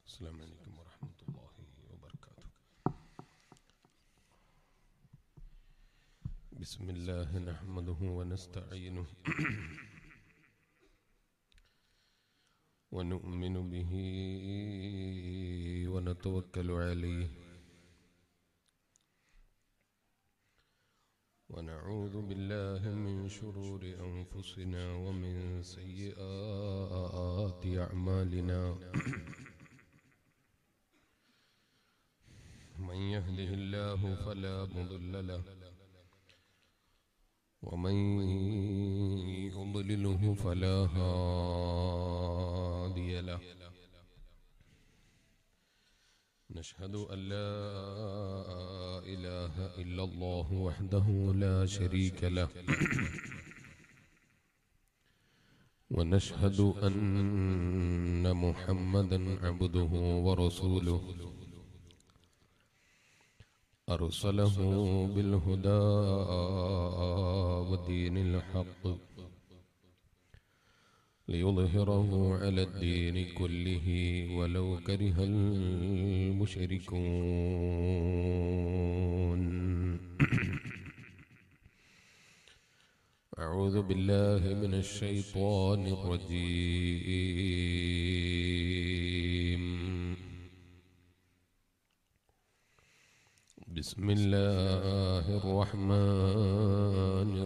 السلام عليكم ورحمة الله وبركاته بسم الله نحمده ونستعينه ونؤمن به ونتوكل عليه ونعوذ بالله من شرور أنفسنا ومن سيئات أعمالنا من يهده الله فلا مضل له ومن يضلله فلا هادي له نشهد أن لا إله إلا الله وحده لا شريك له ونشهد أن محمدا عبده ورسوله أرسله بالهدى ودين الحق ليظهره على الدين كله ولو كره المشركون أعوذ بالله من الشيطان الرجيم بسم الله الرحمن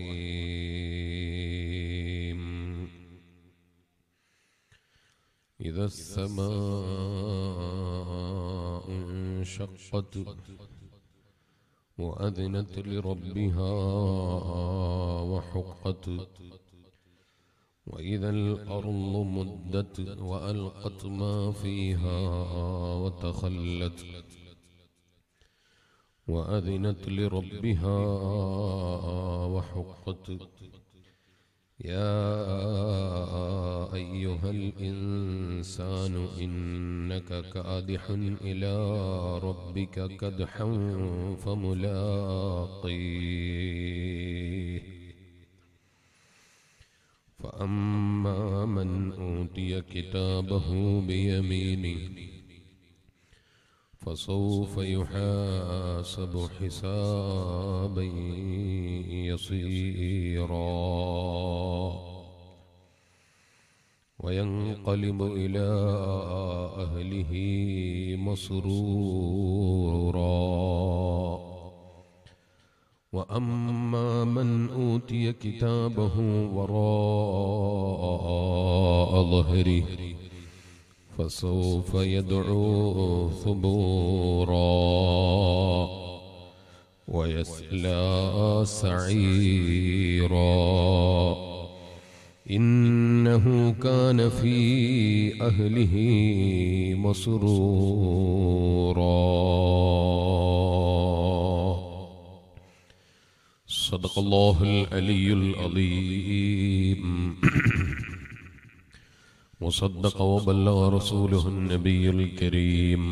الرحيم إذا السماء انشقت وأذنت لربها وحقت وإذا الأرض مدت وألقت ما فيها وتخلت وأذنت لربها وحقت يا أيها الإنسان إنك كادح إلى ربك كدحا فملاقيه فأما من أوتي كتابه بيمينه فسوف يحاسب حسابا يسيرا وينقلب إلى أهله مسرورا وأما من أوتي كتابه وراء ظهره فسوف يدعو ثبورا ويسلى سعيرا إنه كان في أهله مسرورا صدق الله العلي العظيم وصدق وبلغ رسوله النبي الكريم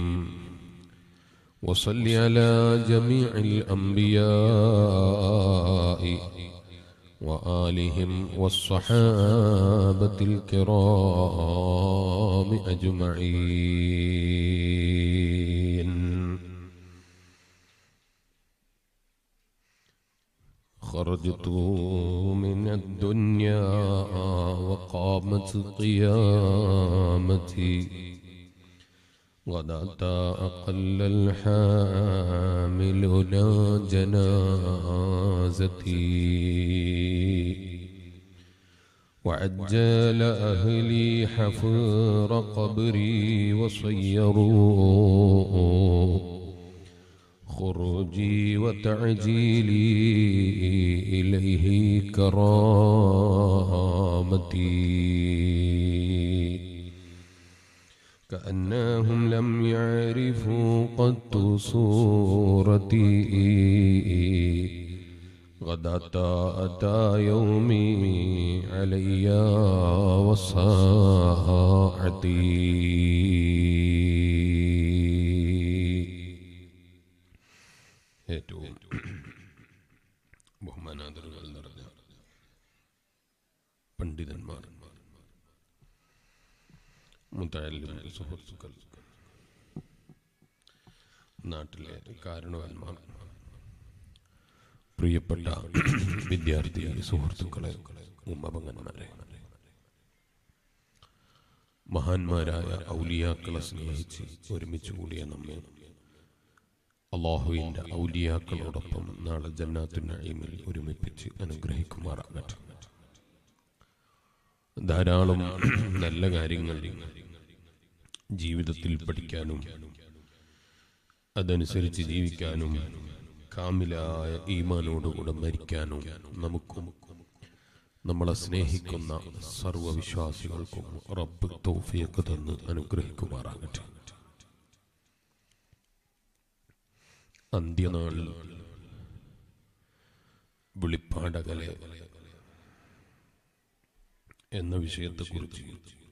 وصل على جميع الأنبياء وآلهم والصحابة الكرام أجمعين خرجت من الدنيا وقامت قيامتي غداة أقل الحاملون جنازتي وعجل أهلي حفر قبري وصيروا خروجي وتعجيلي إليه كرامتي كأنهم لم يعرفوا قط صورتي غداة أتى يومي علي وساعتي ഏറ്റവും ബഹുമാനാദരവുകൾ നിറഞ്ഞ പണ്ഡിതന്മാർ മുത്തല്ലിം സുഹൃത്തുക്കൾ നാട്ടിലെ കാരണവന്മാർ പ്രിയപ്പെട്ട വിദ്യാർത്ഥി സുഹൃത്തുക്കളെ ഉമ്മപങ്ങന്മാരെ മഹാന്മാരായ ഔലിയാക്കളെ സ്നേഹിച്ച് ഒരുമിച്ച് കൂടിയ നമ്മെ അള്ളാഹുവിൻ്റെ ഔലിയാക്കളോടൊപ്പം നാളെ ജന്നാത്തു നഈമിൽ ഒരുമിപ്പിച്ച് അനുഗ്രഹിക്കുമാറാകട്ടെ ധാരാളം നല്ല കാര്യങ്ങൾ ജീവിതത്തിൽ പഠിക്കാനും അതനുസരിച്ച് ജീവിക്കാനും കാമിലായ ഈമാനോടുകൂടെ മരിക്കാനും നമുക്കും നമ്മളെ സ്നേഹിക്കുന്ന സർവവിശ്വാസികൾക്കും റബ്ബ് തൗഫീഖ് തന്ന് അനുഗ്രഹിക്കുമാറാകട്ടെ അന്ത്യനാൾ വിളിപ്പാടകലെ എന്ന വിഷയത്തെക്കുറിച്ച്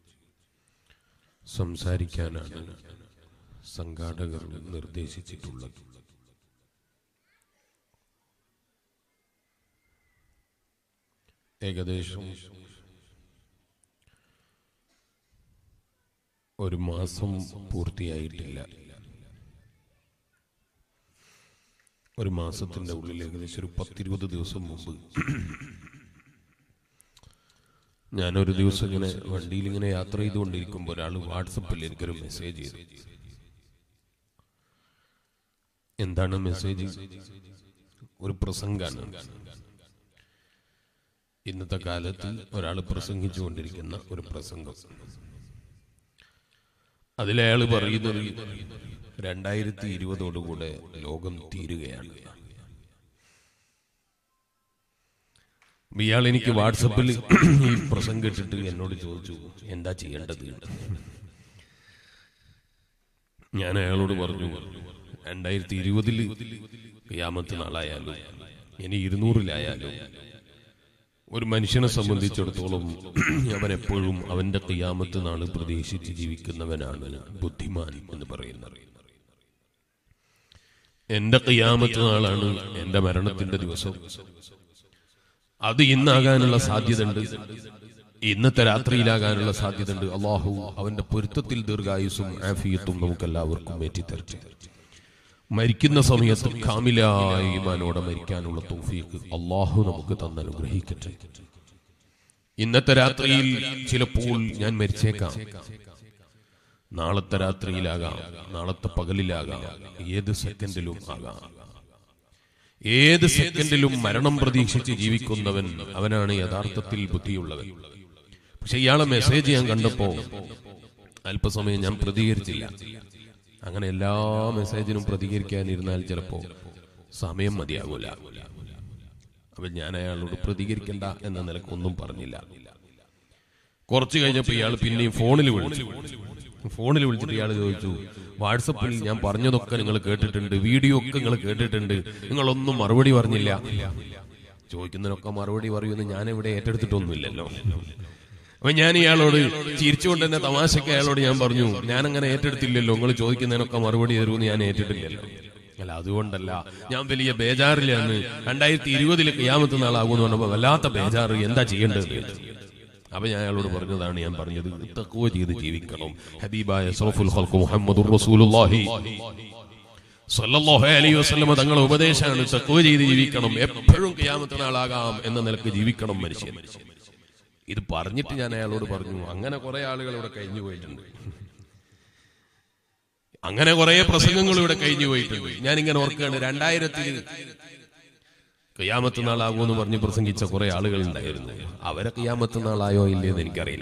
സംസാരിക്കാനാണ് സംഘാടകർ നിർദ്ദേശിച്ചിട്ടുള്ളത് ഏകദേശം ഒരു മാസം പൂർത്തിയായിട്ടില്ല ഒരു മാസത്തിന്റെ ഉള്ളിൽ ഏകദേശം ഒരു പത്തിരുപത് ദിവസം മുമ്പ് ഞാനൊരു ദിവസം ഇങ്ങനെ വണ്ടിയിൽ ഇങ്ങനെ യാത്ര ചെയ്തുകൊണ്ടിരിക്കുമ്പോൾ ഒരാൾ വാട്സപ്പിൽ എനിക്കൊരു മെസ്സേജ് ചെയ്തു എന്താണ് മെസ്സേജ് ഒരു പ്രസംഗാണ് ഇന്നത്തെ കാലത്ത് ഒരാൾ പ്രസംഗിച്ചുകൊണ്ടിരിക്കുന്ന ഒരു പ്രസംഗം അതിലയാൾ പറയുന്നത് രണ്ടായിരത്തി ഇരുപതോടുകൂടെ ലോകം തീരുകയാണ് ഇയാൾ എനിക്ക് വാട്സപ്പിൽ ഈ പ്രസംഗം ഇട്ടിട്ട് എന്നോട് ചോദിച്ചു എന്താ ചെയ്യേണ്ടത് ഞാൻ അയാളോട് പറഞ്ഞു രണ്ടായിരത്തി ഇരുപതിൽ ക്യാമത്ത് നാളായാലും ഇനി ഇരുന്നൂറിലായാലും ഒരു മനുഷ്യനെ സംബന്ധിച്ചിടത്തോളം അവൻ എപ്പോഴും അവന്റെ ക്യാമത്ത് നാള് പ്രതീക്ഷിച്ച് ജീവിക്കുന്നവനാണ് ബുദ്ധിമാൻ എന്ന് പറയുന്നത് എന്റെ ക്യാമത്ത് നാളാണ് എന്റെ മരണത്തിന്റെ ദിവസം അത് ഇന്നാകാനുള്ള സാധ്യതയുണ്ട് ഇന്നത്തെ രാത്രിയിലാകാനുള്ള സാധ്യതയുണ്ട് അള്ളാഹു അവന്റെ പൊരുത്തത്തിൽ ദീർഘായുസും ആഫിയത്തും നമുക്കെല്ലാവർക്കും ഏറ്റിത്തരട്ടെ മരിക്കുന്ന സമയത്ത് കാമിലായ ഈമാനോടെ മരിക്കാനുള്ള തൗഫീഖ് അള്ളാഹു നമുക്ക് തന്നനുഗ്രഹിക്കട്ടെ ഇന്നത്തെ രാത്രിയിൽ ചിലപ്പോൾ ഞാൻ മരിച്ചേക്കാം നാളത്തെ രാത്രിയിലാകാം നാളത്തെ പകലിലാകാം ഏത് സെക്കൻഡിലും ആകാം ഏത് സെക്കൻഡിലും മരണം പ്രതീക്ഷിച്ച് ജീവിക്കുന്നവൻ അവനാണ് യഥാർത്ഥത്തിൽ ബുദ്ധിയുള്ളവൻ പക്ഷെ ഇയാളെ മെസ്സേജ് ഞാൻ കണ്ടപ്പോ അല്പസമയം ഞാൻ പ്രതികരിച്ചില്ല അങ്ങനെ എല്ലാ മെസ്സേജിനും പ്രതികരിക്കാനിരുന്നാൽ ചിലപ്പോ സമയം മതിയാകൂല അപ്പൊ ഞാൻ അയാളോട് പ്രതികരിക്കണ്ട എന്ന നിലക്ക് ഒന്നും പറഞ്ഞില്ല കുറച്ചു കഴിഞ്ഞപ്പോ ഇയാൾ പിന്നെയും ഫോണിൽ വിളിച്ചു ഫോണിൽ വിളിച്ചിട്ട് ഇയാൾ ചോദിച്ചു വാട്സപ്പിൽ ഞാൻ പറഞ്ഞതൊക്കെ നിങ്ങൾ കേട്ടിട്ടുണ്ട് വീഡിയോ ഒക്കെ നിങ്ങൾ കേട്ടിട്ടുണ്ട് നിങ്ങളൊന്നും മറുപടി പറഞ്ഞില്ല ചോദിക്കുന്നതിനൊക്കെ മറുപടി പറയുമെന്ന് ഞാൻ ഇവിടെ ഏറ്റെടുത്തിട്ടൊന്നുമില്ലല്ലോ അപ്പൊ ഞാൻ ഇയാളോട് ചിരിച്ചുകൊണ്ട് തന്നെ തമാശക്ക് അയാളോട് ഞാൻ പറഞ്ഞു ഞാൻ അങ്ങനെ ഏറ്റെടുത്തില്ലല്ലോ നിങ്ങൾ ചോദിക്കുന്നതിനൊക്കെ മറുപടി തരുമെന്ന് ഞാൻ ഏറ്റിട്ടില്ലല്ലോ അല്ല അതുകൊണ്ടല്ല ഞാൻ വലിയ ബേജാറിലാണ് രണ്ടായിരത്തി ഇരുപതിൽ ക്യാമത്ത് നാളാകുമെന്ന് പറഞ്ഞപ്പോ വല്ലാത്ത ബേജാറ് എന്താ ചെയ്യേണ്ടത് അപ്പൊ ഞാൻ അയാളോട് പറഞ്ഞതാണ് ഞാൻ പറഞ്ഞത് തക്കുവ ചെയ്ത് ജീവിക്കണം ഹബീബായ സറഫുൽ ഖൽഖ് മുഹമ്മദുർ റസൂലുള്ളാഹി സല്ലല്ലാഹു അലൈഹി വസല്ലമ തങ്ങളുടെ ഉപദേശമാണ് തക്കുവ ചെയ്ത് ജീവിക്കണം എപ്പോഴും ക്യാമത്ത് നാളാകാം എന്ന നിലക്ക് ജീവിക്കണം മനുഷ്യൻ ഇത് പറഞ്ഞിട്ട് ഞാൻ അയാളോട് പറഞ്ഞു അങ്ങനെ കുറെ ആളുകൾ ഇവിടെ കഴിഞ്ഞു പോയിട്ടുണ്ട് അങ്ങനെ കുറെ പ്രസംഗങ്ങൾ ഇവിടെ കഴിഞ്ഞു പോയിട്ടുണ്ട് ഞാൻ ഇങ്ങനെ ഓർക്കുകയാണ് രണ്ടായിരത്തിൽ കയ്യാമത്ത് നാളാകുമെന്ന് പറഞ്ഞ് പ്രസംഗിച്ച കുറെ ആളുകൾ ഉണ്ടായിരുന്നു അവരെ കയ്യാമത്ത് നാളായോ ഇല്ലയെന്ന് എനിക്കറിയില്ല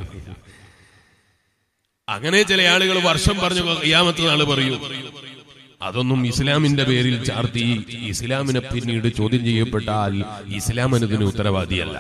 അങ്ങനെ ചില ആളുകൾ വർഷം പറഞ്ഞു കയ്യാമത്ത് നാള് പറയൂ അതൊന്നും ഇസ്ലാമിന്റെ പേരിൽ ചാർത്തി ഇസ്ലാമിനെ പിന്നീട് ചോദ്യം ചെയ്യപ്പെട്ടാൽ ഇസ്ലാം അതിന് ഉത്തരവാദിയല്ല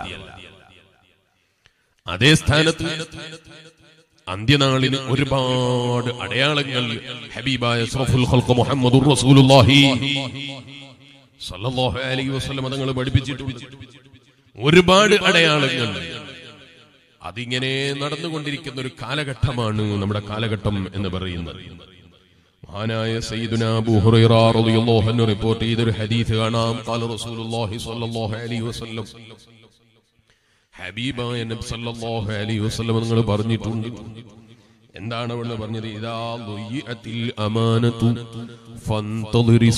അതേ സ്ഥാനത്ത് അന്ത്യനാളിന് ഒരുപാട് അടയാളങ്ങൾ ഹബീബായ അഷ്റഫുൽ ഖൽഖ് മുഹമ്മദുർ റസൂലുള്ളാഹി സല്ലല്ലാഹു അലൈഹി വസല്ലം തങ്ങൾ പഠിപ്പിച്ചിട്ടുണ്ട് ഒരുപാട് അടയാളങ്ങൾ അതിങ്ങനെ നടന്നുകൊണ്ടിരിക്കുന്ന ഒരു കാലഘട്ടമാണ് നമ്മുടെ കാലഘട്ടം എന്ന് പറയുന്നത് മഹാനായ സയ്യിദുന അബൂ ഹുറൈറ റളിയല്ലാഹു അൻഹു റിപ്പോർട്ട് ചെയ്തൊരു ഹദീസ് കാണാം ഖാല റസൂലുള്ളാഹി സ്വല്ലല്ലാഹു അലൈഹി വസല്ലം ഹബീബായ നബി സല്ലല്ലാഹു അലൈഹി വസല്ലം നിങ്ങൾ പറഞ്ഞിട്ടുണ്ട് എന്താണ് അവിടുന്ന് പറഞ്ഞത് ഇതാ ളുയ്യത്തിൽ അമാനത്തു ഫന്തളിരി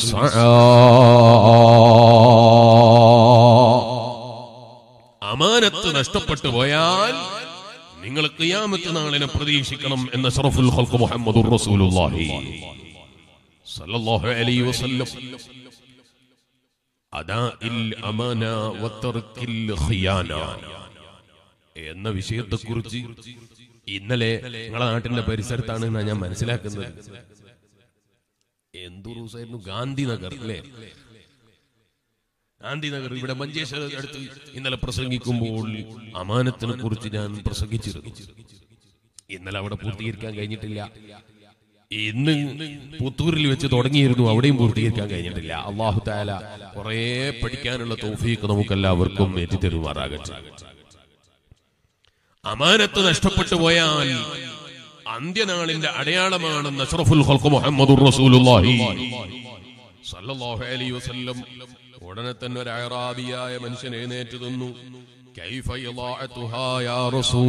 അമാനത്ത് നഷ്ടപ്പെട്ടു പോയാൽ നിങ്ങൾ ഖിയാമത്ത് നാളിനെ പ്രതീക്ഷിക്കണം എന്ന ഷറഫുൽ ഖൽഖ് മുഹമ്മദുർ റസൂലുള്ളാഹി സല്ലല്ലാഹു അലൈഹി വസല്ലം അദാഇൽ അമാന വതർക്കിൽ ഖിയാന എന്ന വിഷയത്തെക്കുറിച്ച് ഇന്നലെ നിങ്ങളെ നാട്ടിന്റെ പരിസരത്താണ് എന്നാ ഞാൻ മനസ്സിലാക്കുന്നത് എന്തു റൂസായിരുന്നു ഗാന്ധിനഗർ അല്ലേ ഗാന്ധിനഗർ ഇവിടെ മഞ്ചേശ്വര അടുത്ത് ഇന്നലെ പ്രസംഗിക്കുമ്പോൾ അമാനത്തിനെ കുറിച്ച് ഞാൻ പ്രസംഗിച്ചിരുന്നു ഇന്നലെ അവിടെ പൂർത്തീകരിക്കാൻ കഴിഞ്ഞിട്ടില്ല ഇന്ന് പുത്തൂരിൽ വെച്ച് തുടങ്ങിയിരുന്നു അവിടെയും പൂർത്തീകരിക്കാൻ കഴിഞ്ഞിട്ടില്ല അള്ളാഹു താല കുറെ പഠിക്കാനുള്ള തോഫീക്ക് നമുക്കെല്ലാവർക്കും എത്തിത്തരുമാറാകട്ടെ അമാനത്ത് നഷ്ടപ്പെട്ടു പോയാൽ അന്ത്യനാളിന്റെ അടയാളമാണെന്ന് അഷ്റഫുൽ ഖൽഖ് മുഹമ്മദുർ റസൂലുള്ളാഹി സല്ലല്ലാഹു അലൈഹി വസല്ലം ഉടനെ തന്നെ ഒരു അയറാബിയായ മനുഷ്യൻ എഴുന്നേറ്റ് നിന്നു കൈഫ ഇളാഅതുഹാ യാ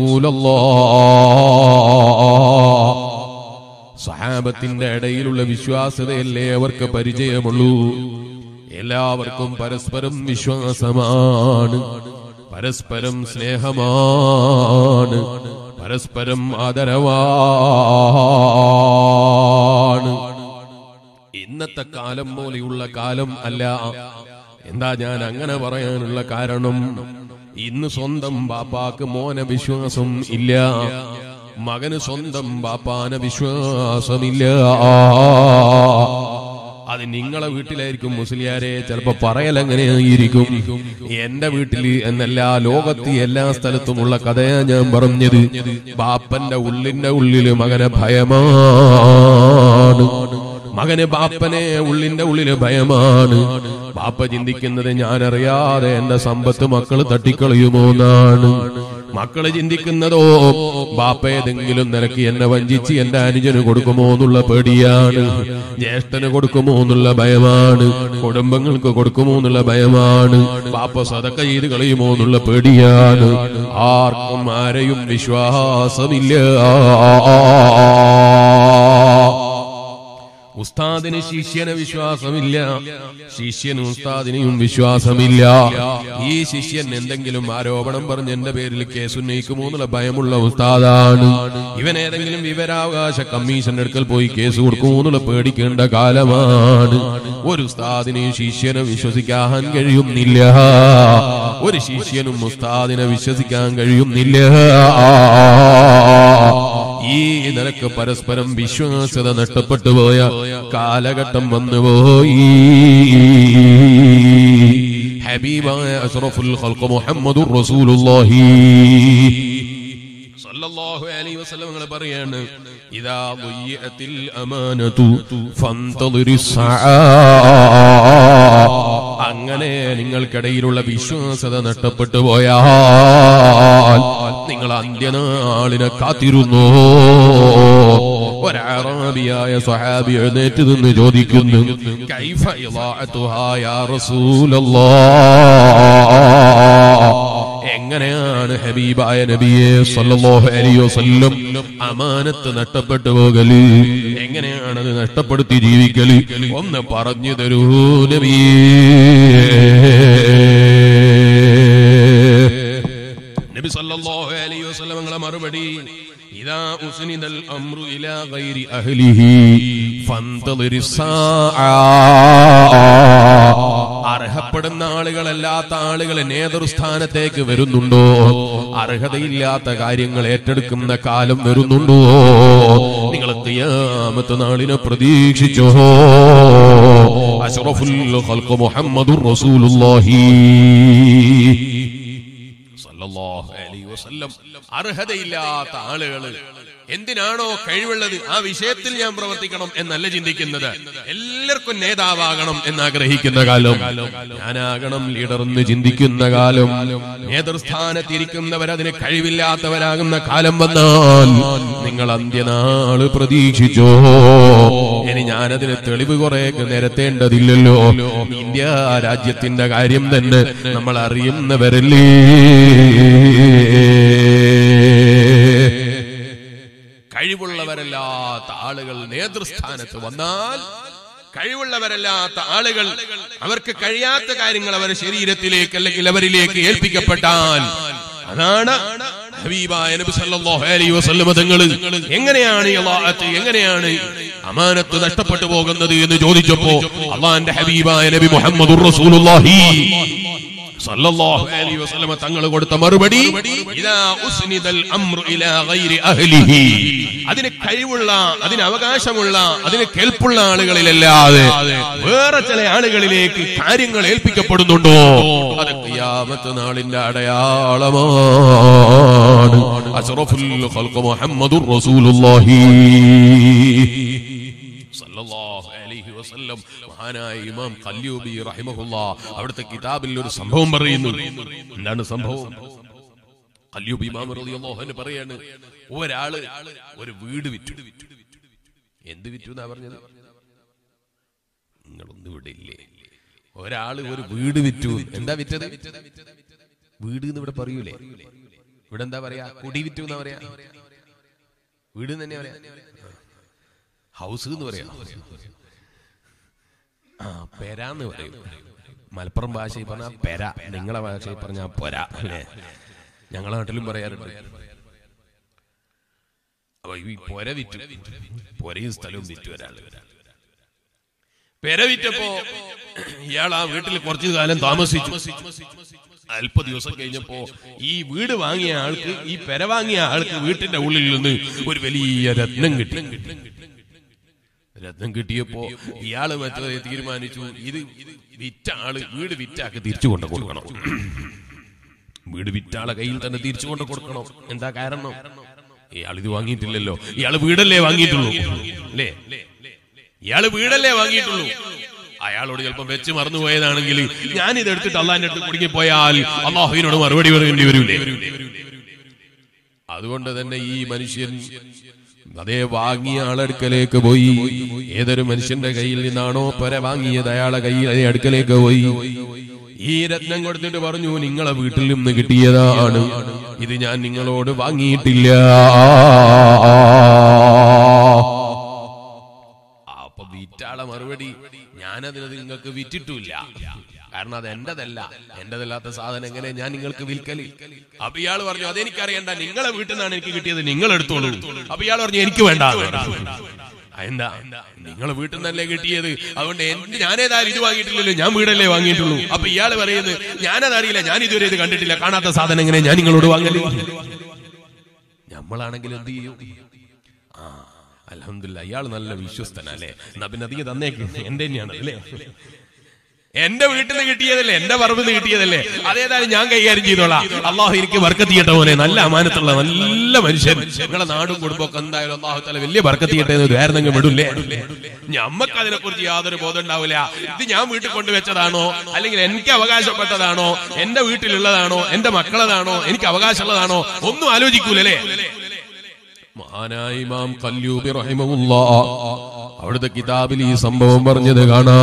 റസൂലല്ലാഹ് സഹാബത്തിന്റെ ഇടയിലുള്ള വിശ്വാസതയല്ലേ അവർക്ക് പരിചയമുള്ളൂ എല്ലാവർക്കും പരസ്പരം വിശ്വാസമാണ് പരസ്പരം സ്നേഹമാണ് പരസ്പരം ആദരവാണ് ഇന്നത്തെ കാലം പോലെയുള്ള കാലം അല്ല എന്താ ഞാൻ അങ്ങനെ പറയാനുള്ള കാരണം ഇന്ന് സ്വന്തം ബാപ്പാക്ക് മോന വിശ്വാസം ഇല്ല മകന് സ്വന്തം ബാപ്പാന വിശ്വാസമില്ല അത് നിങ്ങളെ വീട്ടിലായിരിക്കും മുസ്ലിയാരെ ചിലപ്പോ പറയലെങ്ങനെയായിരിക്കും എന്റെ വീട്ടിൽ എന്നല്ല ലോകത്ത് എല്ലാ സ്ഥലത്തുമുള്ള കഥയാ ഞാൻ പറഞ്ഞത് ബാപ്പന്റെ ഉള്ളിന്റെ ഉള്ളില് മകനെ ഭയമാണ് മകന് ബാപ്പനെ ഉള്ളിന്റെ ഉള്ളില് ഭയമാണ് ബാപ്പ ചിന്തിക്കുന്നത് ഞാനറിയാതെ എന്റെ സമ്പത്ത് മക്കള് തട്ടിക്കളയുമോ എന്നാണ് മക്കള് ചിന്തിക്കുന്നതോ ബാപ്പ ഏതെങ്കിലും നിലക്ക് എന്നെ വഞ്ചിച്ച് എന്റെ അനുജന് കൊടുക്കുമോ എന്നുള്ള പേടിയാണ് ജ്യേഷ്ഠന് കൊടുക്കുമോ എന്നുള്ള ഭയമാണ് കുടുംബങ്ങൾക്ക് കൊടുക്കുമോ എന്നുള്ള ഭയമാണ് ബാപ്പ സതക്ക ചെയ്ത് കളയുമോ എന്നുള്ള പേടിയാണ് ആർക്കും ആരെയും വിശ്വാസമില്ല ഉസ്താദിന് ശിഷ്യന് വിശ്വാസമില്ല ശിഷ്യന് ഉസ്താദിനെയും വിശ്വാസമില്ല ഈ ശിഷ്യൻ എന്തെങ്കിലും ആരോപണം പറഞ്ഞ് എന്റെ പേരിൽ കേസ് ഉന്നയിക്കുമോ എന്നുള്ള ഭയമുള്ള ഉസ്താദാണ് ഇവൻ ഏതെങ്കിലും വിവരാവകാശ കമ്മീഷന്റെ അടുക്കൽ പോയി കേസ് കൊടുക്കുമോ എന്നുള്ള പേടിക്കേണ്ട കാലമാണ് ഒരു ഉസ്താദിനെയും ശിഷ്യനെ വിശ്വസിക്കാൻ കഴിയുന്നില്ല ഒരു ശിഷ്യനും ഉസ്താദിനെ വിശ്വസിക്കാൻ കഴിയുന്നില്ല ഈ നിനക്ക് പരസ്പരം വിശ്വാസത നഷ്ടപ്പെട്ടു പോയ കാലഘട്ടം വന്നുപോയി ഹബീബായ അഷ്റഫുൽ ഖൽഖ് മുഹമ്മദുർ റസൂലുള്ളാഹി സല്ലല്ലാഹു അലൈഹി വസല്ലം നിങ്ങൾ പറയാണ് ഇദാ ളുയ്യത്തിൽ അമാനതു ഫന്തളിരി അങ്ങനെ നിങ്ങൾക്കിടയിലുള്ള വിശ്വാസത നഷ്ടപ്പെട്ടു പോയാൽ നിങ്ങൾ അന്ത്യനാളിനെ കാത്തിരുന്നു ഒരാറാബിയായ സ്വഹാബി എഴുന്നേറ്റ് നിന്ന് ചോദിക്കുന്നു കൈഫ ഇളാഅത്തുഹാ യാ റസൂലല്ലാഹ് എങ്ങനെയാണ് ഹബീബായ നബിയെ സല്ലല്ലാഹു അലൈഹി വസല്ലം അമാനത്ത് നഷ്ടപ്പെട്ടു പോകല് എങ്ങനെയാണ് അത് നഷ്ടപ്പെടുത്തി ജീവിക്കല് ഒന്ന് പറഞ്ഞു തരൂ നബിയേ നബി സല്ലല്ലാഹു അലൈഹി വസല്ലം നിങ്ങളെ മറുപടി ഇദാ ഉസ്നിദൽ അംറു ഇലാ ഗൈരി അഹ്ലിഹി ഫന്തളിരി അർഹപ്പെടുന്ന ആളുകളല്ലാത്ത ആളുകൾ നേതൃസ്ഥാനത്തേക്ക് വരുന്നുണ്ടോ അർഹതയില്ലാത്ത കാര്യങ്ങൾ ഏറ്റെടുക്കുന്ന കാലം വരുന്നുണ്ടോ നിങ്ങൾ ഖിയാമത്ത് നാളിനെ പ്രതീക്ഷിച്ചോ അഷ്റഫുൽ ഖൽഖ് മുഹമ്മദുർ റസൂലുള്ളാഹി സല്ലല്ലാഹു അലൈഹി വസല്ലം അർഹതയില്ലാത്ത ആളുകൾ എന്തിനാണോ കഴിവുള്ളത് ആ വിഷയത്തിൽ ഞാൻ പ്രവർത്തിക്കണം എന്നല്ല ചിന്തിക്കുന്നത് എല്ലാവർക്കും നേതാവാകണം എന്നാഗ്രഹിക്കുന്ന കാലം ഞാനാകണം ലീഡർ എന്ന് ചിന്തിക്കുന്ന കാലം നേതൃസ്ഥാനത്തിരിക്കുന്നവർ അതിന് കഴിവില്ലാത്തവരാകുന്ന കാലം വന്നാൽ നിങ്ങൾ അന്ത്യനാള് പ്രതീക്ഷിച്ചോ ഇനി ഞാനതിന് തെളിവ് കുറെ നിരത്തേണ്ടതില്ലല്ലോ ഇന്ത്യ രാജ്യത്തിന്റെ കാര്യം തന്നെ നമ്മൾ അറിയുന്നവരല്ലേ കഴിവുള്ളവർ നേതൃസ്ഥാനത്ത് വന്നാൽ കഴിവുള്ളവരല്ലാത്ത ആളുകൾ അവർക്ക് കഴിയാത്ത കാര്യങ്ങൾ അവരുടെ ശരീരത്തിലേക്ക് അല്ലെങ്കിൽ അവരിലേക്ക് ഏൽപ്പിക്കപ്പെട്ടാൽ അതാണ് ഹബീബായ നബി സല്ലല്ലാഹു അലൈഹി വസല്ലം തങ്ങൾ എങ്ങനെയാണ് ഈ അള്ളാഹത്ത് എങ്ങനെയാണ് അമാനത്ത് നഷ്ടപ്പെട്ടു പോകുന്നത് എന്ന് ചോദിച്ചപ്പോ അള്ളാന്റെ ഹബീബായ നബി മുഹമ്മദുർ റസൂലുള്ളാഹി സല്ലല്ലാഹു അലൈഹി വസല്ലം തങ്ങൾ കൊടുത്ത മറുപടി ഇദാ ഉസ്നിദൽ അംറു ഇലാ ഗൈരി അഹ്ലിഹി അതിന് കഴിവുള്ള അതിന് അവകാശമുള്ള അതിന് കേൾപ്പുള്ള ആളുകളിലല്ലാതെ വേറെ ചില ആളുകളിലേക്ക് കാര്യങ്ങൾ ഏൽപ്പിക്കപ്പെടുന്നുണ്ടോ അത് ഖിയാമത്ത് നാളിന്റെ അടയാളമാണ് അഷ്റഫുൽ ഖൽഖ് മുഹമ്മദുർ റസൂലുള്ളാഹി സല്ലല്ലാഹു അലൈഹി വസല്ലം മഹാനായ ഇമാം ഖല്യൂബി റഹിമഹുല്ലാ അവിടുത്തെ കിതാബിൽ ഒരു സംഭവം പറയുന്നു എന്താണ് സംഭവം ഖല്യൂബി ഇമാം റളിയല്ലാഹു അൻഹു പറയാണ് ഒരാള് ഒരു വീട് വിറ്റു എന്ത് വിറ്റു എന്നാ പറഞ്ഞത് നിങ്ങളൊന്നും ഇവിടെ ഇല്ലേ ഒരാള് ഒരു വീട് വിറ്റു എന്താ വിറ്റത് വീട് എന്ന് ഇവിടെ പറയൂലേ ഇവിടെ എന്താ പറയാ കുടി വിറ്റു എന്നാ പറയാ വീട് എന്ന് തന്നെ പറയാ ഹൗസ് എന്ന് പറയാം ആ പെര എന്ന് പറയും മലപ്പുറം ഭാഷയിൽ പറഞ്ഞാൽ പെര നിങ്ങളെ ഭാഷയിൽ പറഞ്ഞാൽ പൊര അല്ലേ ഞങ്ങളെ നാട്ടിലും പറയാറുണ്ട് അപ്പൊ ഈ പൊര വിറ്റു പൊരയും സ്ഥലവും വിറ്റു ഒരാള് പെര വിറ്റപ്പോ ഇയാൾ ആ വീട്ടിൽ കുറച്ചു കാലം താമസിച്ചു അല്പ ദിവസം കഴിഞ്ഞപ്പോ ഈ വീട് വാങ്ങിയ ആൾക്ക് ഈ പെര വാങ്ങിയ ആൾക്ക് വീട്ടിന്റെ ഉള്ളിൽ നിന്ന് ഒരു വലിയ രത്നം കിട്ടി രത്നം കിട്ടിയപ്പോ ഇയാള് മറ്റേ തീരുമാനിച്ചു ഇത് വിറ്റ ആള് വീട് വിറ്റാക്ക് തിരിച്ചു കൊണ്ട് കൊടുക്കണം വീട് വിറ്റാളെ കയ്യിൽ തന്നെ തിരിച്ചു കൊണ്ട് കൊടുക്കണം എന്താ കാരണം ഇയാൾ ഇത് വാങ്ങിയിട്ടില്ലല്ലോ ഇയാള് വീടല്ലേ വാങ്ങിയിട്ടുള്ളൂ അല്ലേ ഇയാള് വീടല്ലേ വാങ്ങിയിട്ടുള്ളൂ അയാളോട് ചിലപ്പം വെച്ച് മറന്നുപോയതാണെങ്കിൽ ഞാൻ ഇത് എടുത്തിട്ട് അള്ളാന്റെ അടുത്ത് കുടുങ്ങിപ്പോയാൽ അള്ളാഹുവിനോട് മറുപടി പറയേണ്ടി വരൂലേ അതുകൊണ്ട് തന്നെ ഈ മനുഷ്യൻ അതേ വാങ്ങിയ ആളടുക്കലേക്ക് പോയി ഏതൊരു മനുഷ്യന്റെ കയ്യിൽ നിന്നാണോ പര വാങ്ങിയത് അയാളെ കയ്യിൽ അതേ അടുക്കലേക്ക് പോയി ഈ രത്നം കൊടുത്തിട്ട് പറഞ്ഞു നിങ്ങളെ വീട്ടിൽ നിന്ന് കിട്ടിയതാണ് ഇത് ഞാൻ നിങ്ങളോട് വാങ്ങിയിട്ടില്ല അപ്പൊ വിറ്റാളെ മറുപടി ഞാനതിന് നിങ്ങൾക്ക് വിറ്റിട്ടില്ല കാരണം അത് എന്റേതല്ല എന്റേതല്ലാത്ത സാധനം എങ്ങനെ ഞാൻ നിങ്ങൾക്ക് വിൽക്കല് അപ്പൊ ഇയാൾ പറഞ്ഞു അതെനിക്കറിയണ്ട നിങ്ങളെ വീട്ടിൽ നിന്നാണ് എനിക്ക് കിട്ടിയത് നിങ്ങൾ എടുത്തോളൂ അപ്പൊ ഇയാൾ പറഞ്ഞു എനിക്ക് വേണ്ട എന്താ നിങ്ങളെ വീട്ടിൽ നിന്നല്ലേ കിട്ടിയത് അതുകൊണ്ട് എന്ത് ഞാനേതായാലും ഇത് വാങ്ങിയിട്ടില്ലല്ലോ ഞാൻ വീടല്ലേ വാങ്ങിയിട്ടുള്ളൂ അപ്പൊ ഇയാൾ പറയുന്നത് ഞാനതറിയില്ല ഞാൻ ഇതുവരെ ഇത് കണ്ടിട്ടില്ല കാണാത്ത സാധനം എങ്ങനെ ഞാൻ നിങ്ങളോട് വാങ്ങല് നമ്മളാണെങ്കിൽ എന്ത് ചെയ്യും ആ അലഹമില്ല ഇയാൾ നല്ല വിശ്വസ്തനല്ലേ എന്നാ പിന്നെ അധികം തന്നേക്ക് എന്റെ തന്നെയാണ് അല്ലേ എന്റെ വീട്ടിൽ നിന്ന് കിട്ടിയതല്ലേ എന്റെ പറമ്പിൽ നിന്ന് കിട്ടിയതല്ലേ അതേതായാലും ഞാൻ കൈകാര്യം ചെയ്തോളാം അള്ളാഹു എനിക്ക് ബർക്കത്ത് ചെയ്യട്ടെ മോനെ നല്ല അമാനത്തുള്ള നല്ല മനുഷ്യൻ നിങ്ങളെ നാടും കുടുംബമൊക്കെ എന്തായാലും അള്ളാഹു തല വലിയ ബർക്കത്ത് ചെയ്യട്ടെ എന്ന് വേറെന്തെങ്കിലും വിടൂലേ ഞമ്മക്ക് അതിനെ കുറിച്ച് യാതൊരു ബോധം ഉണ്ടാവില്ല ഇത് ഞാൻ വീട്ടിൽ കൊണ്ടുവച്ചതാണോ അല്ലെങ്കിൽ എനിക്ക് അവകാശപ്പെട്ടതാണോ എന്റെ വീട്ടിലുള്ളതാണോ എന്റെ മക്കളതാണോ എനിക്ക് അവകാശമുള്ളതാണോ ഒന്നും ആലോചിക്കൂലല്ലേ മഹാനായ ഇമാം കല്യൂബി റഹിമഹുല്ല അവിടുത്തെ കിതാബിൽ ഈ സംഭവം പറഞ്ഞത്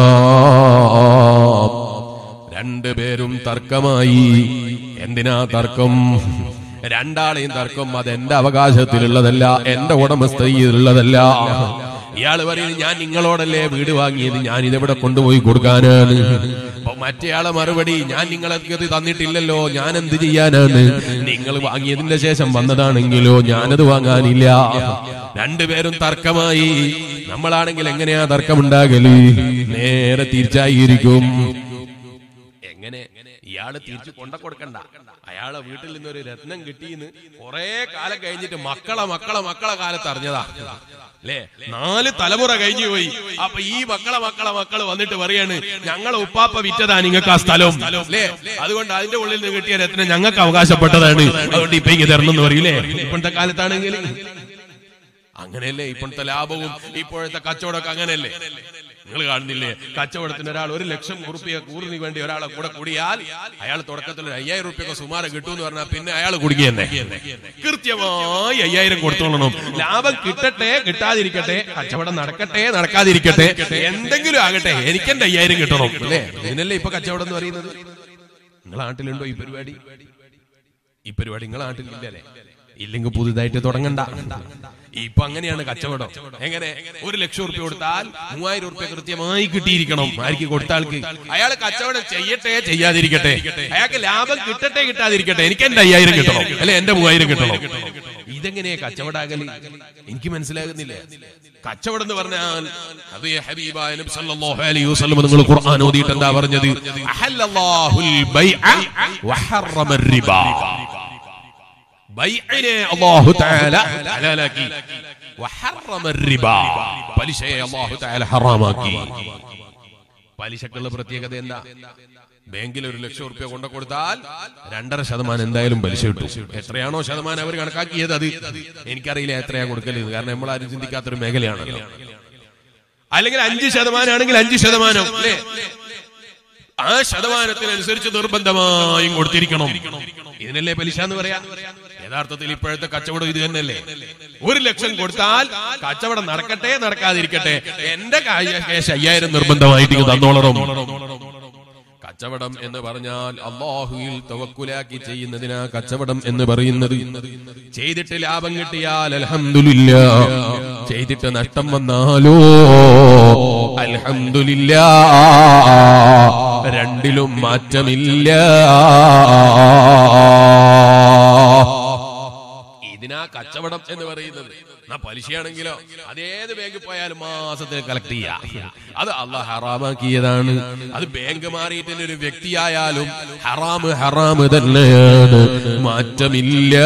കാണാം രണ്ടുപേരും തർക്കമായി എന്തിനാ തർക്കം രണ്ടാളെയും തർക്കം അത് എന്റെ അവകാശത്തിലുള്ളതല്ല എന്റെ ഉടമസ്ഥയിലുള്ളതല്ല ഇയാള് പറയുന്നത് ഞാൻ നിങ്ങളോടല്ലേ വീട് വാങ്ങിയത് ഞാൻ ഇതെവിടെ കൊണ്ടുപോയി കൊടുക്കാനാണ് അപ്പൊ മറ്റേയാളെ മറുപടി ഞാൻ നിങ്ങൾക്ക് ഇത് തന്നിട്ടില്ലല്ലോ ഞാൻ എന്ത് ചെയ്യാനാണ് നിങ്ങൾ വാങ്ങിയതിന്റെ ശേഷം വന്നതാണെങ്കിലോ ഞാനത് വാങ്ങാനില്ല രണ്ടുപേരും തർക്കമായി നമ്മളാണെങ്കിൽ എങ്ങനെയാ തർക്കമുണ്ടാകല് നേരെ തിരിച്ചായിരിക്കും എങ്ങനെ ഇയാള് തിരിച്ചു കൊണ്ട കൊടുക്കണ്ട അയാളെ വീട്ടിൽ നിന്ന് ഒരു രത്നം കിട്ടിയെന്ന് കുറെ കാലം കഴിഞ്ഞിട്ട് മക്കളെ മക്കളെ മക്കളെ കാലത്ത് അറിഞ്ഞതാ അല്ലേ നാല് തലമുറ കഴിഞ്ഞു പോയി അപ്പൊ ഈ മക്കളെ മക്കളെ മക്കള് വന്നിട്ട് പറയാണ് ഞങ്ങളെ ഉപ്പാപ്പ വിറ്റതാ നിങ്ങൾക്ക് ആ സ്ഥലം അല്ലേ അതുകൊണ്ട് അതിന്റെ ഉള്ളിൽ നിന്ന് കിട്ടിയ രത്നം ഞങ്ങൾക്ക് അവകാശപ്പെട്ടതാണ് അതുകൊണ്ട് ഇപ്പൊ ഇങ്ങനെ തരണം എന്ന് പറയൂലേ ഇപ്പോഴത്തെ കാലത്താണെങ്കിൽ അങ്ങനെയല്ലേ ഇപ്പോഴത്തെ ലാഭവും ഇപ്പോഴത്തെ കച്ചവടമൊക്കെ അങ്ങനെയല്ലേ നിങ്ങൾ കാണുന്നില്ലേ കച്ചവടത്തിന് ഒരാൾ ഒരു ലക്ഷം ഉറുപ്പിയ കൂറിന് വേണ്ടി ഒരാളെ കൂടെ കൂടിയാൽ അയാൾ തുടക്കത്തിൽ ഒരു അയ്യായിരം ഉറുപ്പിയൊക്കെ സുമാരം കിട്ടുമെന്ന് പറഞ്ഞാൽ പിന്നെ അയാൾ കുടുങ്ങി തന്നെ കൃത്യമായി അയ്യായിരം കൊടുത്തോളണം ലാഭം കിട്ടട്ടെ കിട്ടാതിരിക്കട്ടെ കച്ചവടം നടക്കട്ടെ നടക്കാതിരിക്കട്ടെ എന്തെങ്കിലും ആകട്ടെ എനിക്കെന്റെ അയ്യായിരം കിട്ടണം അല്ലേ ഇതിനല്ലേ ഇപ്പൊ കച്ചവടം എന്ന് പറയുന്നത് നിങ്ങളെ നാട്ടിലുണ്ടോ ഈ പരിപാടി ഈ പരിപാടി നിങ്ങളെ നാട്ടിലില്ലല്ലേ ഇല്ലെങ്കിൽ പുതുതായിട്ട് തുടങ്ങണ്ട ഇപ്പൊ അങ്ങനെയാണ് കച്ചവടം എങ്ങനെ ഒരു ലക്ഷം ഉറുപ്പ്യ കൊടുത്താൽ മൂവായിരം ഉറുപ്പ്യ കൃത്യമായി കിട്ടിയിരിക്കണം ആർക്ക് കൊടുത്ത ആൾക്ക് അയാൾ കച്ചവടം ചെയ്യട്ടെ ചെയ്യാതിരിക്കട്ടെ അയാൾക്ക് ലാഭം കിട്ടട്ടെ കിട്ടാതിരിക്കട്ടെ എനിക്ക് എന്റെ അയ്യായിരം കിട്ടണം അല്ലെ എന്റെ മൂവായിരം കിട്ടണം ഇതെങ്ങനെയാ കച്ചവടാകല് എനിക്ക് മനസ്സിലാകുന്നില്ല കച്ചവടം എന്ന് പറഞ്ഞാൽ അത് ഹബീബായ നബി സല്ലല്ലാഹു അലൈഹി വസല്ലം നിങ്ങൾ ഖുർആൻ ഓതിയിട്ട് എന്താ പറഞ്ഞത് അഹല്ലല്ലാഹുൽ ബൈഅ വഹറമ റിബാ ബൈഅനെ അല്ലാഹു തആല ഹലാലാക്കി വഹറമ റിബാ പലിശയെ അല്ലാഹു തആല ഹറാമാക്കി പലിശക്കുള്ള പ്രത്യേകത എന്താ ബാങ്കിൽ ഒരു ലക്ഷം റുപ്യ കൊണ്ടു കൊടുത്താൽ രണ്ടര ശതമാനം എന്തായാലും പലിശ കിട്ടും എത്രയാണോ ശതമാനം അവർ കണക്കാക്കിയത് അത് എനിക്കറിയില്ല എത്രയാ കൊടുക്കല് കാരണം നമ്മൾ ആരും ചിന്തിക്കാത്തൊരു മേഖലയാണല്ലോ അല്ലെങ്കിൽ അഞ്ച് ശതമാനം ആണെങ്കിൽ അഞ്ച് ശതമാനം അല്ലേ ആ ശതമാനത്തിനനുസരിച്ച് നിർബന്ധമായും കൊടുത്തിരിക്കണം ഇതിനല്ലേ പലിശ എന്ന് പറയാ യഥാർത്ഥത്തിൽ ഇപ്പോഴത്തെ കച്ചവടം ഇത് തന്നെയല്ലേ ഒരു ലക്ഷം കൊടുത്താൽ കച്ചവടം നടക്കട്ടെ നടക്കാതിരിക്കട്ടെ എന്റെ കേശ അയ്യായിരം നിർബന്ധമായിട്ട് ഇങ്ങ് തന്നോളണം കച്ചവടം എന്ന് പറഞ്ഞാൽ അള്ളാഹുയിൽ തവക്കുലാക്കി ചെയ്യുന്നതിനാ കച്ചവടം എന്ന് പറയുന്നത് ചെയ്തിട്ട് ലാഭം കിട്ടിയാൽ അൽഹംദുലില്ല ചെയ്തിട്ട് നഷ്ടം വന്നാലോ അൽഹംദുലില്ല രണ്ടിലും മാറ്റമില്ല ഇതിനാ കച്ചവടം എന്ന് പറയുന്നത് എന്നാ പലിശയാണെങ്കിലോ അതേത് ബാങ്കിൽ പോയാലും മാസത്തിൽ കളക്ട് ചെയ്യാം അത് അള്ളാഹ് ഹറാമാക്കിയതാണ് അത് ബാങ്ക് മാറിയിട്ട് ഒരു വ്യക്തിയായാലും ഹറാമ് ഹറാമ് തന്നെയാണ് മാറ്റമില്ല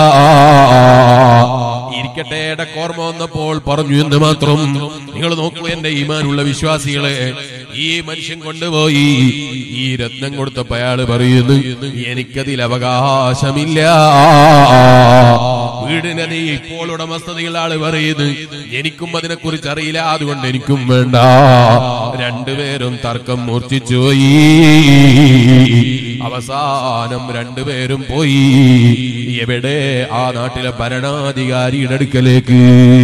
ഇരിക്കട്ടെ ഓർമ്മ വന്നപ്പോൾ പറഞ്ഞു എന്ന് മാത്രം നിങ്ങൾ നോക്കൂ എന്റെ ഈമാനുള്ള വിശ്വാസികളെ ഈ മനുഷ്യൻ കൊണ്ടുപോയി ഈ രത്നം കൊടുത്തപ്പോ അയാള് പറയുന്നു എനിക്കതിൽ അവകാശമില്ല വീടിനെ നീ ഇപ്പോൾ ഉടമസ്ഥതയുള്ള ആള് പറയുന്നു എനിക്കും അതിനെ കുറിച്ച് അറിയില്ല അതുകൊണ്ട് എനിക്കും വേണ്ട രണ്ടുപേരും തർക്കം മൂർച്ഛിച്ചു പോയി അവസാനം രണ്ടുപേരും പോയി എവിടെ ആ നാട്ടിലെ ഭരണാധികാരിയുടെ അടുക്കലേക്ക്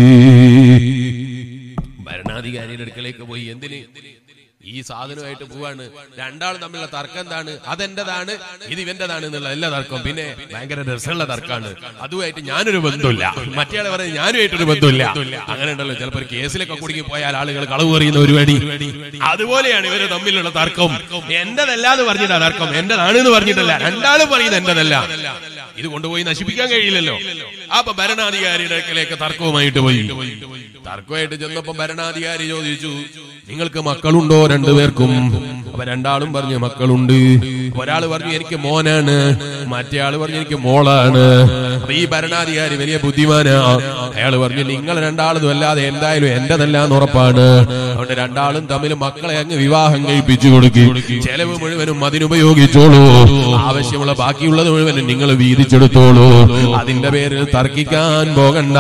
ഭരണാധികാരിയുടെ അടുക്കലേക്ക് പോയി എന്തിന് ഈ സാധനമായിട്ട് പോവാണ് രണ്ടാളും തമ്മിലുള്ള തർക്കം എന്താണ് അതെന്റേതാണ് ഇത് ഇവന്റേതാണ് എന്നുള്ള എല്ലാ തർക്കവും പിന്നെ ഭയങ്കര രസമുള്ള തർക്കമാണ് അതുമായിട്ട് ഞാനൊരു ബന്ധമില്ല മറ്റേ പറയും ഞാനുമായിട്ടൊരു ബന്ധമില്ല അങ്ങനെ ഉണ്ടല്ലോ ചിലപ്പോൾ ഒരു കേസിലൊക്കെ കുടുങ്ങി പോയാൽ ആളുകൾ കളവ് പറയുന്ന പരിപാടി അതുപോലെയാണ് ഇവര് തമ്മിലുള്ള തർക്കം എന്റേതല്ല എന്ന് പറഞ്ഞിട്ടാ തർക്കം എന്റേതാണ് എന്ന് പറഞ്ഞിട്ടല്ല രണ്ടാളും പറയുന്നത് എന്റേതല്ല ഇത് കൊണ്ടുപോയി നശിപ്പിക്കാൻ കഴിയില്ലല്ലോ അപ്പൊ ഭരണാധികാരിയുടെ അടുക്കലേക്ക് തർക്കവുമായിട്ട് പോയി തർക്കമായിട്ട് ചെന്നപ്പോ ഭരണാധികാരി ചോദിച്ചു നിങ്ങൾക്ക് മക്കളുണ്ടോ രണ്ടുപേർക്കും അപ്പൊ രണ്ടാളും പറഞ്ഞു മക്കളുണ്ട് അപ്പൊ ഒരാള് പറഞ്ഞു എനിക്ക് മോനാണ് മറ്റേ ആള് പറഞ്ഞു എനിക്ക് മോളാണ് അപ്പൊ ഈ ഭരണാധികാരി വലിയ ബുദ്ധിമാനാ അയാൾ പറഞ്ഞു നിങ്ങൾ രണ്ടാളും അല്ലാതെ എന്തായാലും എന്റെതല്ലാന്ന് ഉറപ്പാണ് അതുകൊണ്ട് രണ്ടാളും തമ്മിൽ മക്കളെ അങ്ങ് വിവാഹം കഴിപ്പിച്ചു കൊടുക്കും ചെലവ് മുഴുവനും അതിനുപയോഗിച്ചോളൂ ആവശ്യമുള്ള ബാക്കിയുള്ളത് മുഴുവനും നിങ്ങൾ വീതിച്ചെടുത്തോളൂ അതിന്റെ പേരിൽ തർക്കിക്കാൻ പോകണ്ട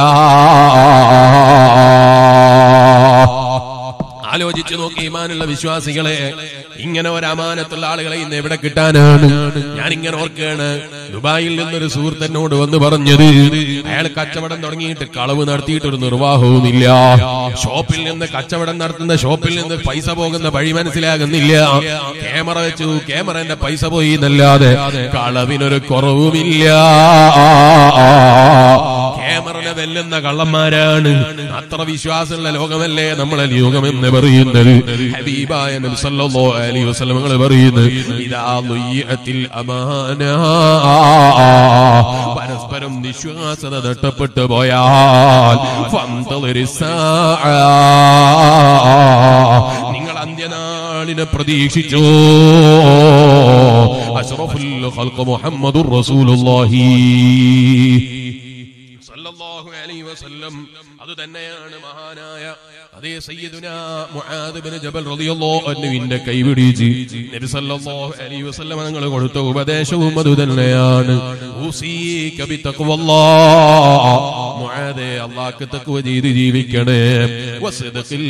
ആലോചിച്ചു നോക്കി ഇമാനുള്ള വിശ്വാസികളെ ഇങ്ങനെ ഒരു അമാനത്തുള്ള ആളുകളെ ഇന്ന് എവിടെ കിട്ടാനാണ് ഞാൻ ഇങ്ങനെ ഓർക്കുകയാണ് ദുബായിൽ നിന്നൊരു സുഹൃത്തനോട് വന്ന് പറഞ്ഞത് അയാൾ കച്ചവടം തുടങ്ങിയിട്ട് കളവ് നടത്തിയിട്ട് ഒരു നിർവാഹവുമില്ല ഷോപ്പിൽ നിന്ന് കച്ചവടം നടത്തുന്ന ഷോപ്പിൽ നിന്ന് പൈസ പോകുന്ന വഴി മനസ്സിലാകുന്നില്ല ക്യാമറ വെച്ചു ക്യാമറന്റെ പൈസ പോയി എന്നല്ലാതെ കളവിനൊരു കുറവുമില്ല ക്യാമറനെ വെല്ലുന്ന കള്ളന്മാരാണ് അത്ര വിശ്വാസമുള്ള ലോകമല്ലേ നമ്മളെ ലോകമെന്ന് പറയുന്നത് ഹബീബായ നബി സല്ലല്ലാഹു അലൈഹി വസല്ലം നിങ്ങൾ പറയുന്നത് ഇദാ ളുയ്യത്തിൽ അമാന പരസ്പരം വിശ്വാസത നഷ്ടപ്പെട്ടു പോയാൽ ഫന്തളിരി സാഅ. നിങ്ങൾ അന്ത്യനാളിനെ പ്രതീക്ഷിച്ചോ അഷ്റഫുൽ ഖൽഖ് മുഹമ്മദുർ റസൂലുള്ളാഹി സല്ലല്ലാഹു അലൈഹി വസല്ലം അത് തന്നെയാണ് മഹാനായ അതേ സയ്യിദുന മുആദ് ഇബ്നു ജബൽ റളിയല്ലാഹു അൻഹുവിന്റെ കൈപിടിച്ച് നബി സല്ലല്ലാഹു അലൈഹി വസല്ലം തങ്ങൾ കൊടുത്ത ഉപദേശവും അത് തന്നെയാണ് ഊസീക ബിത്തഖ്വല്ലാഹ് മുആദേ അല്ലാഹ്ക്ക് തഖ്വ ചെയ്ത് ജീവിക്കണേ വസ്ദഖിൽ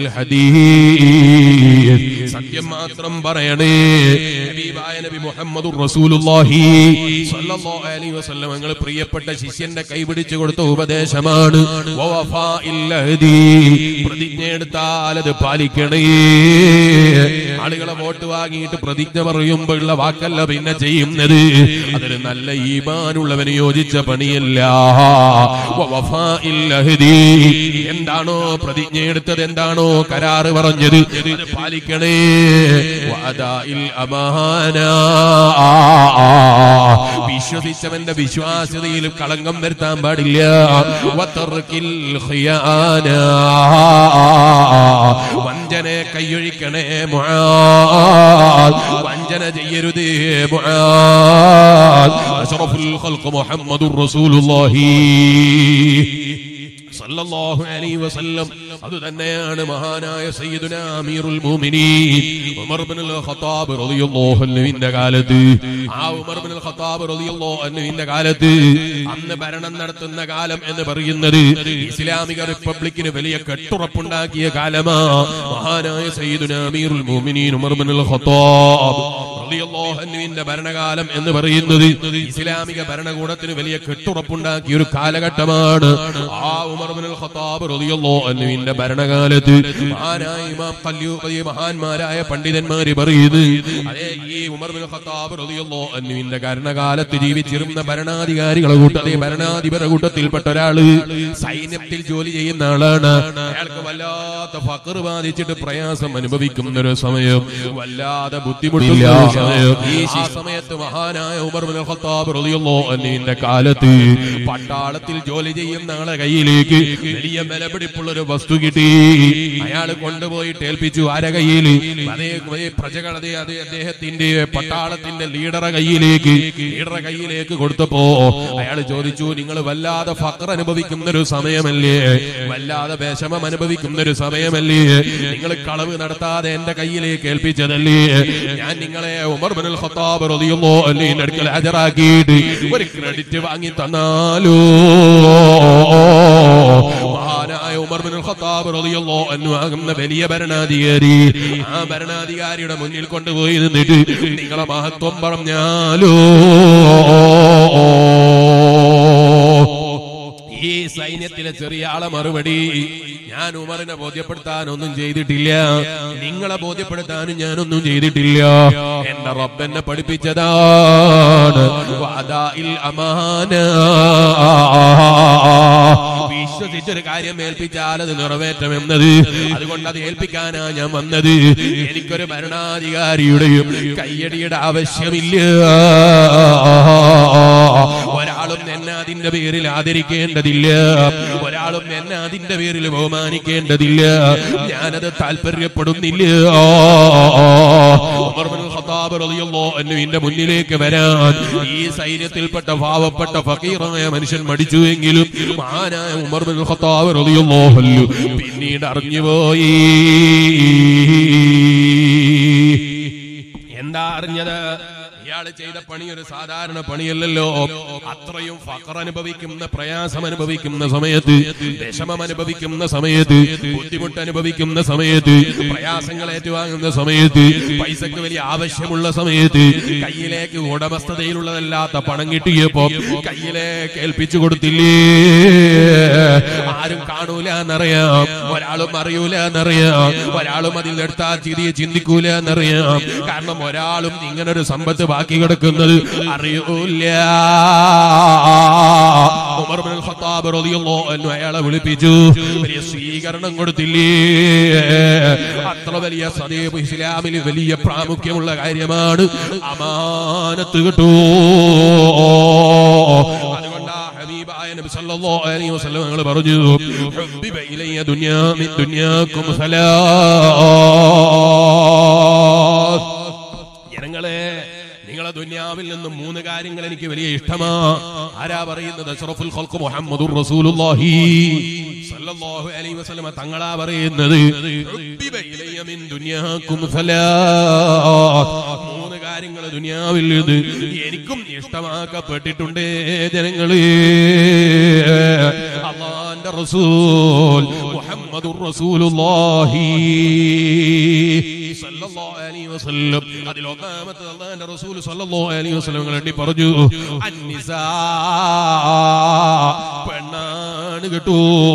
ഹദീസ് സത്യം മാത്രം പറയണേ ഹബീബായ നബി മുഹമ്മദുർ റസൂലുള്ളാഹി സ്വല്ലല്ലാഹു അലൈഹി വസല്ലം തങ്ങൾ പ്രിയപ്പെട്ട ശിഷ്യന്റെ കൈപിടിച്ചു കൊടുത്ത ഉപദേശമാണ് വവഫാഇൽ അഹ്ദി. പ്രതിജ്ഞ എടുത്താൽ അത് പാലിക്കണേ ആളുകളെ വോട്ട് വാങ്ങിയിട്ട് പ്രതിജ്ഞ പറയുമ്പോഴുള്ള വാക്കല്ല പിന്നെ ചെയ്യുന്നത് അതൊരു നല്ല ഈമാനുള്ള അതിനുള്ളവന് യോജിച്ച പണിയല്ല വഫാഇൽ അഹ്ദി. എന്താണോ പ്രതിജ്ഞ എടുത്തത് എന്താണോ കരാറ് പറഞ്ഞത് അത് പാലിക്കണേ വഅദാഇൽ അമാന വിശ്വസിച്ചവന്റെ വിശ്വാസ്യതയിൽ കളങ്കം വരുത്താൻ പാടില്ല വതർക്കിൽ ഖിയാന വഞ്ചനെ കൈയൊഴിക്കണേ മുആദ് വഞ്ചന ചെയ്യരുത് മുആദ് അഷ്റഫുൽ ഖൽഖ് മുഹമ്മദുർ റസൂലുള്ളാഹി സല്ലല്ലാഹു അലൈഹി വസല്ലം അത് തന്നെയാണ് മഹാനായ സയ്യിദുന അമീറുൽ മുഅ്മിനീൻ ഉമർ ഇബ്നുൽ ഖത്താബ് റളിയല്ലാഹു അൻഹുവിന്റെ കാലത്ത് ആ ഉമർ ഇബ്നുൽ ഖത്താബ് റളിയല്ലാഹു അൻഹുവിന്റെ കാലത്ത് അന്ന് ഭരണം നടത്തുന്ന കാലം എന്ന് പറയുന്നത് ഇസ്ലാമിക റിപ്പബ്ലിക്കിന് വലിയ കെട്ടുറപ്പുണ്ടാക്കിയ കാലമാ മഹാനായ സയ്യിദുന അമീറുൽ മുഅ്മിനീൻ ഉമർ ഇബ്നുൽ ഖത്താബ് റളിയല്ലാഹു അൻഹുവിന്റെ ഭരണകാലം എന്ന് പറയുന്നത് ഇസ്ലാമിക ഭരണകൂടത്തിന് വലിയ കെട്ടുറപ്പുണ്ടാക്കിയ ഒരു കാലഘട്ടമാണ് ആ ഉമർ ഇബ്നുൽ ഖത്താബ് റളിയല്ലാഹു അൻഹുവിന്റെ ഭരണകാലത്ത് മഹാനായ ഇമാം ഖല്യൂബി മഹാന്മാരായ പണ്ഡിതന്മാര് പറയുന്നു അതേ ഈ ഉമർ ഇബ്നുൽ ഖത്താബ് റളിയല്ലാഹു അൻഹുവിന്റെ ഭരണകാലത്ത് ജീവിച്ചിരുന്ന ഭരണാധികാരികളെ കൂട്ടത്തിൽ ഭരണാധിപരുടെ കൂട്ടത്തിൽപ്പെട്ട ഒരാള് സൈന്യത്തിൽ ജോലി ചെയ്യുന്ന ആളാണ് അയാൾക്ക് വല്ലാത്ത ഫഖർ ബാധിച്ചിട്ട് പ്രയാസം അനുഭവിക്കുന്ന ഒരു സമയം വല്ലാതെ ബുദ്ധിമുട്ടില്ല സമയം ഈ ആ സമയത്ത് മഹാനായ ഉമർ ബിൻ ഖത്താബ് റളിയല്ലാഹു അൻഹുവിന്റെ കാലത്ത് പട്ടാളത്തിൽ ജോലി ചെയ്യുന്ന ആളെ കയ്യിലേക്ക് വലിയ ബലപിടിപ്പുള്ള ഒരു വസ്തു കിട്ടി അയാൾ കൊണ്ടുപോയിട്ട് ഏൽപ്പിച്ചു ആരെ കയ്യിൽ അതേ അതേ പ്രജകൾ അതേ അതേ അദ്ദേഹത്തിന്റെ പട്ടാളത്തിന്റെ ലീഡറെ കയ്യിലേക്ക് ലീഡറെ കയ്യിലേക്ക് കൊടുത്തപ്പോ അയാൾ ചോദിച്ചു നിങ്ങൾ വല്ലാതെ ഫഖർ അനുഭവിക്കുന്ന ഒരു സമയമല്ലേ വല്ലാതെ വിഷമം അനുഭവിക്കുന്ന ഒരു സമയമല്ലേ നിങ്ങൾ കളവ് നടത്താതെ എന്റെ കയ്യിലേക്ക് ഏൽപ്പിച്ചതല്ലേ ഞാൻ നിങ്ങളെ ഉമർ ബിൻ ഖത്താബ് റളിയല്ലാഹു അൻഹുവിന്റെ അടുക്കൽ ഹാജരാക്കിയിട്ട് ഒരു ക്രെഡിറ്റ് വാങ്ങി തന്നാലോ മഹാനായ ഉമർ ബിൻ ഖത്താബ് റളിയല്ലാഹു അൻഹു ആകുന്ന വലിയ ഭരണാധികാരി ആ ഭരണാധികാരിയുടെ മുന്നിൽ കൊണ്ടുപോയി നിന്നിട്ട് നിങ്ങളെ മഹത്വം പറഞ്ഞാലോ ഈ സൈന്യത്തിലെ ചെറിയ ആളെ മറുപടി ഞാൻ ഉമറിനെ ബോധ്യപ്പെടുത്താൻ ഒന്നും ചെയ്തിട്ടില്ല നിങ്ങളെ ബോധ്യപ്പെടുത്താനും ഞാനൊന്നും ചെയ്തിട്ടില്ല എന്റെ റബ്ബെന്നെ പഠിപ്പിച്ചതാണ് വഅദാഇൽ അമാന വിശ്വസിച്ചൊരു കാര്യം ഏൽപ്പിച്ചാൽ അത് നിറവേറ്റമെന്നത് അതുകൊണ്ട് അത് ഏൽപ്പിക്കാനാ ഞാൻ വന്നത് എനിക്കൊരു ഭരണാധികാരിയുടെയും കയ്യടിയുടെ ആവശ്യമില്ല ഒരാളും എന്നെ അതിന്റെ പേരിൽ ആദരിക്കേണ്ടതില്ല ഒരാളും എന്നെ അതിന്റെ പേരിൽ ബഹുമാനിക്കേണ്ടതില്ല ഞാനത് താല്പര്യപ്പെടുന്നില്ല ഉമർ ബിൻ ഖത്താബ് റളിയല്ലാഹു അൻഹുവിന്റെ മുന്നിലേക്ക് വരാൻ ഈ സൈന്യത്തിൽപ്പെട്ട പാവപ്പെട്ട ഫക്കീറായ മനുഷ്യൻ മടിച്ചുവെങ്കിലും മഹാനായ ഉമർ ബിൻ ഖത്താബ് റളിയല്ലാഹു അൻഹു പിന്നീട് അറിഞ്ഞുപോയി എന്താ അറിഞ്ഞത് ഇയാൾ ചെയ്ത പണി ഒരു സാധാരണ പണിയല്ലല്ലോ അത്രയും ഫഖർ അനുഭവിക്കുന്ന പ്രയാസം അനുഭവിക്കുന്ന സമയത്ത് വിഷമം അനുഭവിക്കുന്ന സമയത്ത് ബുദ്ധിമുട്ട് അനുഭവിക്കുന്ന സമയത്ത് പ്രയാസങ്ങൾ ഏറ്റുവാങ്ങുന്ന സമയത്ത് പൈസക്ക് വലിയ ആവശ്യമുള്ള സമയത്ത് കയ്യിലേക്ക് ഉടമസ്ഥതയിലുള്ളതല്ലാത്ത പണം കിട്ടിയപ്പോ കയ്യിലേക്ക് ഏൽപ്പിച്ചു കൊടുത്തില്ലേ ആരും കാണൂല എന്നറിയാം ഒരാളും അറിയൂല എന്നറിയാം ഒരാളും അതിൽ എടുത്താൽ ചിരിയെ ചിന്തിക്കൂല എന്നറിയാം കാരണം ഒരാളും ഇങ്ങനൊരു സമ്പത്ത് ബാക്കി കിടക്കുന്നത് അറിയൂല ഉമർ ബിൻ ഖത്താബ് റളിയല്ലാഹു അൻഹു അയാളെ വിളിപ്പിച്ചു വലിയ സ്വീകരണം കൊടുത്തില്ലേ അത്ര വലിയ സദീബ് ഇസ്ലാമിൽ വലിയ പ്രാമുഖ്യമുള്ള കാര്യമാണ് അമാനത്ത് കിട്ടൂ അതുകൊണ്ടാ ഹബീബായ നബി സല്ലല്ലാഹു അലൈഹി വസല്ലം ഞങ്ങൾ പറഞ്ഞു ഹബ്ബിബ ഇലയ്യ ദുനിയാ മിൻ ദുനിയാകും സലാസ് ജനങ്ങളെ നിങ്ങളെ ദുനിയാവിൽ നിന്ന് മൂന്ന് കാര്യങ്ങൾ എനിക്ക് വലിയ ഇഷ്ടമാ ആരാ പറയുന്നത് അഷ്റഫുൽ ഖൽഖ് മുഹമ്മദുർ റസൂലുള്ളാഹി സല്ലല്ലാഹു അലൈഹി വസല്ലമ തങ്ങളാ പറയുന്നത് ഹബ്ബിബ ഇലയ്യ മിൻ ദുനിയാകും സലാസ് മൂന്ന് കാര്യങ്ങൾ ദുനിയാവിൽ നിന്ന് എനിക്കും ഇഷ്ടമാക്കപ്പെട്ടിട്ടുണ്ട് ജനങ്ങളെ അള്ളാന്റെ റസൂൽ മുഹമ്മദുർ റസൂലുള്ളാഹി സല്ലല്ലാഹു അലൈഹി വസല്ലം അതിൽ ഒന്നാമത്തെ അള്ളാന്റെ റസൂൽ സല്ലല്ലാഹു അലൈഹി വസല്ലം നിങ്ങൾ എണ്ണി പറഞ്ഞു അന്നിസാ പെണ്ണാണ് കേട്ടോ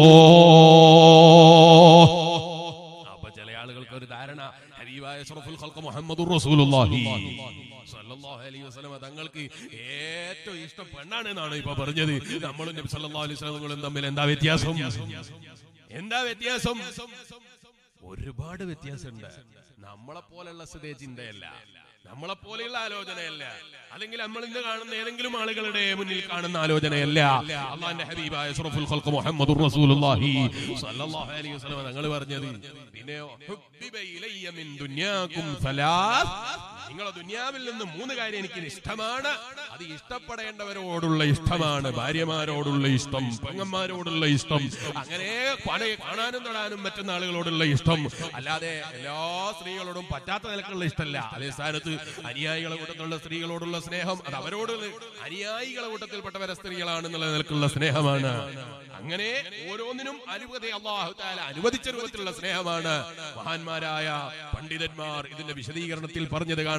അപ്പൊ ചില ആളുകൾക്ക് ഒരു ധാരണ ഹബീബായ അഷ്റഫുൽ ഖൽഖ് മുഹമ്മദുർ റസൂലുള്ളാഹി സ്വല്ലല്ലാഹു അലൈഹി വസല്ലമ തങ്ങൾക്ക് ഏറ്റവും ഇഷ്ടം പെണ്ണാണ് എന്നാണ് ഇപ്പൊ പറഞ്ഞത് നമ്മളും നബി സല്ലല്ലാഹു അലൈഹി വസല്ലമകളും തമ്മിൽ എന്താ വ്യത്യാസം എന്താ വ്യത്യാസം ഒരുപാട് വ്യത്യാസമുണ്ട് നമ്മളെ പോലെയുള്ള സ്ഥിതി ചിന്തയല്ല നമ്മളെ പോലെയുള്ള ആലോചനയല്ല അല്ലെങ്കിൽ നമ്മൾ ഇന്ന് കാണുന്ന ഏതെങ്കിലും ആളുകളുടെ മുന്നിൽ കാണുന്ന ആലോചനയല്ല അള്ളാന്റെ ഹബീബായ അഷ്റഫുൽ ഖൽഖ് മുഹമ്മദുർ റസൂലുള്ളാഹി സ്വല്ലല്ലാഹു അലൈഹി വസല്ലം തങ്ങൾ പറഞ്ഞത് പിന്നെയോ ഹുബ്ബിബ ഇലയ്യ മിൻ ദുനിയാകും സലാസ് നിങ്ങളെ ദുനിയാവിൽ നിന്ന് മൂന്ന് കാര്യം എനിക്ക് ഇഷ്ടമാണ് അത് ഇഷ്ടപ്പെടേണ്ടവരോടുള്ള ഇഷ്ടമാണ് ഭാര്യമാരോടുള്ള ഇഷ്ടം പെങ്ങന്മാരോടുള്ള ഇഷ്ടം അങ്ങനെ പണി കാണാനും തൊടാനും പറ്റുന്ന ആളുകളോടുള്ള ഇഷ്ടം അല്ലാതെ എല്ലാ സ്ത്രീകളോടും പറ്റാത്ത നിലക്കുള്ള ഇഷ്ടമല്ല അതേ സ്ഥാനത്ത് അനുയായികളെ കൂട്ടത്തിലുള്ള സ്ത്രീകളോടുള്ള സ്നേഹം അത് അവരോട് അനുയായികളെ കൂട്ടത്തിൽപ്പെട്ടവരെ സ്ത്രീകളാണെന്നുള്ള നിലക്കുള്ള സ്നേഹമാണ് അങ്ങനെ ഓരോന്നിനും അനുമതി അള്ളാഹു താല അനുവദിച്ച രൂപത്തിലുള്ള സ്നേഹമാണ് മഹാന്മാരായ പണ്ഡിതന്മാർ ഇതിന്റെ വിശദീകരണത്തിൽ പറഞ്ഞത് കാണാം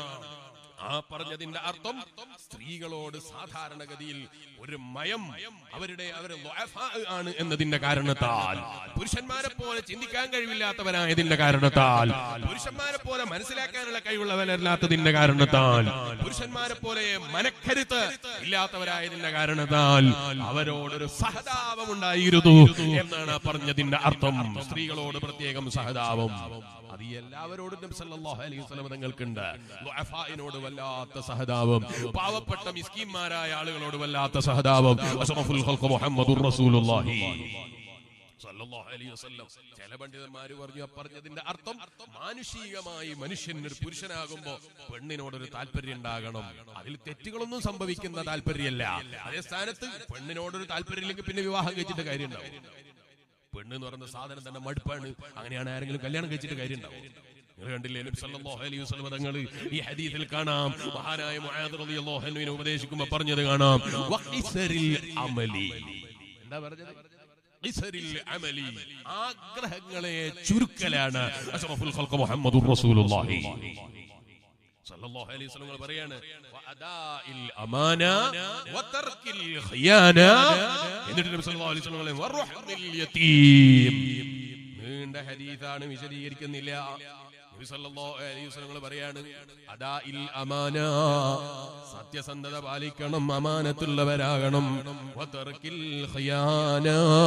ആ പറഞ്ഞതിന്റെ അർത്ഥം സ്ത്രീകളോട് സാധാരണഗതിയിൽ ഒരു മയം അവരുടെ അവർ ളുഅഫാ ആണ് എന്നതിന്റെ കാരണത്താൽ പുരുഷന്മാരെ പോലെ ചിന്തിക്കാൻ കഴിവില്ലാത്തവരായതിന്റെ കാരണത്താൽ പുരുഷന്മാരെ പോലെ മനസ്സിലാക്കാനുള്ള കഴിവുള്ളവരല്ലാത്തതിന്റെ കാരണത്താൽ പുരുഷന്മാരെ പോലെ മനക്കരുത്ത് ഇല്ലാത്തവരായതിന്റെ കാരണത്താൽ അവരോടൊരു സഹതാപം ഉണ്ടായിരുന്നു എന്നാണ് ആ പറഞ്ഞതിന്റെ അർത്ഥം സ്ത്രീകളോട് പ്രത്യേകം സഹതാപം അത് എല്ലാവരോടും നബി സല്ലല്ലാഹു അലൈഹി വസല്ലം തങ്ങൾക്കുണ്ട് ളുഅഫായിനോട് വല്ലാത്ത സഹതാപം പാവപ്പെട്ട മിസ്കിന്മാരായ ആളുകളോട് വല്ലാത്ത സഹതാപം അഷ്റഫുൽ ഖൽഖ് മുഹമ്മദുർ റസൂലുള്ളാഹി സല്ലല്ലാഹു അലൈഹി വസല്ലം ചില പണ്ഡിതന്മാര് പറഞ്ഞു ആ പറഞ്ഞതിന്റെ അർത്ഥം മാനുഷികമായി മനുഷ്യൻ ഒരു പുരുഷനാകുമ്പോ പെണ്ണിനോടൊരു താല്പര്യം ഉണ്ടാകണം അതിൽ തെറ്റുകളൊന്നും സംഭവിക്കുന്ന താല്പര്യമല്ല അതേ സ്ഥാനത്ത് പെണ്ണിനോടൊരു താല്പര്യം ഇല്ലെങ്കിൽ പിന്നെ വിവാഹം കഴിച്ചിട്ട് കാര്യം ഉണ്ടാവും പെണ്ണ് എന്ന് പറയുന്ന സാധനം തന്നെ മടുപ്പാണ് അങ്ങനെയാണ് ആരെങ്കിലും കല്യാണം കഴിച്ചിട്ട് കാര്യം ഉണ്ടാവും നിങ്ങൾ കണ്ടില്ലേ നബി സല്ലല്ലാഹു അലൈഹി വസല്ലം തങ്ങൾ ഈ ഹദീസിൽ കാണാം മഹാനായ മുആദ് റളിയല്ലാഹു അൻഹുവിനെ ഉപദേശിക്കുമ്പോൾ പറഞ്ഞത് കാണാം വഖിസരിൽ അമലി എന്താ പറഞ്ഞത് ഖിസരിൽ അമലി ആഗ്രഹങ്ങളെ ചുരുക്കലാണ് അഷ്റഫുൽ ഖൽഖ് മുഹമ്മദുർ റസൂലുള്ളാഹി സല്ലല്ലാഹു അലൈഹി വസല്ലം പറയാണ് വഅദാഇൽ അമാന വതർക്കിൽ ഖിയാന എന്നിട്ട് നബി സല്ലല്ലാഹു അലൈഹി വസല്ലം പറയും വറഹ്മിൽ യതീം നീണ്ട ഹദീസാണ് വിശദീകരിക്കുന്നില്ല നബി സല്ലല്ലാഹു അലൈഹി വസല്ലം പറയാണ് അദാഇൽ അമാന സത്യസന്ധത പാലിക്കണം അമാനത്തുള്ളവരാകണം വതർക്കിൽ ഖിയാന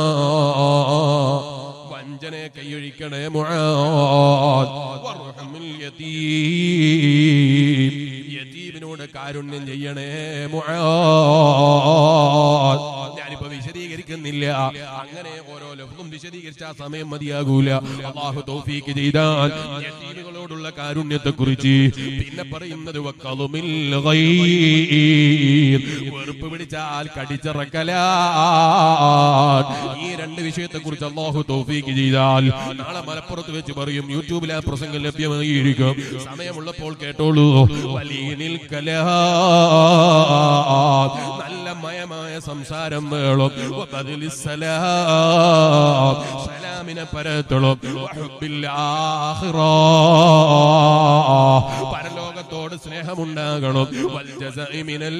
വഞ്ചനെ കൈയൊഴിക്കണേ മുആദ് വറഹ്മിൽ യതീം യതീമിനോട് കാരുണ്യം ചെയ്യണേ മുആദ് ഞാനിപ്പോ വിശദീകരിക്കുന്നില്ല അങ്ങനെ ഓരോ ലഫ്ലും വിശദീകരിച്ച ആ സമയം മതിയാകൂല അള്ളാഹു തൗഫീക്ക് ചെയ്താൽ യതീമുകളോടുള്ള കാരുണ്യത്തെ കുറിച്ച് പിന്നെ പറയുന്നത് വക്കലുമിൽ ഗൈർ. വെറുപ്പ് പിടിച്ചാൽ കടിച്ചിറക്കല ഈ രണ്ട് വിഷയത്തെ കുറിച്ച് അള്ളാഹു തൗഫീക്ക് ചെയ്താൽ നാളെ മലപ്പുറത്ത് വെച്ച് പറയും യൂട്യൂബിൽ ആ പ്രസംഗം ലഭ്യമായിരിക്കും സമയമുള്ളപ്പോൾ കേട്ടോളൂ വലിയനിൽ കലാ നല്ല മയമായ സംസാരം വേണം വബദിലി സലാം സലാമിനെ പരത്തോളം വഹുബ്ബിൽ ആഖിറ പരലോകത്തോട് സ്നേഹമുണ്ടാകണം വൽ ജസഇ മിനൽ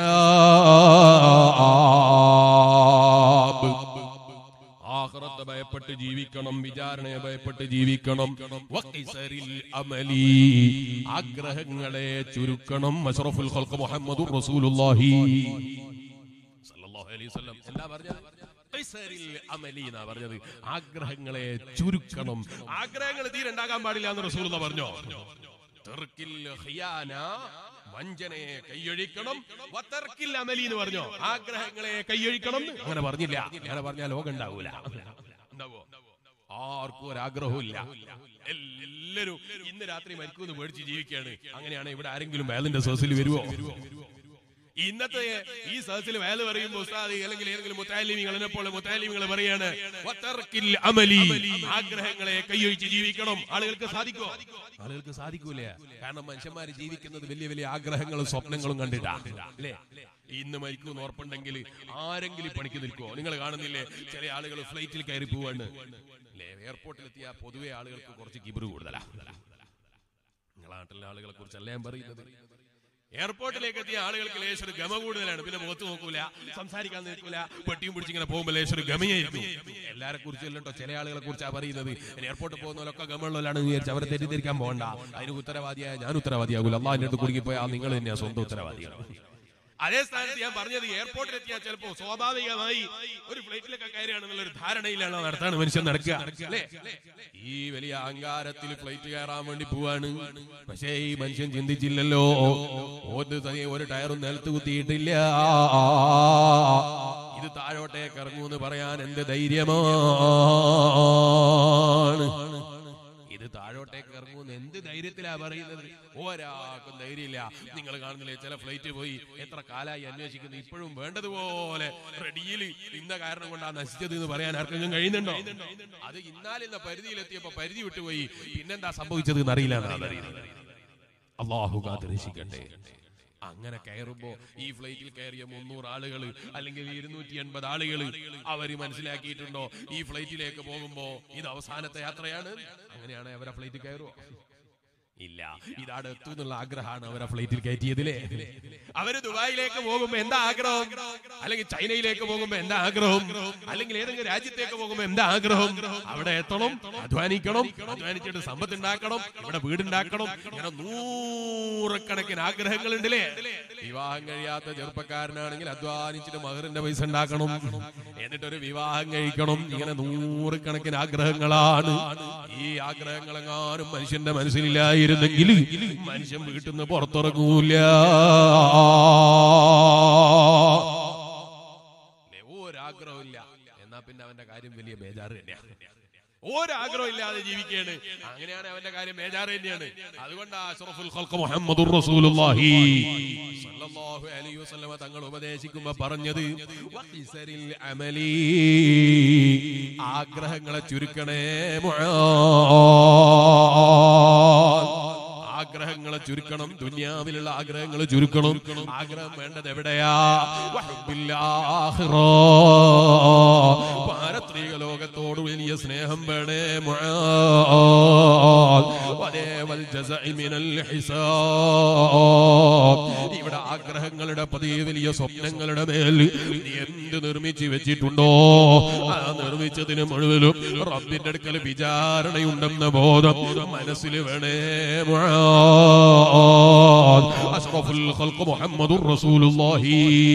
ഹിസാബ് ആഖിറത്തെ ഭയപ്പെട്ട് ജീവിക്കണം വിചാരണയെ ഭയപ്പെട്ട് ജീവിക്കണം വഖിസരിൽ അമലി ആഗ്രഹങ്ങളെ ചുരുക്കണം അഷ്റഫുൽ ഖൽഖ് മുഹമ്മദുർ റസൂലുള്ളാഹി സല്ലല്ലാഹു അലൈഹി വസല്ലം എന്താ പറഞ്ഞത് ഖിസരിൽ അമലി എന്നാ പറഞ്ഞത് ആഗ്രഹങ്ങളെ ചുരുക്കണം ആഗ്രഹങ്ങൾ തീരെ ഉണ്ടാകാൻ പാടില്ല എന്ന് റസൂലുള്ള പറഞ്ഞോ തെർക്കിൽ ഖിയാന വഞ്ചനയെ കൈയൊഴിക്കണം വതർക്കിൽ അമലി എന്ന് പറഞ്ഞോ ആഗ്രഹങ്ങളെ കൈയൊഴിക്കണം എന്ന് അങ്ങനെ പറഞ്ഞില്ല അങ്ങനെ പറഞ്ഞാൽ ലോകം ഉണ്ടാവൂല ഉണ്ടാവോ ആർക്കും ഒരാഗ്രഹവും ഇല്ല എല്ലാരും ഇന്ന് രാത്രി മരിക്കൂന്ന് മേടിച്ച് ജീവിക്കുകയാണ് അങ്ങനെയാണ് ഇവിടെ ആരെങ്കിലും വേലിന്റെ സോസിൽ വരുവോ ഇന്നത്തെ ഈ സദസ്സിൽ വേല പറയുമ്പോൾ ഉസ്താദ് അല്ലെങ്കിൽ ഏതെങ്കിലും മുത്താലിമികളെ പോലെ മുത്താലിമികൾ പറയാണ് വതർക്കിൽ അമലി ആഗ്രഹങ്ങളെ കൈയൊഴിച്ച് ജീവിക്കണം ആളുകൾക്ക് സാധിക്കോ ആളുകൾക്ക് സാധിക്കൂല കാരണം മനുഷ്യന്മാർ ജീവിക്കുന്നത് വലിയ വലിയ ആഗ്രഹങ്ങളും സ്വപ്നങ്ങളും കണ്ടിട്ടാ അല്ലേ ഇന്ന് മരിക്കൂന്ന് ഉറപ്പുണ്ടെങ്കിൽ ആരെങ്കിലും ഈ പണിക്ക് നിൽക്കുമോ നിങ്ങൾ കാണുന്നില്ലേ ചില ആളുകൾ ഫ്ലൈറ്റിൽ കയറി പോവാണ് അല്ലേ എയർപോർട്ടിലെത്തിയ പൊതുവെ ആളുകൾക്ക് കുറച്ച് കിബിറ് കൂടുതലാ നിങ്ങളെ നാട്ടിലെ ആളുകളെ കുറിച്ചല്ല ഞാൻ പറയുന്നത് എയർപോർട്ടിലേക്ക് എത്തിയ ആളുകൾക്ക് ലേശർ ഗമ കൂടുതലാണ് പിന്നെ മുഖത്ത് നോക്കൂല സംസാരിക്കാൻ നിൽക്കൂല പെട്ടിയും പിടിച്ചിങ്ങനെ പോകുമ്പോൾ ലേശർ ഗമയായിരിക്കും എല്ലാരെ കുറിച്ചല്ലോ കേട്ടോ ചില ആളുകളെ കുറിച്ചാണ് പറയുന്നത് ഇനി എയർപോർട്ടിൽ പോകുന്നവരൊക്കെ ഗമയുള്ളവരാണ് വിചാരിച്ച് അവരെ തെറ്റിദ്ധരിക്കാൻ പോകണ്ട അതിന് ഉത്തരവാദിയായ ഞാൻ ഉത്തരവാദിയാകൂല അള്ളാഹിന്റെ അടുത്ത് കുടുങ്ങിപ്പോയാൽ നിങ്ങൾ തന്നെയാണ് സ്വന്തം ഉത്തരവാദിയാണ് അതേ സ്ഥാനത്ത് ഞാൻ പറഞ്ഞത് എയർപോർട്ടിൽ എത്തിയാൽ ചിലപ്പോ സ്വാഭാവികമായി ഒരു ഫ്ലൈറ്റിലൊക്കെ കയറുകയാണെന്നുള്ള ഒരു ധാരണയിലാണ് നടത്താണ് മനുഷ്യൻ നടക്കുക അല്ലേ ഈ വലിയ അഹങ്കാരത്തിൽ ഫ്ലൈറ്റ് കയറാൻ വേണ്ടി പോവാണ് പക്ഷേ ഈ മനുഷ്യൻ ചിന്തിച്ചില്ലല്ലോ ഒരു തനി- ഒരു ടയറും നിലത്ത് കുത്തിയിട്ടില്ല ഇത് താഴോട്ടേക്ക് ഇറങ്ങൂന്ന് പറയാൻ എന്ത് ധൈര്യമാണ് ഇത് താഴോട്ടേക്ക് ഇറങ്ങുമെന്ന് എന്ത് ധൈര്യത്തിലാ പറയുന്നത് ഒരാൾക്കും ധൈര്യമില്ല നിങ്ങൾ കാണുന്നില്ലേ ചില ഫ്ലൈറ്റ് പോയി എത്ര കാലായി അന്വേഷിക്കുന്നു ഇപ്പോഴും വേണ്ടതുപോലെ റെഡിയിൽ ഇന്ന കാരണം കൊണ്ടാ നശിച്ചത് എന്ന് പറയാൻ ആർക്കെങ്കിലും കഴിയുന്നുണ്ടോ അത് ഇന്നാലിന്ന പരിധിയിലെത്തിയപ്പോ പരിധി വിട്ടുപോയി പിന്നെന്താ സംഭവിച്ചത് എന്ന് അറിയില്ല എന്നാണ് അറിയുന്നത് അള്ളാഹു കാത്തിരക്ഷിക്കട്ടെ അങ്ങനെ കയറുമ്പോ ഈ ഫ്ലൈറ്റിൽ കയറിയ മുന്നൂറ് ആളുകൾ അല്ലെങ്കിൽ ഇരുന്നൂറ്റി എൺപത് ആളുകൾ അവര് മനസ്സിലാക്കിയിട്ടുണ്ടോ ഈ ഫ്ലൈറ്റിലേക്ക് പോകുമ്പോ ഇത് അവസാനത്തെ യാത്രയാണ് അങ്ങനെയാണ് അവരെ ഫ്ലൈറ്റിൽ കയറുമോ ഇല്ല ഇതാണ് എത്തും എന്നുള്ള ആഗ്രഹമാണ് അവരെ ഫ്ലൈറ്റിൽ കയറ്റിയതിലെ അവര് ദുബായിലേക്ക് പോകുമ്പോ എന്താ ആഗ്രഹം അല്ലെങ്കിൽ ചൈനയിലേക്ക് പോകുമ്പോ എന്താ ആഗ്രഹം അല്ലെങ്കിൽ ഏതെങ്കിലും രാജ്യത്തേക്ക് പോകുമ്പോ എന്താ ആഗ്രഹം അവിടെ എത്തണം അധ്വാനിക്കണം അധ്വാനിച്ചിട്ട് സമ്പത്ത് ഉണ്ടാക്കണം ഇവിടെ വീടുണ്ടാക്കണം ഇങ്ങനെ നൂറുകണക്കിന് ആഗ്രഹങ്ങളുണ്ടല്ലേ വിവാഹം കഴിയാത്ത ചെറുപ്പക്കാരനാണെങ്കിൽ അധ്വാനിച്ചിട്ട് മകറിന്റെ പൈസ ഉണ്ടാക്കണം എന്നിട്ടൊരു വിവാഹം കഴിക്കണം ഇങ്ങനെ നൂറുകണക്കിന് ആഗ്രഹങ്ങളാണ് ഈ ആഗ്രഹങ്ങളെങ്ങാനും മനുഷ്യന്റെ മനസ്സിലില്ലായിരുന്നെങ്കിൽ മനുഷ്യൻ വീട്ടിൽ നിന്ന് പുറത്തിറങ്ങൂല ല്ലേ, ഒരാഗ്രഹമില്ല എന്നാ പിന്നെ അവന്റെ കാര്യം വലിയ ബേജാറ് തന്നെയാണ് ഒരാഗ്രഹം ഇല്ലാതെ ജീവിക്കുകയാണ് അങ്ങനെയാണ് അവന്റെ കാര്യം ബേജാറ് തന്നെയാണ് അതുകൊണ്ട് അഷ്റഫുൽ ഖൽഖ് മുഹമ്മദുർ റസൂലുള്ളാഹി സ്വല്ലല്ലാഹു അലൈഹി വസല്ലമ തങ്ങൾ ഉപദേശിക്കുമ്പോ പറഞ്ഞത് വഖിസരിൽ അമലി ആഗ്രഹങ്ങളെ ചുരുക്കണേ മുആദ് ആഗ്രഹങ്ങളെ ചുരുക്കണം ദുനിയാവിലുള്ള ആഗ്രഹങ്ങൾ ചുരുക്കണം ആഗ്രഹം വേണ്ടത് എവിടെയാ വഹബ്ബിൽ ആഖിറ. പാരത്രിക ലോകത്തോട് വലിയ സ്നേഹം വേണേ മുആദ്. വലേ വൽ ജസഇ മിനൽ ഹിസാബ്. ഇവിടെ ആഗ്രഹങ്ങളുടെ പതിയെ വലിയ സ്വപ്നങ്ങളുടെ മേൽ നീ എന്ത് നിർമ്മിച്ചു വെച്ചിട്ടുണ്ടോ ആ നിർമ്മിച്ചതിന് മുഴുവനും റബ്ബിന്റെ അടുക്കൽ വിചാരണയുണ്ടെന്ന ബോധം മനസ്സിൽ വേണേ മുആദ്. അഷ്റഫുൽ ഖൽഖ് മുഹമ്മദുർ റസൂലുള്ളാഹി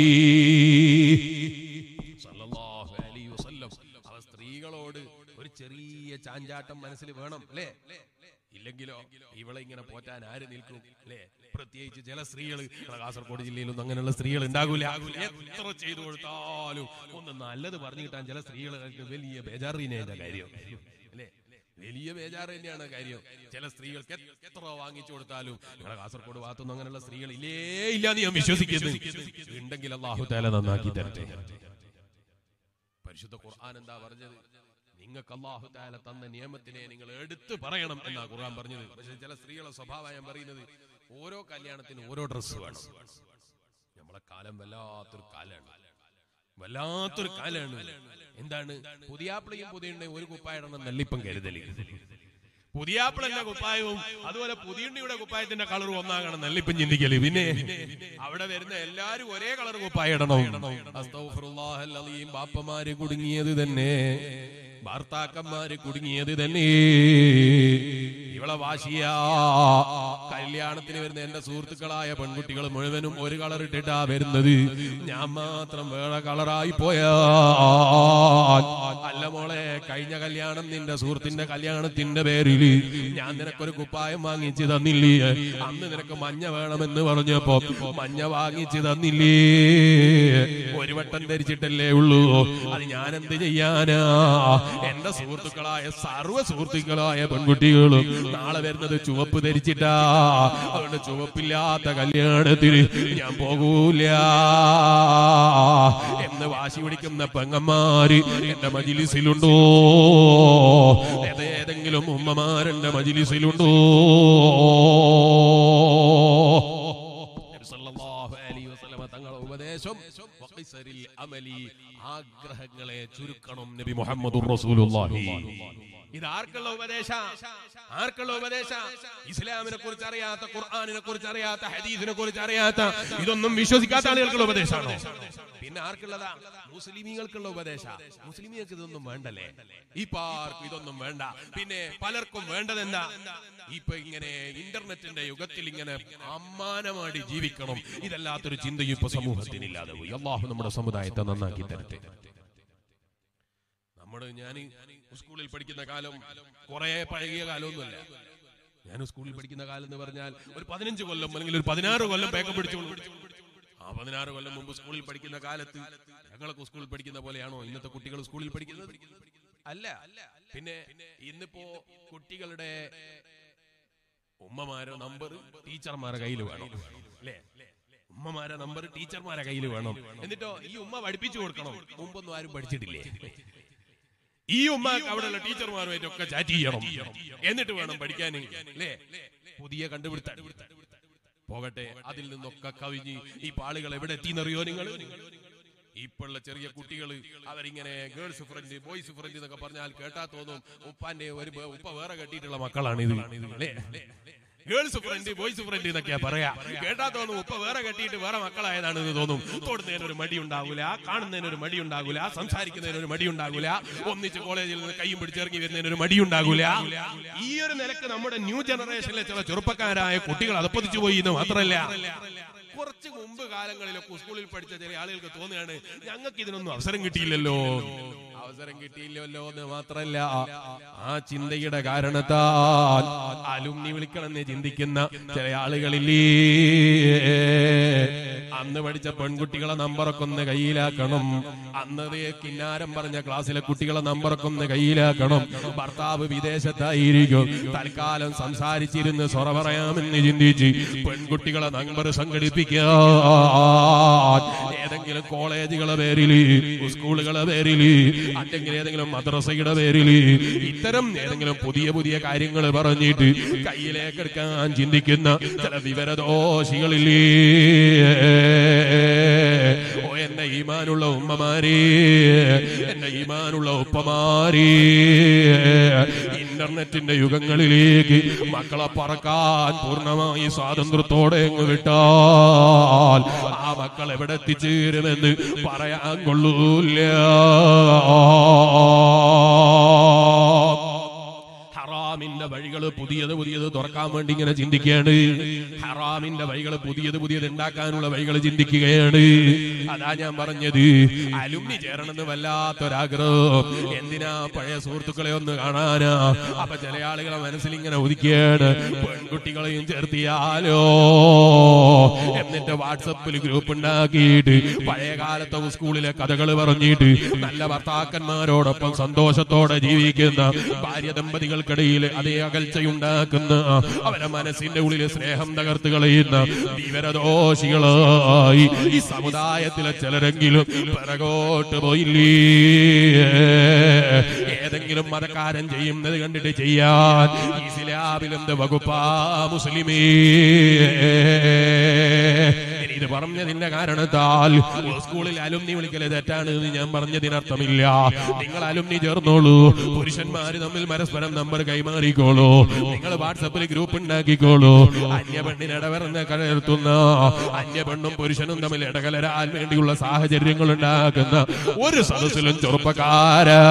സല്ലല്ലാഹു അലൈഹി വസല്ലം അവ സ്ത്രീകളോട് ഒരു ചെറിയ ചാഞ്ചാട്ടം മനസ്സിൽ വേണം അല്ലേ ഇല്ലെങ്കിലോ ഇവളെ ഇങ്ങനെ പോറ്റാൻ ആര് നിൽക്കും അല്ലേ പ്രത്യേകിച്ച് ചില സ്ത്രീകൾ കാസർഗോഡ് ജില്ലയിലൊന്നും അങ്ങനെയുള്ള സ്ത്രീകൾ ഉണ്ടാകൂല എത്ര ചെയ്തു കൊടുത്താലും ഒന്ന് നല്ലത് പറഞ്ഞു കിട്ടാൻ ചില സ്ത്രീകൾക്ക് വലിയ ബേജാറിനെ കാര്യം അല്ലേ വലിയ ബേജാറ് തന്നെയാണ് കാര്യം ചില സ്ത്രീകൾക്ക് എത്ര വാങ്ങിച്ചു കൊടുത്താലും നിങ്ങളെ കാസർഗോഡ് ഭാഗത്തൊന്നും അങ്ങനെയുള്ള സ്ത്രീകൾ ഇല്ലേ ഇല്ല എന്ന് ഞാൻ വിശ്വസിക്കുന്നു ഉണ്ടെങ്കിൽ അള്ളാഹു തേല നന്നാക്കി തരട്ടെ പരിശുദ്ധ ഖുർആൻ എന്താ പറഞ്ഞത് നിങ്ങൾക്ക് അള്ളാഹു താല തന്ന നിയമത്തിനെ നിങ്ങൾ എടുത്തു പറയണം എന്നാ ഖുർആൻ പറഞ്ഞത് പക്ഷെ ചില സ്ത്രീകളെ സ്വഭാവം ഞാൻ പറയുന്നത് ഓരോ കല്യാണത്തിനും ഓരോ ഡ്രസ്സ് വേണം നമ്മളെ കാലം വല്ലാത്തൊരു കാലാണ് വല്ലാത്തൊരു കാലാണ് എന്താണ് പുതിയാപ്പിളയും പുതിയുണ്ടെയും ഒരു കുപ്പായിടണം നെല്ലിപ്പം കരുതല് പുതിയാപ്പിളന്റെ കുപ്പായവും അതുപോലെ പുതിയുണ്ണിയുടെ കുപ്പായത്തിന്റെ കളർ ഒന്നാകണം നെല്ലിപ്പം ചിന്തിക്കല് പിന്നെ അവിടെ വരുന്ന എല്ലാരും ഒരേ കളർ കുപ്പായ ഇടണം അസ്തഗ്ഫിറുല്ലാഹൽ അലീം. ബാപ്പമാര് കുടുങ്ങിയത് തന്നെ ഭർത്താക്കന്മാര് കുടുങ്ങിയത് തന്നെ ഇവളെ വാശിയാ കല്യാണത്തിന് വരുന്ന എന്റെ സുഹൃത്തുക്കളായ പെൺകുട്ടികൾ മുഴുവനും ഒരു കളർ ഇട്ടിട്ടാ വരുന്നത് ഞാൻ മാത്രം വേറെ കളറായി പോയാ അല്ല മോളെ കഴിഞ്ഞ കല്യാണം നിന്റെ സുഹൃത്തിന്റെ കല്യാണത്തിന്റെ പേരിൽ ഞാൻ നിനക്കൊരു കുപ്പായം വാങ്ങിച്ചു തന്നില്ലേ അന്ന് നിനക്ക് മഞ്ഞ വേണമെന്ന് പറഞ്ഞപ്പോ മഞ്ഞ വാങ്ങിച്ചു തന്നില്ലേ ഒരു വട്ടം ധരിച്ചിട്ടല്ലേ ഉള്ളൂ അത് ഞാൻ എന്ത് ചെയ്യാനാ എന്റെ സുഹൃത്തുക്കളായ സർവ്വ സുഹൃത്തുക്കളായ പെൺകുട്ടികളും നാളെ വരുന്നത് ചുവപ്പ് ധരിച്ചിട്ടാ അതുകൊണ്ട് ചുവപ്പില്ലാത്ത കല്യാണത്തിന് ഞാൻ പോകൂല എന്ന് വാശി പിടിക്കുന്ന പെങ്ങന്മാര് എന്റെ മജിലിസിലുണ്ടോ ഏതെങ്കിലും ഉമ്മമാരെന്റെ മജിലിസിലുണ്ടോ നബി സല്ലല്ലാഹു അലൈഹി വസല്ലമ തങ്ങളുടെ ഉപദേശം ഉപദേശം വഖിസരിൽ അമലി ആഗ്രഹങ്ങളെ ചുരുക്കണം നബി മുഹമ്മദുർ റസൂലുള്ളാഹി ഇത് ആർക്കുള്ള ഉപദേശ ആർക്കുള്ള ഉപദേശ ഇസ്ലാമിനെ കുറിച്ച് അറിയാത്ത ഖുർആാനിനെ കുറിച്ച് അറിയാത്ത ഹദീസിനെ കുറിച്ച് അറിയാത്ത ഇതൊന്നും വിശ്വസിക്കാത്ത ആളുകൾക്കുള്ള ഉപദേശമാണോ പിന്നെ ആർക്കുള്ളതാ മുസ്ലിമീങ്ങൾക്കുള്ള ഉപദേശ മുസ്ലിമീങ്ങൾക്ക് ഇതൊന്നും വേണ്ടല്ലേ ഈ പാർക്കും ഇതൊന്നും വേണ്ട പിന്നെ പലർക്കും വേണ്ടതെന്താ ഇപ്പൊ ഇങ്ങനെ ഇന്റർനെറ്റിന്റെ യുഗത്തിൽ ഇങ്ങനെ അമ്മാനമാടി ജീവിക്കണം ഇതല്ലാത്തൊരു ചിന്തയും ഇപ്പൊ സമൂഹത്തിനില്ലാതെ പോയി അള്ളാഹു നമ്മുടെ സമുദായത്തെ നന്നാക്കി തരട്ടെ നമ്മുടെ ഞാൻ സ്കൂളിൽ പഠിക്കുന്ന കാലം കുറെ പഴകിയ കാലമൊന്നുമല്ല ഞാൻ സ്കൂളിൽ പഠിക്കുന്ന കാലം എന്ന് പറഞ്ഞാൽ ഒരു പതിനഞ്ച് കൊല്ലം അല്ലെങ്കിൽ ഒരു പതിനാറ് കൊല്ലം ബേക്കപ്പ് പിടിച്ചോളൂ ആ പതിനാറ് കൊല്ലം മുമ്പ് സ്കൂളിൽ പഠിക്കുന്ന കാലത്ത് ഞങ്ങളൊക്കെ സ്കൂളിൽ പഠിക്കുന്ന പോലെയാണോ ഇന്നത്തെ കുട്ടികൾ സ്കൂളിൽ പഠിക്കുന്നത് അല്ല പിന്നെ ഇന്നിപ്പോ കുട്ടികളുടെ ഉമ്മമാരെ നമ്പർ ടീച്ചർമാരെ കയ്യിൽ വേണം അല്ലേ ഉമ്മമാരെ നമ്പർ ടീച്ചർമാരെ കയ്യിൽ വേണം എന്നിട്ടോ ഈ ഉമ്മ പഠിപ്പിച്ചു കൊടുക്കണം മുമ്പൊന്നും ആരും പഠിച്ചിട്ടില്ലേ ഈ ഉമ്മ അവിടെയുള്ള ടീച്ചർമാരുമായിട്ടൊക്കെ ചാറ്റ് ചെയ്യണം എന്നിട്ട് വേണം പഠിക്കാൻ അല്ലേ പുതിയ കണ്ടുപിടുത്തം പോകട്ടെ അതിൽ നിന്നൊക്കെ കവിഞ്ഞ് ഈ പാളുകൾ എവിടെ എത്തിയെന്നറിയോ നിങ്ങൾ ഇപ്പോഴുള്ള ചെറിയ കുട്ടികൾ അവരിങ്ങനെ ഗേൾസ് ഫ്രണ്ട് ബോയ്സ് ഫ്രണ്ട് എന്നൊക്കെ പറഞ്ഞാൽ കേട്ടാ തോന്നും ഉപ്പാന്റെ ഒരു ബ- ഉപ്പ വേറെ കെട്ടിയിട്ടുള്ള മക്കളാണ് ഇത് അല്ലേ ഗേൾസ് ഫ്രണ്ട് ബോയ്സ് ഫ്രണ്ട് എന്നൊക്കെയാ പറയാ കേട്ടാ തോന്നും ഉപ്പ വേറെ കെട്ടിയിട്ട് വേറെ മക്കളായതാണെന്ന് തോന്നും തൊടുന്നതിന് ഒരു മടി ഉണ്ടാകൂല കാണുന്നതിന് ഒരു മടി ഉണ്ടാകൂല സംസാരിക്കുന്നതിന് ഒരു മടി ഉണ്ടാകൂല ഒന്നിച്ച് കോളേജിൽ നിന്ന് കൈയും പിടിച്ചിറങ്ങി വരുന്നതിന് ഒരു മടി ഉണ്ടാകൂല ഈ ഒരു നിലക്ക് നമ്മുടെ ന്യൂ ജനറേഷനിലെ ചില ചെറുപ്പക്കാരായ കുട്ടികൾ അതപ്പതിച്ചു പോയി എന്ന് മാത്രമല്ല കുറച്ച് മുമ്പ് കാലങ്ങളിലൊക്കെ സ്കൂളിൽ പഠിച്ച ചില ആളുകൾക്ക് തോന്നുകയാണ് ഞങ്ങൾക്ക് ഇതിനൊന്നും അവസരം കിട്ടിയില്ലല്ലോ അവസരം കിട്ടിയില്ലല്ലോ എന്ന് മാത്രല്ല ആ ചിന്തയുടെ കാരണത്താൽ അലുമിനി വിളിക്കണമെന്ന് ചിന്തിക്കുന്ന ചില ആളുകളില്ലേ അന്ന് പഠിച്ച പെൺകുട്ടികളെ നമ്പറൊക്കെ ഒന്ന് കയ്യിലാക്കണം അന്നത് കിന്നാരം പറഞ്ഞ ക്ലാസ്സിലെ കുട്ടികളെ നമ്പറൊക്കെ ഒന്ന് കയ്യിലാക്കണം ഭർത്താവ് വിദേശത്തായിരിക്കും തൽക്കാലം സംസാരിച്ചിരുന്ന് സൊറ പറയാമെന്ന് ചിന്തിച്ച് പെൺകുട്ടികളെ നമ്പർ സംഘടിപ്പിക്കാൻ ഏതെങ്കിലും കോളേജുകളെ പേരില് സ്കൂളുകളെ പേരില് അല്ലെങ്കിൽ ഏതെങ്കിലും മദ്രസയുടെ പേരില് ഇത്തരം ഏതെങ്കിലും പുതിയ പുതിയ കാര്യങ്ങൾ പറഞ്ഞിട്ട് കയ്യിലേക്ക് എടുക്കാൻ ചിന്തിക്കുന്ന ചില വിവരദോഷികളില്ലേ ഓ എന്റെ ഈമാനുള്ള ഉമ്മമാരെ എന്റെ ഈമാനുള്ള ഉപ്പമാരെ ഇന്റർനെറ്റിന്റെ യുഗങ്ങളിലേക്ക് മക്കളെ പറക്കാൻ പൂർണ്ണമായി സ്വാതന്ത്ര്യത്തോടെ അങ്ങ് വിട്ടാൽ ആ മക്കൾ എവിടെ എത്തിച്ചേരുമെന്ന് പറയാൻ കൊള്ളൂല്ല ഹറാമിന്റെ വഴികൾ പുതിയത് പുതിയത് തുറക്കാൻ വേണ്ടി ഇങ്ങനെ ചിന്തിക്കുകയാണ് ഹറാമിന്റെ വഴികൾ പുതിയത് പുതിയത് ഉണ്ടാക്കാനുള്ള വഴികൾ ചിന്തിക്കുകയാണ് അതാ ഞാൻ പറഞ്ഞത് അലുമിനി ചേരണമെന്ന് വല്ലാത്തൊരാഗ്രഹം എന്തിനാ പഴയ സുഹൃത്തുക്കളെ ഒന്ന് കാണാനാ അപ്പൊ ചില ആളുകളെ മനസ്സിൽ ഇങ്ങനെ ഒതുക്കിയാണ് പെൺകുട്ടികളെയും ചേർത്തിയാലോ എന്നിട്ട് വാട്സപ്പിൽ ഗ്രൂപ്പ് ഉണ്ടാക്കിയിട്ട് പഴയ കാലത്തെ സ്കൂളിലെ കഥകൾ പറഞ്ഞിട്ട് നല്ല ഭർത്താക്കന്മാരോടൊപ്പം സന്തോഷത്തോടെ ജീവിക്കുന്ന ഭാര്യ ദമ്പതികൾക്കിടയിൽ അതേ അകൽച്ചയുണ്ടാക്കുന്ന അവരെ മനസ്സിന്റെ ഉള്ളിൽ സ്നേഹം തകർത്ത് കളയുന്ന വിവരദോഷികളായി ഈ സമുദായത്തിലെ ചിലരെങ്കിലും പിറകോട്ട് പോയില്ലേ ഏതെങ്കിലും മതക്കാരൻ ചെയ്യുന്നത് കണ്ടിട്ട് ചെയ്യാൻ ഇസ്ലാമിലെന്ത് വകുപ്പാ മുസ്ലിമേ ഇനി ഇത് പറഞ്ഞതിന്റെ കാരണത്താൽ സ്കൂളിൽ അലുമിനി വിളിക്കല് തെറ്റാണ് എന്ന് ഞാൻ പറഞ്ഞതിനർത്ഥമില്ല നിങ്ങൾ അലുമിനി ചേർന്നോളൂ പുരുഷന്മാര് തമ്മിൽ പരസ്പരം നമ്പർ കൈമാറിക്കോളൂ നിങ്ങൾ വാട്സപ്പിൽ ഗ്രൂപ്പ് ഉണ്ടാക്കിക്കോളൂ അന്യ പെണ്ണിന് ഇടവരുന്ന കലർത്തുന്ന അന്യ പെണ്ണും പുരുഷനും തമ്മിൽ ഇടകലരാൻ വേണ്ടിയുള്ള സാഹചര്യങ്ങൾ ഉണ്ടാക്കുന്ന ഒരു സദസ്സിലും ചെറുപ്പക്കാരാ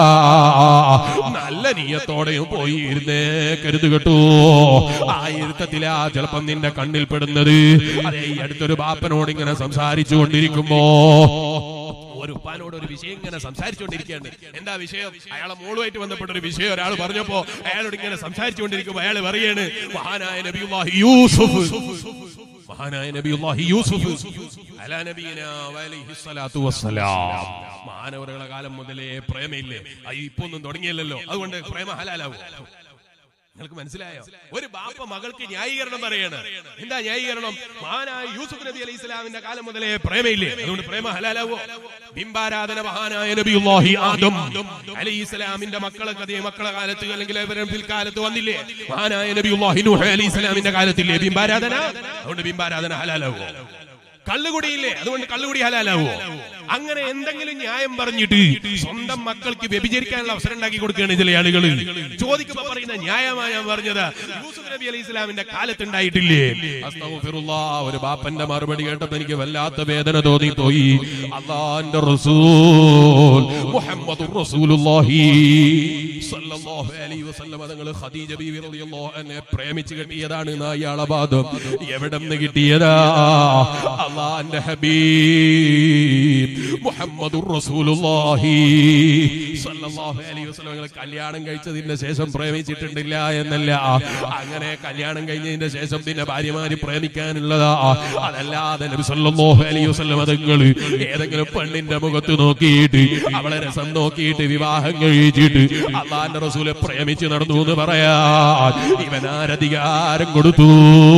നല്ല നീയത്തോടെയും പോയി ഇരുന്നേ കരുത് കേട്ടോ ആ ഇരുത്തത്തിലാ ചിലപ്പം നിന്റെ കണ്ണിൽ പെടുന്നത് അതേ ഈ അടുത്തൊരു ബാപ്പനോട് ഇങ്ങനെ സംസാരിച്ചു കൊണ്ടിരിക്കുമ്പോ ഒരു ഉപ്പാനോട് ഒരു വിഷയം ഇങ്ങനെ സംസാരിച്ചുകൊണ്ടിരിക്കുകയാണ് എന്താ വിഷയം അയാളെ മോളുമായിട്ട് ബന്ധപ്പെട്ട ഒരു വിഷയം ഒരാൾ പറഞ്ഞപ്പോ അയാളോട് ഇങ്ങനെ സംസാരിച്ചുകൊണ്ടിരിക്കുമ്പോ അയാൾ പറയാണ് മഹാനായ നബിയുല്ലാഹി യൂസുഫ് മഹാനായ നബിയുല്ലാഹി യൂസുഫ് അലാ നബീന വഅലൈഹി സ്വലാത്തു വസ്സലാം മാനവരുടെ കാലം മുതലേ പ്രേമയില്ലേ അത് ഇപ്പൊ ഒന്നും തുടങ്ങിയല്ലോ അതുകൊണ്ട് പ്രേമ ഹലാലാവും നിങ്ങൾക്ക് മനസ്സിലായോ ഒരു ബാപ്പ മകൾക്ക് ന്യായീകരണം പറയാണ് എന്താ ന്യായീകരണം മഹാനായ യൂസുഫ് നബി അലൈഹി ഇസ്ലാമിന്റെ കാലം മുതലേ പ്രേമയില്ലേ അതുകൊണ്ട് പ്രേമ ഹലാലാവോ ബിംബാരാധന മഹാനായ നബിയുല്ലാഹി ആദം അലൈഹി ഇസ്ലാമിന്റെ മക്കളെ കഥയെ മക്കളെ കാലത്ത് അല്ലെങ്കിൽ അവരുടെ പിൽക്കാലത്ത് വന്നില്ലേ മഹാനായ നബിയുല്ലാഹി നൂഹ് അലൈഹി ഇസ്ലാമിന്റെ കാലത്തില്ലേ ബിംബാരാധന അതുകൊണ്ട് ബിംബാരാധന ഹലാലാവോ കള്ളുകുടിയില്ലേ അതുകൊണ്ട് കള്ളുകുടി ഹലാലാവോ അങ്ങനെ എന്തെങ്കിലും ന്യായം പറഞ്ഞിട്ട് സ്വന്തം മക്കൾക്ക് വ്യഭിചരിക്കാനുള്ള അവസരം ഉണ്ടാക്കി കൊടുക്കുകയാണ് ചില ആളുകൾ ചോദിക്കുമ്പോ പറയുന്ന ന്യായമാണ് ഞാൻ പറഞ്ഞത് യൂസുഫ് നബി അലൈഹി ഇസ്ലാമിന്റെ കാലത്തുണ്ടായിട്ടില്ലേ അസ്തഗ്ഫിറുല്ലാ. ഒരു ബാപ്പന്റെ മറുപടി കേട്ടപ്പോ എനിക്ക് വല്ലാത്ത വേദന തോന്നിപ്പോയി അള്ളാന്റെ റസൂൽ മുഹമ്മദുർ റസൂലുള്ളാഹി സല്ലല്ലാഹു അലൈഹി വസല്ലം തങ്ങൾ ഖദീജ ബീവി റളിയല്ലാഹു അൻഹയെ പ്രേമിച്ച് കിട്ടിയതാണ് നായാളെ വാദം എവിടെ നിന്ന് കിട്ടിയതാ അള്ളാന്റെ ഹബീബ് മുഹമ്മദുർ റസൂലുള്ളാഹി സല്ലല്ലാഹു അലൈഹി വസല്ലം തങ്ങൾ കല്യാണം കഴിച്ചതിന്റെ ശേഷം പ്രേമിച്ചിട്ടുണ്ടില്ല എന്നല്ല അങ്ങനെ കല്യാണം കഴിഞ്ഞതിന്റെ ശേഷം പിന്നെ ഭാര്യമാര് പ്രേമിക്കാനുള്ളതാ അതല്ലാതെ നബി സല്ലല്ലാഹു അലൈഹി വസല്ലം തങ്ങൾ ഏതെങ്കിലും പെണ്ണിന്റെ മുഖത്ത് നോക്കിയിട്ട് അവളെ രസം നോക്കിയിട്ട് വിവാഹം കഴിച്ചിട്ട് അള്ളാന്റെ റസൂലെ പ്രേമിച്ച് നടന്നു എന്ന് പറയാ ഇവനാരധികാരം കൊടുത്തു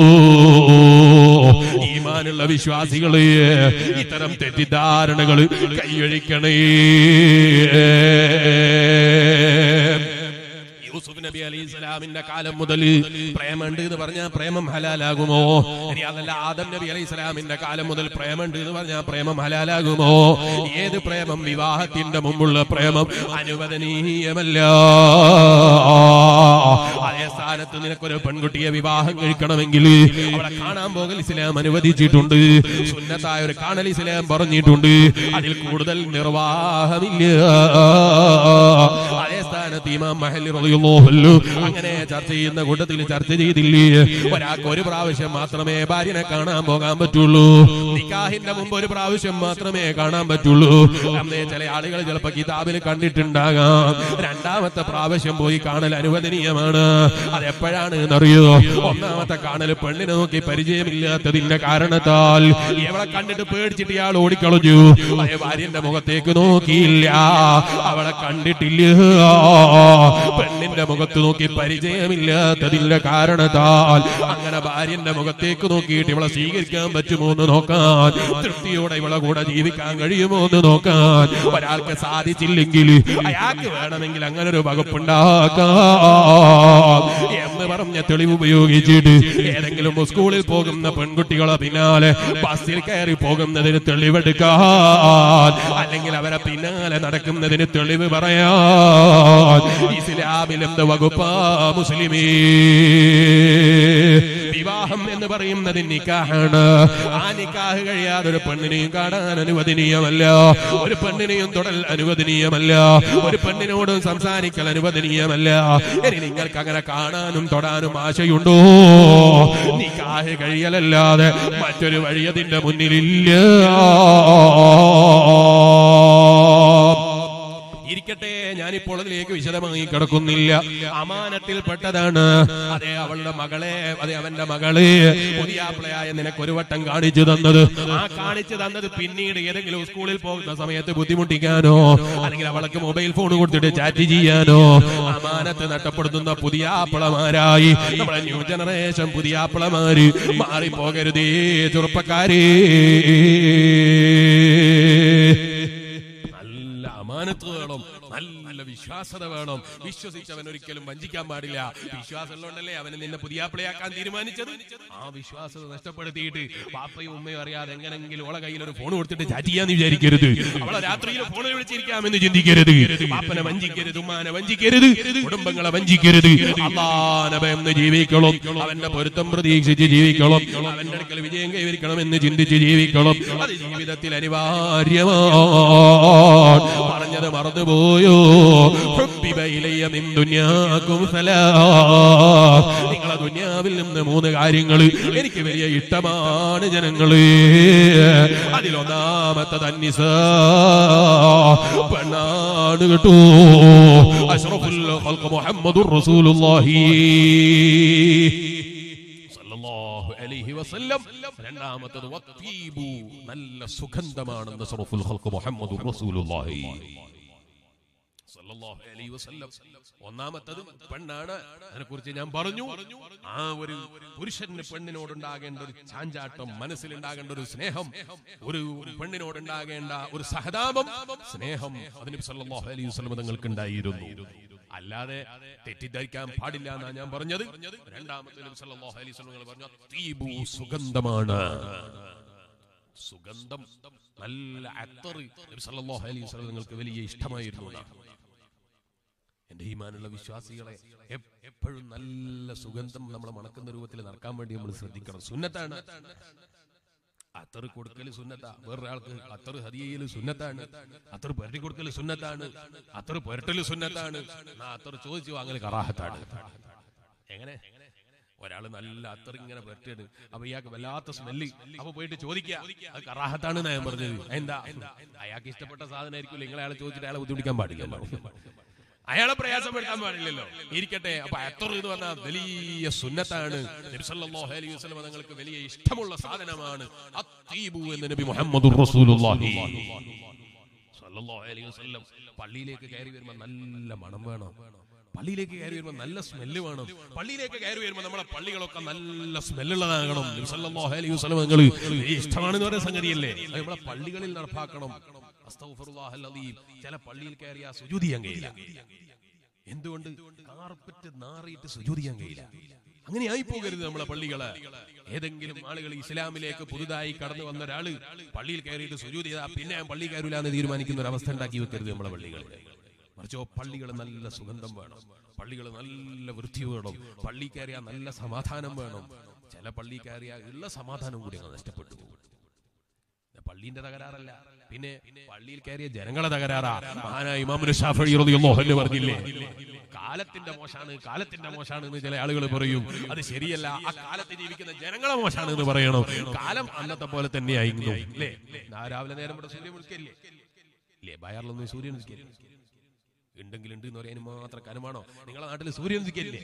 ഈമാനുള്ള വിശ്വാസികള് ഇത്തരം തെറ്റിദ്ധാരണകള് കൈയൊഴിക്കണേ യൂസുഫ് നബി അലൈഹി സ്വലാമിന്റെ കാലം മുതൽ പ്രേമുണ്ട് എന്ന് പറഞ്ഞാൽ പ്രേമം ഹലാലാകുമോ ഇനി അതല്ല ആദം നബി അലൈഹി സ്വലാമിന്റെ കാലം മുതൽ പ്രേമുണ്ട് എന്ന് പറഞ്ഞാൽ പ്രേമം ഹലാലാകുമോ ഏത് പ്രേമം വിവാഹത്തിന്റെ മുമ്പുള്ള പ്രേമം അനുവദനീയമല്ല അതേ സ്ഥാനത്ത് നിനക്കൊരു പെൺകുട്ടിയെ വിവാഹം കഴിക്കണമെങ്കിൽ അവളെ കാണാൻ പോകൽ ഇസ്ലാം അനുവദിച്ചിട്ടുണ്ട് സുന്നത്തായ ഒരു കാണൽ ഇസ്ലാം പറഞ്ഞിട്ടുണ്ട് അതിൽ കൂടുതൽ നിർവാഹമില്ല അതേ സ്ഥാനത്ത് ഇമാം മഹല്ലി റളിയല്ലാഹു അൻഹു അങ്ങനെ ചർച്ച ചെയ്യുന്ന കൂട്ടത്തിൽ ചർച്ച ചെയ്തില്ലേ ഒരാൾക്ക് ഒരു പ്രാവശ്യം മാത്രമേ ഭാര്യനെ കാണാൻ പോകാൻ പറ്റുള്ളൂ നിക്കാഹിന്റെ മുമ്പ് ഒരു പ്രാവശ്യം മാത്രമേ കാണാൻ പറ്റുള്ളൂ അന്നേ ചില ആളുകൾ ചിലപ്പോ കിതാബിൽ കണ്ടിട്ടുണ്ടാകാം രണ്ടാമത്തെ പ്രാവശ്യം പോയി കാണൽ അനുവദനീയമാണ് അതെപ്പോഴാണ് എന്നറിയോ ഒന്നാമത്തെ കാണൽ പെണ്ണിനെ നോക്കി പരിചയമില്ലാത്തതിന്റെ കാരണത്താൽ എവളെ കണ്ടിട്ട് പേടിച്ചിട്ട് ഇയാൾ ഓടിക്കളഞ്ഞു അതേ ഭാര്യന്റെ മുഖത്തേക്ക് നോക്കിയില്ല അവളെ കണ്ടിട്ടില്ല പെണ്ണിന്റെ മുഖത്ത് നോക്കി പരിചയമില്ലാത്തതിന്റെ കാരണത്താൽ അങ്ങനെ ഭാര്യന്റെ മുഖത്തേക്ക് നോക്കിയിട്ട് ഇവളെ സ്വീകരിക്കാൻ പറ്റുമോ എന്ന് നോക്കാൻ തൃപ്തിയോടെ ഇവളെ കൂടെ ജീവിക്കാൻ കഴിയുമോ എന്ന് നോക്കാൻ ഒരാൾക്ക് സാധിച്ചില്ലെങ്കിൽ അയാൾക്ക് വേണമെങ്കിൽ അങ്ങനെ ഒരു വകുപ്പുണ്ടാക്കാം എന്ന് പറഞ്ഞ തെളിവ് ഉപയോഗിച്ചിട്ട് ഏതെങ്കിലും സ്കൂളിൽ പോകുന്ന പെൺകുട്ടികളെ പിന്നാലെ ബസ്സിൽ കയറി പോകുന്നതിന് തെളിവെടുക്കാൻ അല്ലെങ്കിൽ അവരെ പിന്നാലെ നടക്കുന്നതിന് തെളിവ് പറയാൻ ഇസ്ലാമിൽ എന്ത് വകുപ്പാ മുസ്ലിമേ വിവാഹം എന്ന് പറയുന്നത് നിക്കാഹാണ് ആ നിക്കാഹ് കഴിയാതെ ഒരു പെണ്ണിനെയും കാണാൻ അനുവദനീയമല്ല ഒരു പെണ്ണിനെയും തൊടൽ അനുവദനീയമല്ല ഒരു പെണ്ണിനോടും സംസാരിക്കൽ അനുവദനീയമല്ല ഇനി നിങ്ങൾക്ക് അങ്ങനെ കാണാനും തൊടാനും ആശയുണ്ടോ നിക്കാഹ് കഴിയലല്ലാതെ മറ്റൊരു വഴി അതിന്റെ മുന്നിലില്ല ഇരിക്കട്ടെ ഞാനിപ്പോൾ അതിലേക്ക് വിശദമായി കിടക്കുന്നില്ല അമാനത്തിൽപ്പെട്ടതാണ് അതെ അവളുടെ മകളെ അതെ അവന്റെ മകള് പുതിയാപ്പിളയായ നിനക്ക് ഒരു വട്ടം കാണിച്ചു തന്നത് ആ കാണിച്ചു തന്നത് പിന്നീട് ഏതെങ്കിലും സ്കൂളിൽ പോകുന്ന സമയത്ത് ബുദ്ധിമുട്ടിക്കാനോ അല്ലെങ്കിൽ അവൾക്ക് മൊബൈൽ ഫോൺ കൊടുത്തിട്ട് ചാറ്റ് ചെയ്യാനോ അമാനത്ത് നഷ്ടപ്പെടുത്തുന്ന പുതിയാപ്പിളമാരായി നമ്മളെ ന്യൂ ജനറേഷൻ പുതിയാപ്പിളമാര് മാറിപ്പോകരുതേ ചെറുപ്പക്കാരേ നല്ല അമാനത്ത് വേണം നല്ല വിശ്വാസത വേണം വിശ്വസിച്ചവൻ ഒരിക്കലും വഞ്ചിക്കാൻ പാടില്ല വിശ്വാസം ഉള്ളതുകൊണ്ടല്ലേ അവന് നിന്നെ പുതിയാപ്പിളയാക്കാൻ തീരുമാനിച്ചത് ആ വിശ്വാസത നഷ്ടപ്പെടുത്തിയിട്ട് പാപ്പയും ഉമ്മയും അറിയാതെ എങ്ങനെങ്കിലും ഓളെ കയ്യിൽ ഒരു ഫോൺ കൊടുത്തിട്ട് ചാറ്റ് ചെയ്യാന്ന് വിചാരിക്കരുത് അവളെ രാത്രിയിൽ ഫോണിൽ വിളിച്ചിരിക്കാമെന്ന് ചിന്തിക്കരുത് പാപ്പനെ വഞ്ചിക്കരുത് ഉമ്മാനെ വഞ്ചിക്കരുത് കുടുംബങ്ങളെ വഞ്ചിക്കരുത് അള്ളാനെ ഭയന്ന് ജീവിക്കണം അവന്റെ പൊരുത്തം പ്രതീക്ഷിച്ച് ജീവിക്കണം അവന്റെ അടുക്കൽ വിജയം കൈവരിക്കണം എന്ന് ചിന്തിച്ച് ജീവിക്കണം അത് ജീവിതത്തിൽ അനിവാര്യമാണ് പറഞ്ഞത് മറന്നുപോയോ ഹുബ്ബിബ ഇലയ്യ മിൻ ദുനിയാകും സലാം നിങ്ങളെ ദുനിയാവിൽ നിന്ന് മൂന്ന് കാര്യങ്ങൾ എനിക്ക് വലിയ ഇഷ്ടമാണ് ജനങ്ങള് അതിലൊന്നാമത്തെ തന്നിസ പെണ്ണാണ് കേട്ടോ അഷ്റഫുൽ ഖൽഖ് മുഹമ്മദുർ റസൂലുള്ളാഹി സല്ലല്ലാഹു അലൈഹി വസല്ലം രണ്ടാമത്തത് വത്തീബു നല്ല സുഗന്ധമാണെന്ന് അഷ്റഫുൽ ഖൽഖ് മുഹമ്മദുർ റസൂലുള്ളാഹി സല്ലല്ലാഹു അലൈഹി വസല്ലം ഒന്നാമത്തത് പെണ്ണാണ് അതിനെക്കുറിച്ച് ഞാൻ പറഞ്ഞു ആ ഒരു പുരുഷന് പെണ്ണിനോടുണ്ടാകേണ്ട ഒരു ചാഞ്ചാട്ടം മനസ്സിലുണ്ടാകേണ്ട ഒരു സ്നേഹം ഒരു പെണ്ണിനോടുണ്ടാകേണ്ട ഒരു സഹതാപം സ്നേഹം അതിന് സല്ലല്ലാഹു അലൈഹി വസല്ലം തങ്ങൾക്ക് ഉണ്ടായിരുന്നു അല്ലാതെ തെറ്റിദ്ധരിക്കാൻ പാടില്ല എന്നാ ഞാൻ പറഞ്ഞത് രണ്ടാമത്തെ നബി സല്ലല്ലാഹു അലൈഹി വസല്ലം പറഞ്ഞു "അത്തീബു സുഗന്ധമാണ് സുഗന്ധം നല്ല അത്തറ് നബി സല്ലല്ലാഹു അലൈഹി വസല്ലം നിങ്ങൾക്ക് വലിയ ഇഷ്ടമായിരുന്നു എന്നാണ്. എന്റെ ഈമാനുള്ള വിശ്വാസികളെ എപ്- എപ്പോഴും നല്ല സുഗന്ധം നമ്മളെ മണക്കുന്ന രൂപത്തിൽ നടക്കാൻ വേണ്ടി നമ്മൾ ശ്രദ്ധിക്കണം സുന്നത്താണ് അത്തർ കൊടുക്കൽ സുന്നത്താ വേറൊരാൾക്ക് അത്തർ ഹരിയയിൽ സുന്നത്താണ് അത്തർ പുരട്ടി കൊടുക്കൽ സുന്നത്താണ് അത്തർ പുരട്ടൽ സുന്നത്താണ് എന്നാ അത്തർ ചോദിച്ചു വാങ്ങൽ കറാഹത്താണ് എങ്ങനെ ഒരാള് നല്ല അത്തർ ഇങ്ങനെ പുരട്ടിയാണ് അപ്പൊ ഇയാൾക്ക് വല്ലാത്ത സ്മെല്ല് അപ്പൊ പോയിട്ട് ചോദിക്കുക അത് കറാഹത്താണ് ഞാൻ പറഞ്ഞത് എന്താ അയാൾക്ക് ഇഷ്ടപ്പെട്ട സാധനമായിരിക്കും നിങ്ങൾ അയാളെ ചോദിച്ചിട്ട് അയാളെ ബുദ്ധിമുട്ടിക്കാൻ പാടില്ല അയാളെ പ്രയാസപ്പെടുത്താൻ പാടില്ലല്ലോ ഇരിക്കട്ടെ അപ്പൊ അത്തർ എന്ന് പറഞ്ഞാൽ വലിയ സുന്നത്താണ് നബി സല്ലല്ലാഹു അലൈഹി വസല്ലം തങ്ങൾക്ക് വലിയ ഇഷ്ടമുള്ള സാധനമാണ് അത്തീബു എന്ന് നബി മുഹമ്മദുർ റസൂലുള്ളാഹി സല്ലല്ലാഹു അലൈഹി വസല്ലം പള്ളിയിലേക്ക് കയറി വരുമ്പോൾ നല്ല മണം വേണം പള്ളിയിലേക്ക് കയറി വരുമ്പോൾ നല്ല സ്മെല്ല് വേണം പള്ളിയിലേക്ക് കയറി വരുമ്പോൾ നമ്മളെ പള്ളികളൊക്കെ നല്ല സ്മെല്ലുള്ളതാകണം നബി സല്ലല്ലാഹു അലൈഹി വസല്ലം നിങ്ങൾ ഇഷ്ടമാണെന്ന് പറയുന്ന സംഗതിയല്ലേ അത് നമ്മളെ പള്ളികളിൽ നടപ്പാക്കണം അസ്തഗ്ഫിറുല്ലാഹൽ അലീം ചില പള്ളിയിൽ കയറിയ സുജൂദ് ചെയ്യാൻ കഴിയില്ല എന്തുകൊണ്ട് കാർപ്പറ്റ് നാറിയിട്ട് സുജൂദ് ചെയ്യാൻ കഴിയില്ല അങ്ങനെ ആയി പോകരുത് നമ്മളെ പള്ളികള് ഏതെങ്കിലും ആളുകൾ ഇസ്ലാമിലേക്ക് പുതുതായി കടന്നു വന്ന ഒരാള് പള്ളിയിൽ കയറിയിട്ട് സുജൂദ് ചെയ്താൽ പിന്നെ ഞാൻ പള്ളി കയറൂല എന്ന് തീരുമാനിക്കുന്ന ഒരു അവസ്ഥ ഉണ്ടാക്കി വെക്കരുത് നമ്മളെ പള്ളികളിൽ മറിച്ചോ പള്ളികൾ നല്ല സുഗന്ധം വേണം പള്ളികൾ നല്ല വൃത്തി വേണം പള്ളി കയറിയാൽ നല്ല സമാധാനം വേണം ചില പള്ളി കയറിയാൽ ഉള്ള സമാധാനം കൂടി അങ്ങ് നഷ്ടപ്പെട്ടു പോകും ഇത് പള്ളീന്റെ തകരാറല്ല പിന്നെ പള്ളിയിൽ കയറിയ ജനങ്ങളെ തകരാറാ മഹാനായ ഇമാമുൽ ഷാഫി റളിയല്ലാഹു അൻഹു പറഞ്ഞില്ലേ കാലത്തിന്റെ മോശാണ് കാലത്തിന്റെ മോശാണ് എന്ന് ചില ആളുകൾ പറയും അത് ശരിയല്ല ആ കാലത്ത് ജീവിക്കുന്ന ജനങ്ങളെ മോശാണ് എന്ന് പറയണം കാലം അന്നത്തെ പോലെ തന്നെയായിരുന്നു അല്ലേ ആ രാവിലെ നേരം ഇവിടെ സൂര്യൻ ഉദിക്കല്ലേ ഇല്ലേ ബയറിലൊന്നും സൂര്യൻ ഉദിക്കല്ലേ ഉണ്ടെങ്കിൽ ഉണ്ട് എന്ന് പറയാൻ മാത്രം കനമാണോ നിങ്ങളെ നാട്ടിൽ സൂര്യൻ ഉദിക്കല്ലേ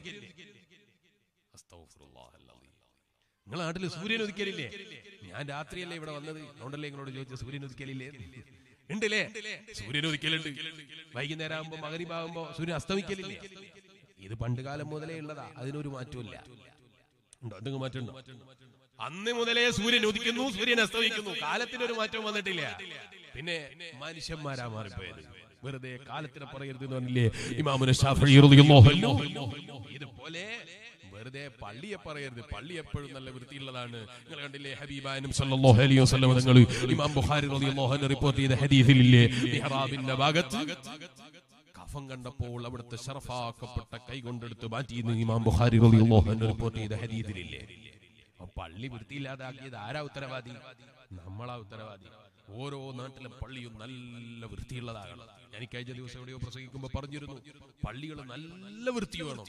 അസ്തഗ്ഫിറുല്ലാഹൽ അലീം. നിങ്ങളെ നാട്ടിൽ സൂര്യൻ ഉദിക്കലില്ലേ ഞാൻ രാത്രിയല്ലേ ഇവിടെ വന്നത് അതുകൊണ്ടല്ലേ നിങ്ങളോട് ചോദിച്ച സൂര്യൻ ഉദിക്കലില്ലേ ഉണ്ടല്ലേ സൂര്യൻ ഉദിക്കലുണ്ട് വൈകുന്നേരം ആകുമ്പോ മകരിഭാകുമ്പോ സൂര്യൻ അസ്തമിക്കലില്ലേ ഇത് പണ്ട് കാലം മുതലേ ഉള്ളതാ അതിനൊരു മാറ്റമില്ല ഉണ്ടോ എന്തെങ്കിലും മാറ്റമുണ്ടോ അന്ന് മുതലേ സൂര്യൻ ഉദിക്കുന്നു സൂര്യൻ അസ്തമിക്കുന്നു കാലത്തിനൊരു മാറ്റം വന്നിട്ടില്ല പിന്നെ മനുഷ്യന്മാരാ മാറിപ്പോയത് വെറുതെ കാലത്തിനെ പറയരുത് എന്ന് പറഞ്ഞില്ലേ ഇമാമുന ഷാഫി റളിയല്ലാഹു അൻഹു. ഇതുപോലെ വെറുതെ പള്ളിയെ പറയരുത് പള്ളി എപ്പോഴും നല്ല വൃത്തിയുള്ളതാണ് നിങ്ങൾ കണ്ടില്ലേ ഹബീബാനും സല്ലല്ലാഹു അലൈഹി വസല്ലം നിങ്ങൾ ഇമാം ബുഖാരി റളിയല്ലാഹു അൻഹു റിപ്പോർട്ട് ചെയ്ത ഹദീസിലില്ലേ മിഹ്റാബിന്റെ ഭാഗത്ത് കഫം കണ്ടപ്പോൾ അവിടുത്തെ ഷറഫാക്കപ്പെട്ട കൈ കൊണ്ടെടുത്ത് മാറ്റി എന്ന് ഇമാം ബുഖാരി റളിയല്ലാഹു അൻഹു റിപ്പോർട്ട് ചെയ്ത ഹദീസിലില്ലേ അപ്പൊ പള്ളി വൃത്തിയില്ലാതാക്കിയത് ആരാ ഉത്തരവാദി നമ്മളാ ഉത്തരവാദി ഓരോ നാട്ടിലെ പള്ളിയും നല്ല വൃത്തിയുള്ളതാകണം ഞാൻ കഴിഞ്ഞ ദിവസം എവിടെയോ പ്രസംഗിക്കുമ്പോ പറഞ്ഞിരുന്നു പള്ളികൾ നല്ല വൃത്തി വേണം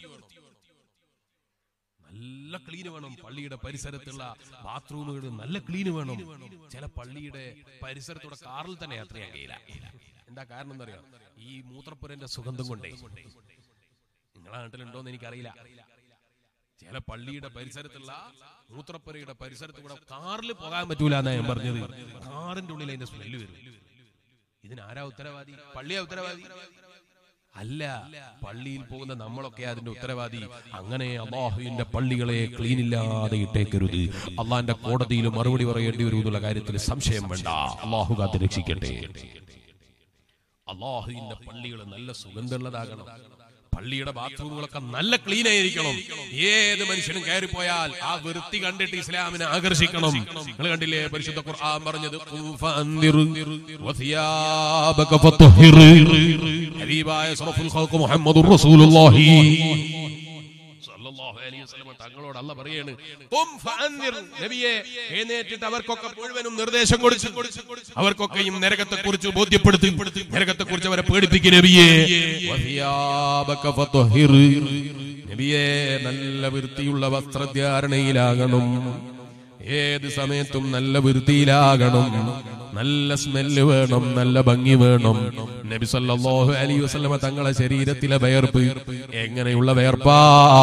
നല്ല ക്ലീന് വേണം പള്ളിയുടെ പരിസരത്തുള്ള ബാത്റൂമുകൾ നല്ല ക്ലീന് വേണം ചില പള്ളിയുടെ പരിസരത്തൂടെ കാറിൽ തന്നെ യാത്ര ചെയ്യാൻ കഴിയില്ല എന്താ കാരണം എന്താ അറിയാം ഈ മൂത്രപ്പുരന്റെ സുഗന്ധം കൊണ്ടേ നിങ്ങളെ നാട്ടിലുണ്ടോന്ന് എനിക്കറിയില്ല ചില പള്ളിയുടെ പരിസരത്തുള്ള മൂത്രപ്പുരയുടെ പരിസരത്ത് കൂടെ കാറിൽ പോകാൻ പറ്റൂല എന്നാ ഞാൻ പറഞ്ഞത് കാറിന്റെ ഉള്ളിൽ അതിന്റെ സ്മെല്ല് വരും ഇതിനാരാ ഉത്തരവാദി പള്ളിയാ ഉത്തരവാദി അല്ല പള്ളിയിൽ പോകുന്ന നമ്മളൊക്കെ അതിന്റെ ഉത്തരവാദി അങ്ങനെ അള്ളാഹുവിന്റെ പള്ളികളെ ക്ലീൻ ഇല്ലാതെ ഇട്ടേക്കരുത് അള്ളാഹിന്റെ കോടതിയിൽ മറുപടി പറയേണ്ടി വരും എന്നുള്ള കാര്യത്തിൽ സംശയം വേണ്ട അള്ളാഹു കാത്ത് രക്ഷിക്കട്ടെ അള്ളാഹുവിന്റെ പള്ളികൾ നല്ല സുഗന്ധമുള്ളതാകണം പള്ളിയുടെ ബാത്റൂമുകളൊക്കെ നല്ല ക്ലീൻ ആയിരിക്കണം ഏത് മനുഷ്യനും കയറിപ്പോയാൽ ആ വൃത്തി കണ്ടിട്ട് ഇസ്ലാമിനെ ആകർഷിക്കണം നിങ്ങൾ കണ്ടില്ലേ പരിശുദ്ധ ഖുർആൻ പറഞ്ഞത് "ഖും ഫഅൻദിർ വസിയാബക ഫത്ഹിർ." ഹബീബായ സറഫുൽ ഖൽഖ് മുഹമ്മദുർ റസൂലുള്ളാഹി സല്ലല്ലാഹു അലൈഹി വസല്ലം തങ്ങളോട് അല്ല പറയാണ് "ഖും ഫഅൻദിർ." നബിയെ എഴുന്നേറ്റിട്ട് അവർക്കൊക്കെ മുഴുവനും നിർദ്ദേശം കൊടുത്തു അവർക്കൊക്കെയും നരകത്തെ കുറിച്ച് ബോധ്യപ്പെടുത്തി നരകത്തെ കുറിച്ച് അവരെ പേടിപ്പിക്കും നബിയെ വസിയാബക ഫത്ഹിർ. നബിയെ നല്ല വൃത്തിയുള്ള വസ്ത്രധാരണയിലാകണം ഏത് സമയത്തും നല്ല വൃത്തിയിലാകണം നല്ല സ്മെല്ല് വേണം നല്ല ഭംഗി വേണം നബി സല്ലല്ലാഹു അലൈഹി വസല്ലമ തങ്ങളെ ശരീരത്തിലെ വയർപ്പ് എങ്ങനെയുള്ള വയർപ്പാ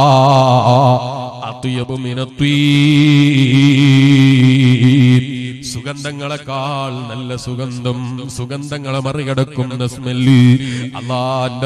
അത്യബു മിനത്വീബ്. സുഗന്ധങ്ങളെക്കാൾ നല്ല സുഗന്ധം സുഗന്ധങ്ങളെ മറികടക്കുന്ന സ്മെല്ല് അള്ളാന്റെ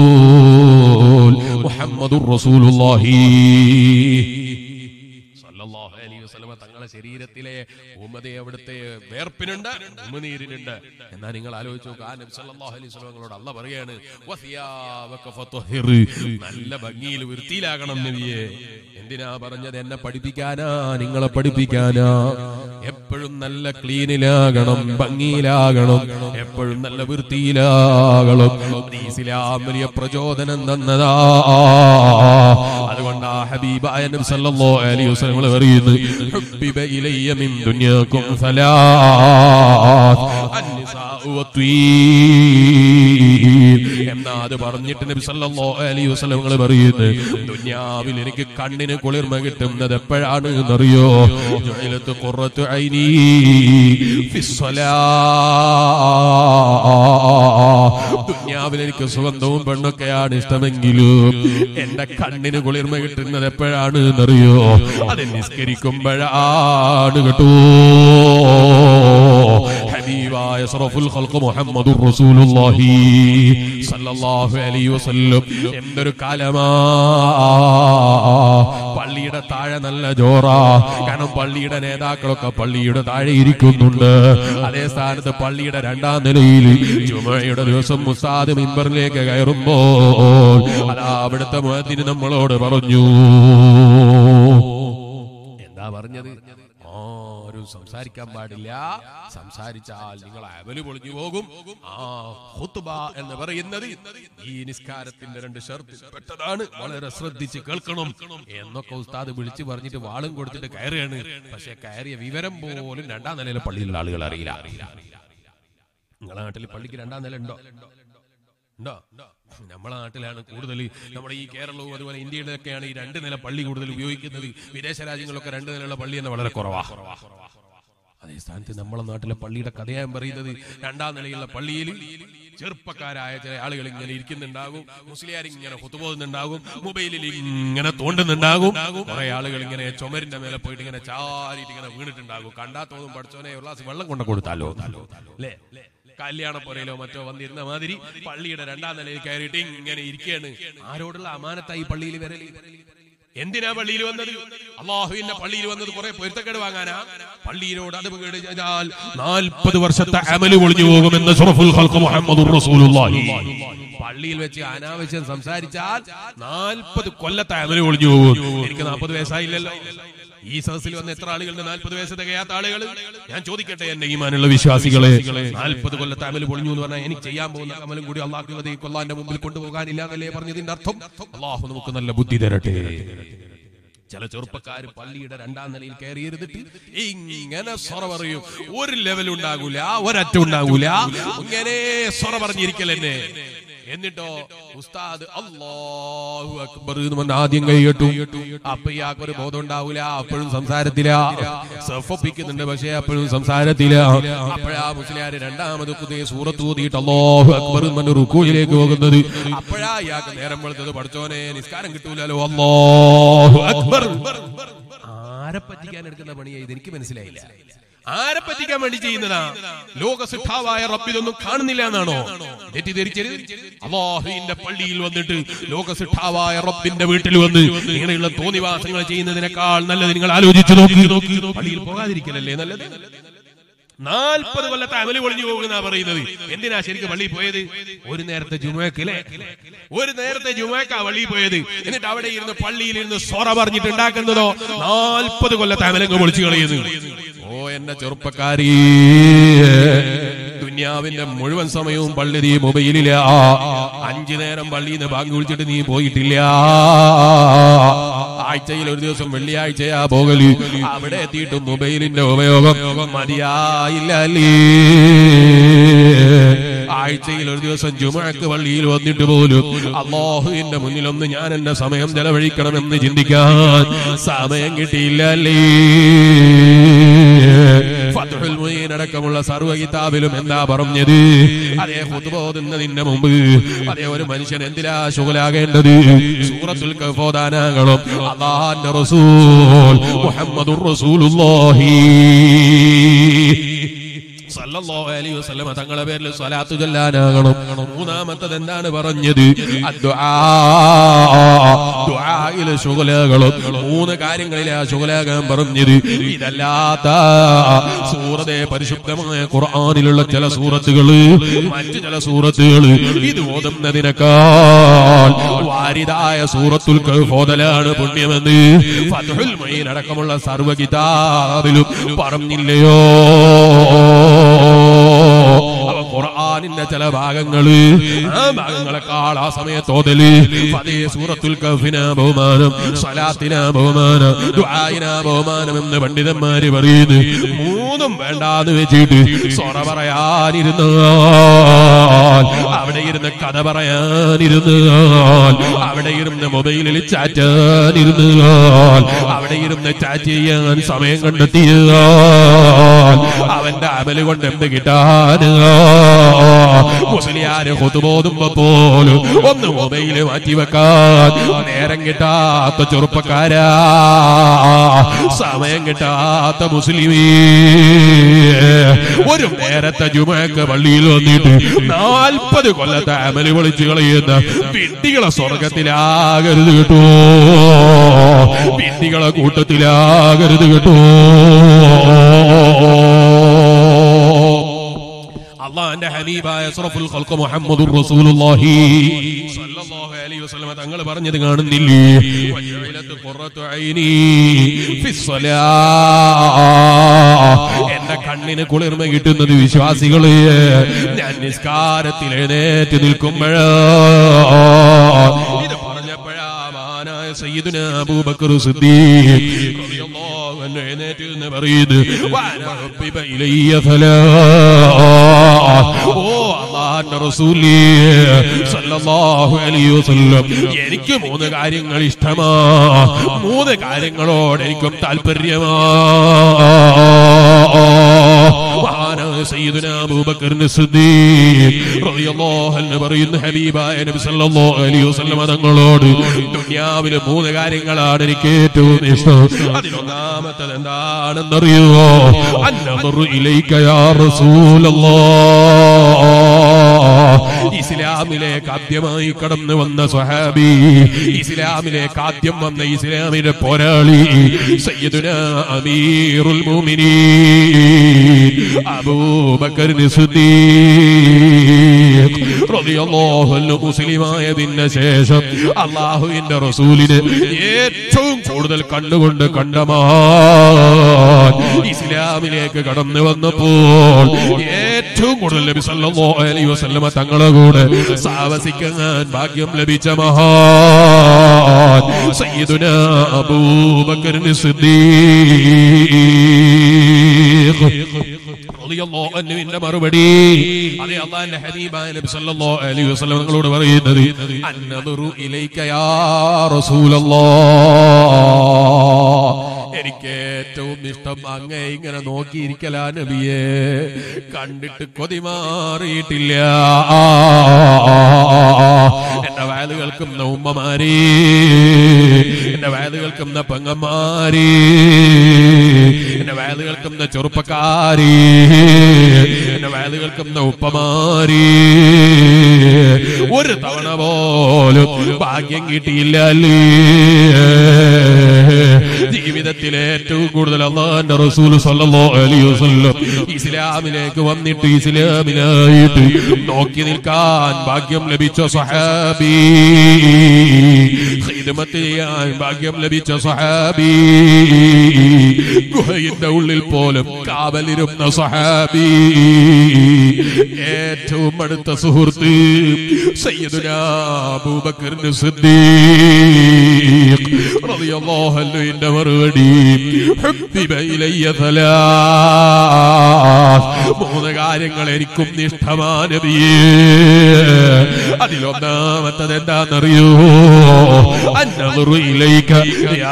റസൂൽ മുഹമ്മദുർ റസൂലുള്ളാഹി സല്ലല്ലാഹു സല്ലല്ലാഹു അലൈഹി വസല്ലമ തങ്ങളെ ശരീരത്തിലെ ഉമ്മതെ അവിടുത്തെ വേർപ്പിനുണ്ട് ഉമ്മനീരിനുണ്ട് എന്നാ നിങ്ങൾ ആലോചിച്ച് നോക്കുക ആ നബി സല്ലല്ലാഹു അലൈഹി വസല്ലമ നിങ്ങളോട് അല്ല പറയാണ് വസിയാവക ഫത്വഹിർ. നല്ല ഭംഗിയിൽ വൃത്തിയിലാകണം നബിയെ എന്തിനാ പറഞ്ഞത് എന്നെ പഠിപ്പിക്കാനാ നിങ്ങളെ പഠിപ്പിക്കാനാ എപ്പോഴും നല്ല ക്ലീനിലാകണം ഭംഗിയിലാകണം എപ്പോഴും നല്ല വൃത്തിയിലാകണം അത് ഇസ്ലാം വലിയ പ്രചോദനം തന്നതാ അതുകൊണ്ട് ആ ഹബീബായ നബി സല്ലല്ലാഹു അലൈഹി വസല്ലം പറയുന്നു ഹുബ്ബിബ ഇലയ്യ മിൻ ദുനിയാകും സലാത്ത് അന്നിസാഉ വത്വീൽ എന്നാ അത് പറഞ്ഞിട്ട് നബി സല്ലല്ലാഹു അലൈഹി വസല്ലം പറയുന്നു ദുനിയാവിൽ എനിക്ക് കണ്ണിന് കുളിർമ കിട്ടുന്നത് എപ്പോഴാണ് എന്നറിയോ ജുഇലത്ത് ഖുറത്തു ഐനി ഫിസ്സലാ ദുനിയാവിൽ എനിക്ക് സുഗന്ധവും പെണ്ണൊക്കെയാണ് ഇഷ്ടമെങ്കിലും എന്റെ കണ്ണിന് കുളിർമ കിട്ടുന്നത് എപ്പോഴാണ് എന്നറിയോ അത് നിസ്കരിക്കുമ്പോഴാണ് കേട്ടോ ഹബീബായ സറഫുൽ ഖൽഖ് മുഹമ്മദുർ റസൂലുള്ളാഹി സല്ലല്ലാഹു അലൈഹി വസല്ലം എന്തൊരു കാലമാ പള്ളിയുടെ താഴെ നല്ല ജോറാ കാരണം പള്ളിയുടെ നേതാക്കളൊക്കെ പള്ളിയുടെ താഴെ ഇരിക്കുന്നുണ്ട് അതേ സ്ഥാനത്ത് പള്ളിയുടെ രണ്ടാം നിലയിൽ ജുമയുടെ ദിവസം മുസാദ് മിമ്പറിലേക്ക് കയറുമ്പോൾ അതാ അവിടുത്തെ മുഹത്തിന് നമ്മളോട് പറഞ്ഞു എന്താ പറഞ്ഞത് ആരും സംസാരിക്കാൻ പാടില്ല സംസാരിച്ചാൽ നിങ്ങൾ അവല് പൊളിഞ്ഞു പോകും ആ ഹുത്തുബ എന്ന് പറയുന്നത് ഈ നിസ്കാരത്തിന്റെ രണ്ട് ഷർത്തിൽ പെട്ടതാണ് വളരെ ശ്രദ്ധിച്ച് കേൾക്കണം എന്നൊക്കെ ഉസ്താദ് വിളിച്ചു പറഞ്ഞിട്ട് വാളും കൊടുത്തിട്ട് കയറുകയാണ് പക്ഷെ കയറിയ വിവരം പോലും രണ്ടാം നിലയിലെ പള്ളിയിലുള്ള ആളുകൾ അറിയില്ല നിങ്ങളെ നാട്ടിൽ പള്ളിക്ക് രണ്ടാം നില ഉണ്ടോ ഉണ്ടോ നമ്മളെ നാട്ടിലാണ് കൂടുതൽ നമ്മുടെ ഈ കേരളവും അതുപോലെ ഇന്ത്യയിലൊക്കെയാണ് ഈ രണ്ട് നില പള്ളി കൂടുതൽ ഉപയോഗിക്കുന്നത് വിദേശ രാജ്യങ്ങളൊക്കെ രണ്ട് നിലയുള്ള പള്ളി എന്ന് വളരെ കുറവാ അതേ സ്ഥാനത്ത് നമ്മളെ നാട്ടിലെ പള്ളിയുടെ കഥയാൻ പറയുന്നത് രണ്ടാം നിലയുള്ള പള്ളിയിൽ ചെറുപ്പക്കാരായ ചില ആളുകൾ ഇങ്ങനെ ഇരിക്കുന്നുണ്ടാകും മുസ്ലിയാർ ഇങ്ങനെ കുത്തുപോകുന്നുണ്ടാകും മൊബൈലിൽ ഇങ്ങനെ തോണ്ടുന്നുണ്ടാകും കുറെ ആളുകൾ ഇങ്ങനെ ചുമരിന്റെ മേലെ പോയിട്ട് ഇങ്ങനെ ചാരിയിട്ട് ഇങ്ങനെ വീണിട്ടുണ്ടാകും കണ്ടാ തോന്നും പഠിച്ചോനെ ഒരു ഗ്ലാസ് വെള്ളം കൊണ്ട് കൊടുത്താലോ അല്ലേ കല്യാണ പോലെയോ മറ്റോ വന്നിരുന്ന മാതിരി പള്ളിയുടെ രണ്ടാം നിലയിൽ കയറിയിട്ട് ഇങ്ങനെ ഇരിക്കുകയാണ് ആരോടുള്ള അമാനത്തായി പള്ളിയിൽ വരല് എന്തിനാ പള്ളിയിൽ വന്നത് അള്ളാഹുവിന്റെ പള്ളിയിൽ വന്നത് കുറെ പൊരുത്തക്കേട് വാങ്ങാനാ പള്ളിയിലോട് അത് കേട് ചെയ്താൽ നാൽപ്പത് വർഷത്തെ അമല് പൊളിഞ്ഞു പോകുമെന്ന് ഷറഫുൽ ഖൽഖ് മുഹമ്മദുർ റസൂലുള്ളാഹി പള്ളിയിൽ വെച്ച് അനാവശ്യം സംസാരിച്ചാൽ നാൽപ്പത് കൊല്ലത്തെ അമല് പൊളിഞ്ഞു പോകും എനിക്ക് നാൽപ്പത് വയസ്സായില്ലല്ലോ ഈ സദസ്സിൽ വന്ന എത്ര ആളുകളുണ്ട് നാൽപ്പത് വയസ്സ് തികയാത്ത ആളുകൾ ഞാൻ ചോദിക്കട്ടെ എന്റെ ഈമാനുള്ള വിശ്വാസികളെ നാൽപ്പത് കൊല്ലത്തെ അമല് പൊളിഞ്ഞു എന്ന് പറഞ്ഞാൽ എനിക്ക് ചെയ്യാൻ പോകുന്ന അമലും കൂടി അള്ളാഹു കൊള്ളാന്റെ മുമ്പിൽ കൊണ്ടുപോകാനില്ല എന്നല്ലേ പറഞ്ഞതിന്റെ അർത്ഥം അള്ളാഹു നമുക്ക് നല്ല ബുദ്ധി തരട്ടെ ചില ചെറുപ്പക്കാർ പള്ളിയുടെ രണ്ടാം നിലയിൽ കയറിയിരുന്നിട്ട് ഇങ്ങനെ സൊറ പറയും ഒരു ലെവൽ ഉണ്ടാകൂല ഒരറ്റം ഉണ്ടാകൂല ഇങ്ങനെ സൊറ പറഞ്ഞിരിക്കൽ എന്നെ എന്നിട്ടോ ഉസ്താദ് അല്ലാഹു അക്ബർ എന്ന് പറഞ്ഞ് ആദ്യം കൈ കെട്ടു അപ്പൊ ഇയാൾക്ക് ഒരു ബോധം ഉണ്ടാവൂല അപ്പോഴും സംസാരത്തില സഫപ്പിക്കുന്നുണ്ട് പക്ഷേ അപ്പോഴും സംസാരത്തില അപ്പോഴാ മുസ്ലിയാര് രണ്ടാമത് പുതിയ സൂറത്ത് ഊതിയിട്ട് അല്ലാഹു അക്ബർ എന്ന് പറഞ്ഞ് റുക്കൂയിലേക്ക് പോകുന്നത് അപ്പോഴാ ഇയാൾക്ക് നേരം വെളുത്തത് പഠിച്ചോനെ നിസ്കാരം കിട്ടൂലല്ലോ അല്ലാഹു അക്ബർ ആരെ പറ്റിക്കാൻ എടുക്കുന്ന പണിയാ ഇത് എനിക്ക് മനസ്സിലായില്ല ആരെ പറ്റിക്കാൻ വേണ്ടി ചെയ്യുന്നതാ ലോക സിദ്ധാവായ റബ്ബിതൊന്നും കാണുന്നില്ല എന്നാണോ തെറ്റിദ്ധരിച്ചത് അള്ളാഹുവിന്റെ പള്ളിയിൽ വന്നിട്ട് ലോക സിദ്ധാവായ റബ്ബിന്റെ വീട്ടിൽ വന്ന് ഇങ്ങനെയുള്ള തോന്നിവാസങ്ങൾ ചെയ്യുന്നതിനേക്കാൾ നല്ലത് നിങ്ങൾ ആലോചിച്ചു നോക്കി പള്ളിയിൽ പോകാതിരിക്കലല്ലേ നല്ലത് നാൽപ്പത് കൊല്ലത്തെ അമല് പൊളിഞ്ഞു പോകുന്ന പറയുന്നത് എന്തിനാ ശരിക്കും പള്ളിയിൽ പോയത് ഒരു നേരത്തെ ജുമേക്കിലെ ഒരു നേരത്തെ ജുമേക്കാ പള്ളിയിൽ പോയത് എന്നിട്ട് അവിടെ ഇരുന്ന് പള്ളിയിൽ ഇരുന്ന് സൊറ പറഞ്ഞിട്ട് ഉണ്ടാക്കുന്നതോ നാൽപ്പത് കൊല്ലത്തെ അമലങ്ങ് പൊളിച്ചു കളയുന്നു ഓ എന്റെ ചെറുപ്പക്കാരി ദുന്യാവിന്റെ മുഴുവൻ സമയവും പള്ളി നീ മൊബൈലില്ല അഞ്ചു നേരം പള്ളിയിൽ നിന്ന് ബാങ്ക് വിളിച്ചിട്ട് നീ പോയിട്ടില്ല ആഴ്ചയിൽ ഒരു ദിവസം വെള്ളിയാഴ്ചയാ പോകല് അവിടെ എത്തിയിട്ട് മൊബൈലിന്റെ ഉപയോഗം മതിയായില്ല ആഴ്ചയിൽ ഒരു ദിവസം ജുമഴക്ക് പള്ളിയിൽ വന്നിട്ട് പോലും അള്ളാഹുവിന്റെ മുന്നിലൊന്ന് ഞാൻ എന്റെ സമയം ചെലവഴിക്കണമെന്ന് ചിന്തിക്കാൻ സമയം കിട്ടിയില്ലല്ലേ ഫത്ഹുൽ മുഈൻ അടക്കമുള്ള സർവ്വ കിതാബിലും എന്താ പറഞ്ഞത് അതേ ഹുതുബോതുന്നതിന്റെ മുമ്പ് അതേ ഒരു മനുഷ്യൻ എന്തിലാ ശുഗലാകേണ്ടത് സൂറത്തുൽ കഫോദാനങ്ങളും അള്ളാന്റെ റസൂൽ മുഹമ്മദുർ റസൂലുള്ളാഹി സല്ലല്ലാഹു അലൈഹി വസല്ലമ തങ്ങളെ പേരിൽ സ്വലാത്തു ചൊല്ലാനാകണം മൂന്നാമത്തത് എന്താണ് പറഞ്ഞത് അദ്ദുആ. ദുആയിലെ ശുഗലകളും മൂന്ന് കാര്യങ്ങളിലെ ആ ശുഗലാകാൻ പറഞ്ഞത് ഇതല്ലാത്ത സൂറത്തെ പരിശുദ്ധമായ ഖുർആനിലുള്ള ചില സൂറത്തുകള് മറ്റു ചില സൂറത്തുകള് ഇത് ഓതുന്നതിനേക്കാൾ വാരിതായ സൂറത്തുൽ കഹ്ഫ് ഓതലാണ് പുണ്യമെന്ന് ഫത്ഹുൽ മൊയ്ൻ അടക്കമുള്ള സർവ്വകിതാബിലും പറഞ്ഞില്ലയോ അവ ഖുർആനിന്റെ ചില ഭാഗങ്ങള് ആ ഭാഗങ്ങളെക്കാൾ ആ സമയത്ത് ഓതല് അതേ സൂറത്തുൽ കഫിന ബഹുമാനം സലാത്തിന ബഹുമാനം ദുആയിന ബഹുമാനം എന്ന് പണ്ഡിതന്മാര് പറയുന്നു മൂന്നും വേണ്ടാന്ന് വെച്ചിട്ട് സൊറ പറയാനിരുന്നാൽ അവിടെ ഇരുന്ന് കഥ പറയാനിരുന്നാൽ അവിടെ ഇരുന്ന് മൊബൈലിൽ ചാറ്റാനിരുന്നാൽ അവിടെ ഇരുന്ന് ചാറ്റ് ചെയ്യാൻ സമയം കണ്ടെത്തിയാൽ അവന്റെ അമല് കൊണ്ട് എന്ത് കിട്ടാന് മുസ്ലിയാര് കൊതുബോതുമ്പോ പോലും ഒന്ന് മൊബൈല് മാറ്റിവെക്കാൻ നേരം കിട്ടാത്ത ചെറുപ്പക്കാരാ സമയം കിട്ടാത്ത മുസ്ലിമീ ഒരു നേരത്തെ ജുമയൊക്കെ പള്ളിയിൽ വന്നിട്ട് നാൽപ്പത് കൊല്ലത്തെ അമല് വിളിച്ചു കളയുന്ന വിഡ്ഢികളെ സ്വർഗത്തിലാകരുത് കേട്ടോ വിഡ്ഢികളെ കൂട്ടത്തിലാകരുത് കേട്ടോ അള്ളാന്റെ ഹബീബായ അസ്റഫുൽ ഖൽഖ് മുഹമ്മദുർ റസൂലുള്ളാഹി സ്വല്ലല്ലാഹു അലൈഹി വസല്ലം തങ്ങൾ പറഞ്ഞത് കാണുന്നില്ലേ വജഅലത് ഖുറത്തു ഐനി ഫിസ്സലാ എന്റെ കണ്ണിന് കുളിർമ കിട്ടുന്നത് വിശ്വാസികളെ ഞാൻ നിസ്കാരത്തിൽ എഴുന്നേറ്റ് നിൽക്കുമ്പോഴാ ഇത് പറഞ്ഞപ്പോഴാ മഹാനായ സയ്യിദുന അബൂബക്കർ സിദ്ദീഖ് റളിയല്ലാഹു അൻഹു എഴുന്നേറ്റ് എന്ന് പറയുന്നു "വഅന ഹുബ്ബിബ ഇലയ്യ സലാത്ത്." ഓ അള്ളാഹുവിന്റെ റസൂലേ സല്ലല്ലാഹു അലൈഹി വസല്ലം എനിക്ക് മൂന്ന് കാര്യങ്ങൾ ഇഷ്ടമാ മൂന്ന് കാര്യങ്ങളോട് എനിക്കും താല്പര്യമാ മഹാനായ സയ്യിദുന അബൂബക്കറിന് സിദ്ദീഖ് റളിയല്ലാഹു അൻഹു പറയുന്ന ഹബീബായ നബി സല്ലല്ലാഹു അലൈഹി വസല്ലം തങ്ങളോട് ദുനിയാവിലെ മൂന്ന് കാര്യങ്ങളാണ് എനിക്ക് ഏറ്റവും ഇഷ്ടം അതിലൊന്നാമത്തത് എന്താണെന്നറിയുമോ അന്നദറു ഇലൈക യാ റസൂലല്ലാഹ് ഇസ്ലാമിലേക്ക് ആദ്യമായി കടന്നു വന്ന സ്വഹാബി ഇസ്ലാമിലേക്ക് ആദ്യം വന്ന ഇസ്ലാമിന്റെ പോരാളി സയ്യിദുന അമീറുൽ മുഅ്മിനീൻ അബൂബക്കർ സിദ്ദീഖ് റളിയല്ലാഹു അൻഹു മുസ്ലിമായതിന് ശേഷം അള്ളാഹുവിന്റെ റസൂലിന് ഏറ്റവും കൂടുതൽ കണ്ടുകൊണ്ട് കണ്ടമാൻ ഇസ്ലാമിലേക്ക് കടന്നു വന്നപ്പോൾ ഏറ്റവും കൂടുതൽ നബി സല്ലല്ലാഹു അലൈഹി വസല്ലമ തങ്ങളെ കൂടെ സാവസിക്കാൻ ഭാഗ്യം ലഭിച്ച മഹാൻ സയ്യിദുന അബൂബക്കർ സിദ്ദീഖ് റളിയല്ലാഹു അൻഹുവിന്റെ മറുപടി അതേ അള്ളാഹിന്റെ ഹബീബായ നബി സല്ലല്ലാഹു അലൈഹി വസല്ലം നിങ്ങളോട് പറയുന്നത് അന്നദുറു ഇലൈക യാ റസൂലല്ലാഹ് എനിക്ക് ഏറ്റവും ഇഷ്ടം അങ്ങേ ഇങ്ങനെ നോക്കിയിരിക്കലാ നബിയെ കണ്ടിട്ട് കൊതി മാറിയിട്ടില്ല എന്റെ വയല് കേൾക്കുന്ന ഉമ്മമാരി എന്റെ വയല് കേൾക്കുന്ന പെങ്ങന്മാരി എന്റെ വയല് കേൾക്കുന്ന ചെറുപ്പക്കാരി എന്റെ വയല് കേൾക്കുന്ന ഉപ്പമാരി ഒരു തവണ പോലും ഭാഗ്യം കിട്ടിയില്ലല്ലേ ജീവിതത്തിലെ ഏറ്റവും കൂടുതൽ അള്ളാന്റെ റസൂൽ സല്ലല്ലാഹു അലൈഹി വസല്ലം ഇസ്ലാമിലേക്ക് വന്നിട്ട് ഇസ്ലാമിനായിട്ട് നോക്കി നിൽക്കാൻ ഭാഗ്യം ലഭിച്ച സഹാബി ഖിദ്മത്ത് ചെയ്യാൻ ഭാഗ്യം ലഭിച്ച സഹാബി ഗുഹയുടെ ഉള്ളിൽ പോലും കാവലിരുന്ന സഹാബി ഏറ്റവും അടുത്ത സുഹൃത്ത് സയ്യിദുനാ അബൂബക്കറിന് സിദ്ദീഖ് റളിയല്ലാഹു അൻഹുവിന്റെ മറുപടി ഹുബ്ബിബ ഇലയ്യ സലാസ് മൂന്ന് കാര്യങ്ങൾ എനിക്കും ഇഷ്ടമാ നബിയേ അതിലൊന്നാമത്തത് എന്താണെന്നറിയോ അന്നദറു ഇലൈക യാ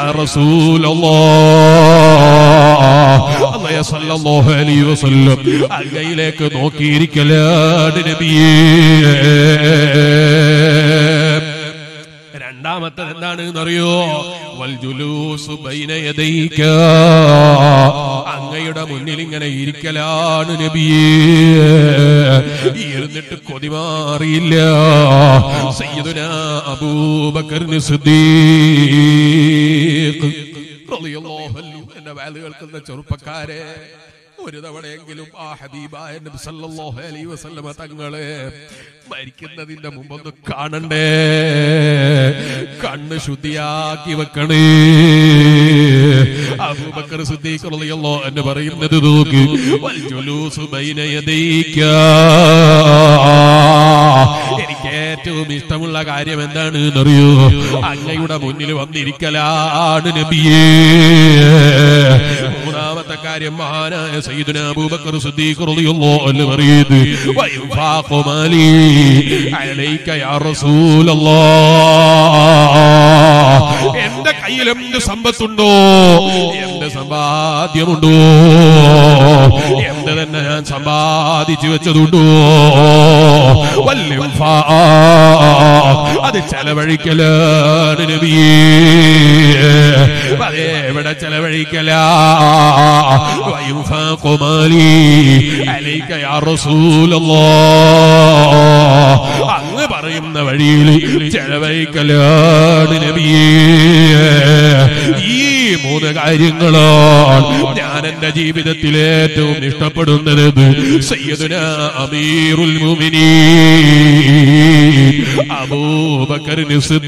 റസൂലല്ലാഹ് അല്ലാഹു സല്ലല്ലാഹു അലൈഹി വസല്ലം അങ്ങയിലേക്ക് നോക്കിയിരിക്കലാണ് നബിയേ രണ്ടാമത്തത് എന്താണ് എന്നറിയോ വൽ ജുലൂസു ബൈന യദൈക അങ്ങയുടെ മുന്നിൽ ഇങ്ങനെ ഇരിക്കലാണ് നബിയേ ഇരുന്നിട്ട് കൊതി മാറിയില്ല സയ്യിദുന അബൂബക്കർ സിദ്ദീഖ് റളിയല്ലാഹു അൻഹു എന്റെ വാല് കേൾക്കുന്ന ചെറുപ്പക്കാരെ ഒരു തവണയെങ്കിലും ആ ഹബീബായ നബി സല്ലല്ലാഹു അലൈഹി വസല്ലമ തങ്ങളെ മരിക്കുന്നതിന്റെ മുമ്പൊന്ന് കാണണ്ടേ കണ്ണ് ശുദ്ധിയാക്കി വെക്കണേ അബൂബക്കർ സിദ്ദീഖ് റളിയല്ലാഹു അൻഹു പറയുന്നത് നോക്ക് വൽ ജുലൂസു ബൈന യദൈക എനിക്ക് ഏറ്റവും ഇഷ്ടമുള്ള കാര്യം എന്താണ് എന്നറിയോ അങ്ങയുടെ മുന്നിൽ വന്നിരിക്കലാണ് നബിയേ മൂന്നാമത്തെ കാര്യം മഹാനായ സയ്യിദുന അബൂബക്കർ സിദ്ദീഖ് റളിയല്ലാഹു അൻഹു പറയുന്നത് വയൻഫാഖു മാലി അലൈക യാ റസൂലല്ലാഹ് എന്റെ കയ്യിൽ എന്ത് സമ്പത്തുണ്ടോ എന്ത് സമ്പാദ്യമുണ്ടോ എന്ത് തന്നെ ഞാൻ സമ്പാദിച്ചു വെച്ചതുണ്ടോ വല്ലിംഫാ അത് ചെലവഴിക്കലാണ് നബിയേ അതേ ഇവിടെ ചെലവഴിക്കല വയുഫാഖു മാലി അലൈക യാ റസൂലല്ലാഹ് അങ്ങ് പറയുന്ന വഴിയിൽ ചെലവഴിക്കലാണ് നബിയേ ഈ മൂന്ന് കാര്യങ്ങളാണ് ഞാൻ എന്റെ ജീവിതത്തിൽ ഏറ്റവും ഇഷ്ടപ്പെടുന്നത് സയ്യിദുന അമീറുൽ മുഅ്മിനീൻ അബൂബക്കർ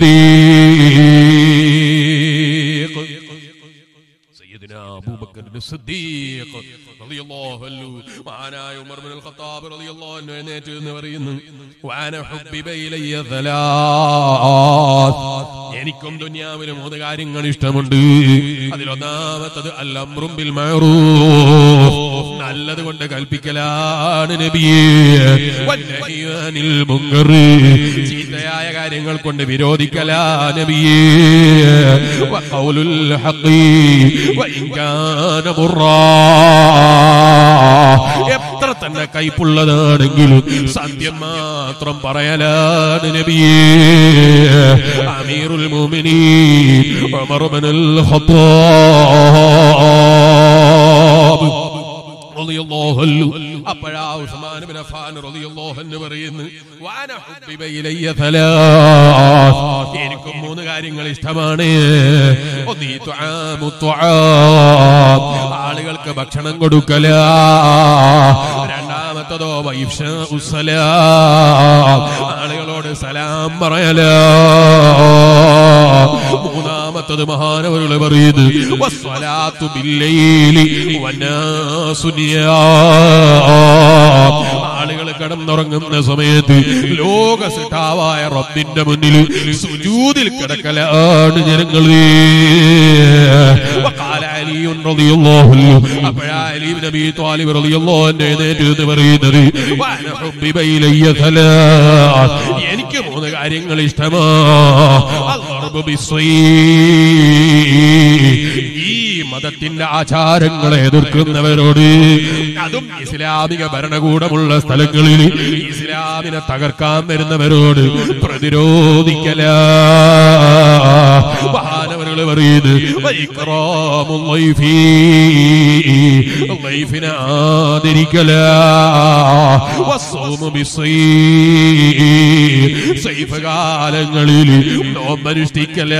സിദ്ദീഖ് സയ്യിദുന അബൂബക്കർ സിദ്ദീഖ് റളിയല്ലാഹു അൻഹു മഹാനായ ഉമർ ഇബ്നുൽ ഖത്താബ് റളിയല്ലാഹു അൻഹു എഴുന്നേറ്റ് എന്ന് പറയുന്നു വാന ഹുബ്ബിബ ഇലയ്യ സലാത്ത് എനിക്കും ദുനിയാവിൽ മൂന്ന് കാര്യങ്ങൾ ഇഷ്ടമുണ്ട് അതിലൊന്നാമത്തത് അൽ അംറും ബിൽ മഅറൂഫ് നല്ലത് കൊണ്ട് കൽപ്പിക്കലാണ് നബിയേ വന്നഹ്യു അനിൽ മുങ്കർ ചീത്തയായ കാര്യങ്ങൾ കൊണ്ട് വിരോധിക്കലാ നബിയേ വഖൗലുൽ ഹഖി വഇൻ കാന മുറാ എത്ര തന്നെ കൈപ്പുള്ളതാണെങ്കിലും സത്യം മാത്രം പറയലാണ് നബിയേ അമീറുൽ മുഅ്മിനീൻ ഉമർ ഇബ്നുൽ ഖത്താബ് റളിയല്ലാഹു അൻഹു അപ്പോഴാ ഉസ്മാൻ ഇബ്നു അഫ്ഫാൻ റളിയല്ലാഹു അൻഹു പറയുന്നു വാന ഹുബ്ബിബ ഇലയ്യ സലാത്ത് എനിക്കും മൂന്ന് കാര്യങ്ങൾ ഇഷ്ടമാണ് ഒന്ന് ഈ തുആമു തുആം ആളുകൾക്ക് ഭക്ഷണം കൊടുക്കല രണ്ടാമത്തതോ വൈഫ്ഷാ ഉസ്സലാം ആളുകളോട് സലാം പറയല മൂന്നാമത്തത് മഹാനവരുകൾ പറയുന്നത് വസ്സലാത്തു ബില്ലൈലി വന്നാസു നിയാം. ആളുകൾ കിടന്നുറങ്ങുന്ന സമയത്ത് ലോക സിട്ടാവായ റബ്ബിന്റെ മുന്നിൽ സുജൂദിൽ കിടക്കലാണ് ജനങ്ങള് وقال علي رضي الله عنه അപ്പോഴാ അലി ബിൻ അബി ത്വാലിബ് റളിയല്ലാഹു അൻഹു എഴുന്നേറ്റ് എന്ന് പറയുന്നത് വഅന ഹുബ്ബിബ ഇലയ്യ സലാത്ത് എനിക്ക് മൂന്ന് കാര്യങ്ങൾ ഇഷ്ടമാ അൽറബു ഈ മതത്തിന്റെ ആചാരങ്ങളെ എതിർക്കുന്നവരോട് അതും ഇസ്ലാമിക ഭരണകൂടമുള്ള സ്ഥലങ്ങളിൽ ഇസ്ലാമിനെ തകർക്കാൻ വരുന്നവരോട് പ്രതിരോധിക്കല മഹാനവരുകൾ പറയുന്നത് വൈക്രാമുൽ ലൈഫി. ലൈഫിനെ ആദരിക്കല വസ്സൗമു ബിസ്സൈ. സൈഫ് കാലങ്ങളിൽ നോമ്പനുഷ്ഠിക്കല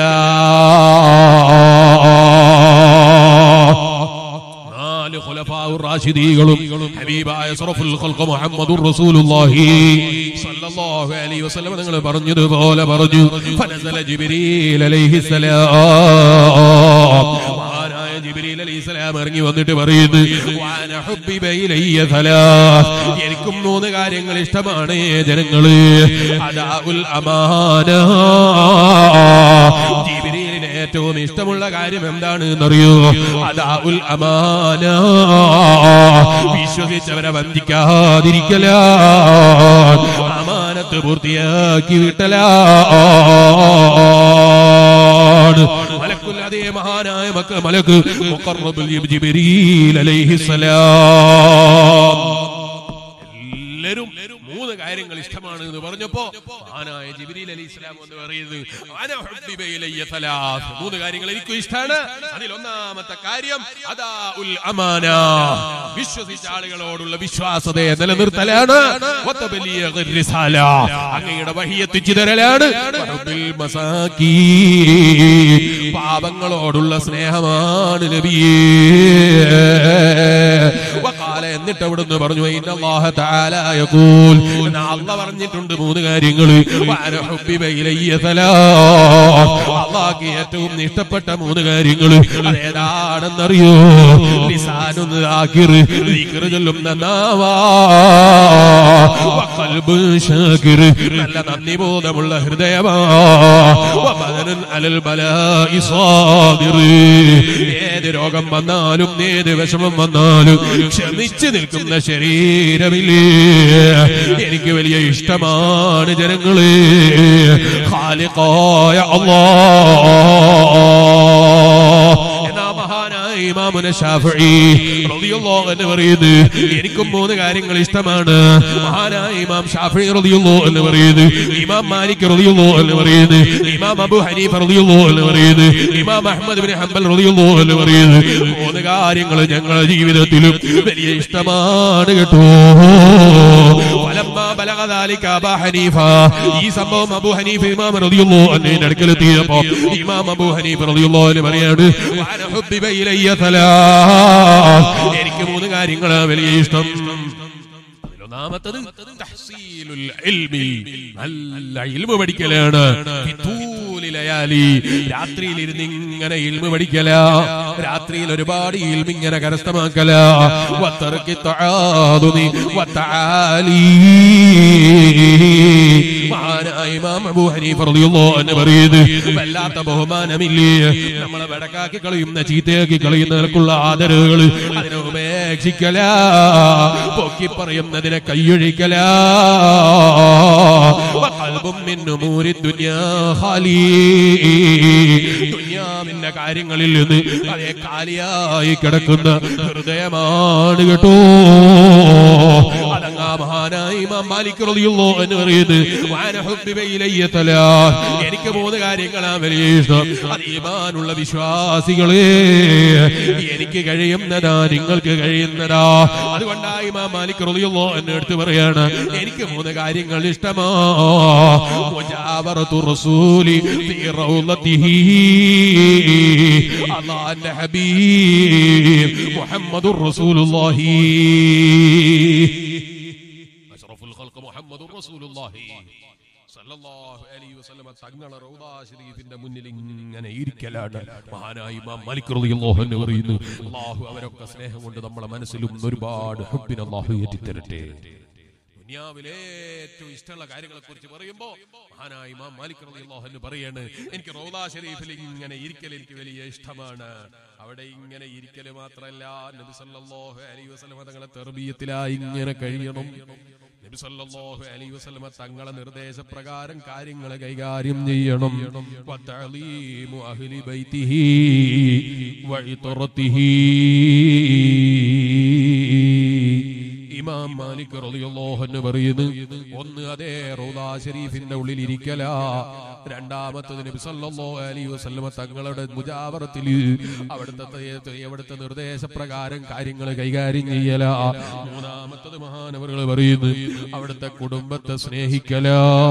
നാല് ഖുലഫാഉ റാഷിദീകളും ഹബീബായ സറഫുൽ ഖൽഖ് മുഹമ്മദുർ റസൂലുള്ളാഹി സ്വല്ലല്ലാഹു അലൈഹി വസല്ലം നിങ്ങൾ പറഞ്ഞതുപോലെ പറഞ്ഞു ഫനസല ജിബ്രീൽ അലൈഹിസ്സലാം മഹാനായ ജിബ്രീൽ അലൈഹിസ്സലാം ഇറങ്ങി വന്നിട്ട് പറയുന്നു വാന ഹുബ്ബിബ ഇലയ്യ സലാസ് എനിക്കും മൂന്ന് കാര്യങ്ങൾ ഇഷ്ടമാണ് ജനങ്ങള് അദാഉൽ അമാന ജിബ്രീലിന് ഏറ്റവും ഇഷ്ടമുള്ള കാര്യം എന്താണ് എന്നറിയോ അദാഉൽ അമാന വിശ്വസിച്ചവരെ വഞ്ചിക്കാതിരിക്കല അമാനത്ത് പൂർത്തിയാക്കി വിട്ടലാണ് മലക്കുൽ അതേ മഹാനായ മക്ക മലക്ക് മുഖർറബുൽ ജിബ്രീൽ അലൈഹിസ്സലാം എല്ലാരും മൂന്ന് മൂന്ന് കാര്യങ്ങൾ ഇഷ്ടമാണ് എന്ന് പറഞ്ഞപ്പോ ആനായ ജിബിരിൽ അലി ഇസ്ലാം എന്ന് പറയുന്നത് "അന ഹുബ്ബിബ ഇലയ്യ സലാസ്." മൂന്ന് കാര്യങ്ങൾ എനിക്കും ഇഷ്ടമാണ് അതിൽ ഒന്നാമത്തെ കാര്യം അതാ ഉൽ അമാന വിശ്വസിച്ച ആളുകളോടുള്ള വിശ്വാസതയെ നിലനിർത്തലാണ് വത്തബലിയ റിസാല. അങ്ങയുടെ വഹി എത്തിച്ചു തരലാണ് വഹുബ്ബിൽ മസാക്കീ. പാപങ്ങളോടുള്ള സ്നേഹമാണ് നബിയേ വഖാല എന്നിട്ട് അവിടുന്ന് പറഞ്ഞു ഇന്നല്ലാഹ തആല യഖൂൽ എന്നാ അല്ലാഹ് പറഞ്ഞിട്ടുണ്ട് മൂന്ന് കാര്യങ്ങൾ വഅന ഹുബ്ബിബ ഇലയ്യ സലാസ് അല്ലാഹ്ക്ക് ഏറ്റവും ഇഷ്ടപ്പെട്ട മൂന്ന് കാര്യങ്ങൾ അതേതാണെന്നറിയോ ലിസാനുൻ ദാകിർ ദിക്ർ ചൊല്ലുന്ന നാവാ വഖൽബുൻ ഷാകിർ നല്ല നന്ദി ബോധമുള്ള ഹൃദയമാ വബദനുൻ അലൽ ബലാഇ സാദിർ ഏത് രോഗം വന്നാലും ഏത് വിഷമം വന്നാലും ക്ഷമിച്ചു നിൽക്കുന്ന ശരീരമില്ലേ എനിക്ക് വലിയ ഇഷ്ടമാണ് ജനങ്ങളെ ഖാലിഖായ അല്ലാഹ് എന്നാ മഹാനായ ഇമാമുന ശാഫിഈ റളിയല്ലാഹു അൻഹു പറയുന്നു എനിക്കും മൂന്ന് കാര്യങ്ങൾ ഇഷ്ടമാണ് മഹാനായ ഇമാം ഷാഫിഈ റളിയല്ലാഹു എന്ന് പറയുന്നു ഇമാം മാലിക് റളിയല്ലാഹു എന്ന് പറയുന്നു ഇമാം അബു ഹനീഫ റളിയല്ലാഹു എന്ന് പറയുന്നു ഇമാം അഹ്മദ് ബിൻ ഹംബൽ റളിയല്ലാഹു എന്ന് പറയുന്നു മൂന്ന് കാര്യങ്ങൾ ഞങ്ങളുടെ ജീവിതത്തിലും വലിയ ഇഷ്ടമാണ് കേട്ടോ ഫലമ്മാ ബലഗ ദാലിക അബൂ ഹനീഫ ഈ സംഭവം അബൂ ഹനീഫ ഇമാം റളിയല്ലാഹു അൻഹുവിന്റെ അടുക്കലെത്തിയപ്പോ ഇമാം അബൂ ഹനീഫ റളിയല്ലാഹു അൻഹു പറയാണ് "വഅന ഹുബ്ബിബ ഇലയ്യ സലാസ്." എനിക്ക് മൂന്ന് കാര്യങ്ങളാ വലിയ ഇഷ്ടം ഒന്നാമത്തത് തഹ്സീലുൽ ഇൽമി നല്ല ഇൽമ പഠിക്കലാണ് ഫിത്തൂലി ലയാലി രാത്രിയിൽ ഇരുന്ന് ഇങ്ങനെ ഇൽമ പഠിക്കല രാത്രിയിൽ ഒരുപാട് ഇൽമ ഇങ്ങനെ കരസ്ഥമാക്കല വത്തർക്കി തആദുമി വതആലി മഹാനായ ഇമാം അബൂ ഹനീഫ റളിയല്ലാഹു അൻഹു പറയുന്നത് വല്ലാത്ത ബഹുമാനമില്ലേ നമ്മളെ വടക്കാക്കി കളയുന്ന ചീത്തയാക്കി കളയുന്ന നിലക്കുള്ള ആദരവുകൾ അതിനെ ഉപേക്ഷിക്കല പൊക്കി പറയുന്നതിനെ കൈയൊഴിക്കല വഖൽബും മിൻ നൂരി ദുനിയാ ഖാലി ദുനിയാവിന്റെ കാര്യങ്ങളിൽ നിന്ന് അതേ കാലിയായി കിടക്കുന്ന ഹൃദയമാണ് കേട്ടോ അതങ്ങാ മഹാനായ ഇമാം മാലിക് റളിയല്ലാഹു അൻഹു പറയുന്നത് വഅന ഹുബ്ബിബ ഇലയ്യ തലാസ് എനിക്ക് മൂന്ന് കാര്യങ്ങളാ വലിയ ഇഷ്ടം അത് ഈമാനുള്ള വിശ്വാസികളെ എനിക്ക് കഴിയുന്നതാ നിങ്ങൾക്ക് കഴിയുന്നതാ അതുകൊണ്ടാണ് ഇമാം മാലിക് റളിയല്ലാഹു അൻഹു എടുത്ത് പറയാണ് എനിക്ക് മൂന്ന് കാര്യങ്ങൾ ഇഷ്ടമാ മുജാവറത്തു റസൂലി ഫീ റൗളത്തിഹി അല്ലാഹുവിന്റെ ഹബീബ് മുഹമ്മദുർ റസൂലുള്ളാഹി അഷ്റഫുൽ ഖൽഖ് മുഹമ്മദുർ റസൂലുള്ളാഹി സല്ലല്ലാഹു അലൈഹി വസല്ലമ തങ്ങളെ റൗദാ ശരീഫിന്റെ മുന്നിൽ ഇങ്ങനെ ഇരിക്കലാണ് മഹാനായ ഇമാം മാലിക് റളിയല്ലാഹു അൻഹു പറയുന്നു അല്ലാഹു അവരൊക്കെ സ്നേഹം കൊണ്ട് നമ്മളെ മനസ്സിലും ഒരുപാട് ഹുബ്ബിനെ അല്ലാഹു ഏറ്റിത്തരട്ടെ ദുനിയാവിലെ ഏറ്റവും ഇഷ്ടമുള്ള കാര്യങ്ങളെ കുറിച്ച് പറയുമ്പോ മഹാനായ ഇമാം മാലിക് റളിയല്ലാഹു അൻഹു പറയാണ് എനിക്ക് റൗദാ ഷരീഫിൽ ഇങ്ങനെ ഇരിക്കൽ എനിക്ക് വലിയ ഇഷ്ടമാണ് അവിടെ ഇങ്ങനെ ഇരിക്കല് മാത്രമല്ല നബി സല്ലല്ലാഹു അലൈഹി വസല്ലമ തങ്ങളെ തെർബീയത്തിലായി ഇങ്ങനെ കഴിയണം നബി സല്ലല്ലാഹു അലൈഹി വസല്ലമ തങ്ങളെ നിർദ്ദേശപ്രകാരം കാര്യങ്ങൾ കൈകാര്യം ചെയ്യണം വതഅലീമു അഹ്ലി ബൈതിഹി വഇതറതിഹി ഇമാം മാലിക് റളിയല്ലാഹു അൻഹു പറയുന്നു ഒന്ന് അതേ റൗദാ ഷരീഫിന്റെ ഉള്ളിൽ ഇരിക്കല രണ്ടാമത്തത് നബി സല്ലല്ലാഹു അലൈഹി വസല്ലമ തങ്ങളുടെ മുജാവറത്തിൽ അവിടുത്തെ ത- അവിടുത്തെ നിർദ്ദേശപ്രകാരം കാര്യങ്ങൾ കൈകാര്യം ചെയ്യല മൂന്നാമത്തത് മഹാനവറുകൾ പറയുന്നു അവിടുത്തെ കുടുംബത്തെ സ്നേഹിക്കല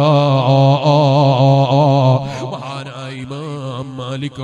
മഹാനായ ഇമാം മാലിക്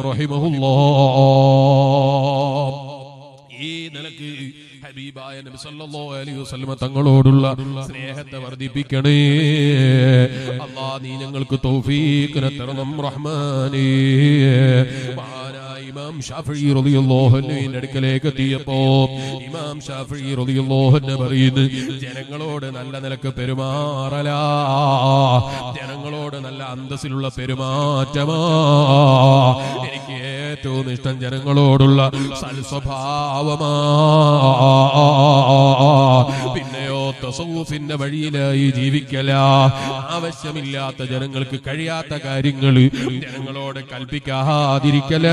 റഹിമഹുല്ലാ ഈ നിലക്ക് ഹബീബായ നബി സല്ലല്ലാഹു അലൈഹി വസല്ലമ തങ്ങളോടുള്ള സ്നേഹത്തെ വർദ്ധിപ്പിക്കണേ അല്ലാ നീ ഞങ്ങൾക്ക് തൗഫീഖിനെ തരണം റഹ്മാനേ മഹാനായ ഇമാം ഷാഫിഈ റളിയല്ലാഹു അൻഹുവിന്റെ അടുക്കലേക്ക് എത്തിയപ്പോ ഇമാം ഷാഫിഈ റളിയല്ലാഹു അൻഹു പറയുന്നു ജനങ്ങളോട് നല്ല നിലക്ക് പെരുമാറലാ ജനങ്ങളോട് നല്ല അന്തസ്സിലുള്ള പെരുമാറ്റമാ എനിക്ക് ഏറ്റവും ഇഷ്ടം ജനങ്ങളോടുള്ള സൽസ്വഭാവമാ പിന്നെയോ തസവൂഫിന്റെ വഴിയിലായി ജീവിക്കല ആവശ്യമില്ലാത്ത ജനങ്ങൾക്ക് കഴിയാത്ത കാര്യങ്ങൾ ജനങ്ങളോട് കൽപ്പിക്കാതിരിക്കല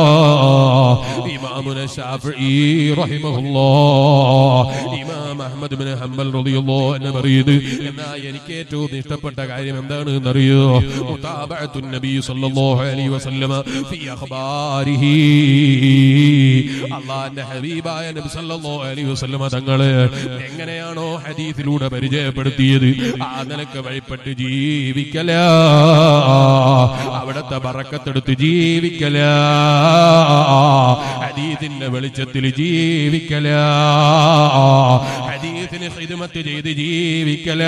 ഇമാമുന ഷാഫിഈ റഹിമഹുല്ലാഹ് ഇമാം അഹ്മദ് ബിൻ ഹംബൽ റളിയല്ലാഹു അൻഹു പറയുന്നത് എന്നാ എനിക്ക് ഏറ്റവും ഇഷ്ടപ്പെട്ട കാര്യം എന്താണ് എന്നറിയോ മുതാബഅത്തു നബി സല്ലല്ലാഹു അലൈഹി വസല്ലമ ഫി അഖ്ബാരിഹി അല്ലാഹുവിന്റെ ഹബീബായ നബി സല്ലല്ലാഹു അലൈഹി വസല്ലമ തങ്ങളെ എങ്ങനെയാണോ ഹദീസിലൂടെ പരിചയപ്പെടുത്തിയത് ആ നിലക്ക് വഴിപ്പെട്ട് ജീവിക്കല അവിടത്തെ ബറക്കത്തെടുത്ത് ജീവിക്കല ഹദീസിന്റെ വെളിച്ചത്തിൽ ജീവിക്കല ഹദീസിന് ഹിദ്മത്ത് ചെയ്ത് ജീവിക്കല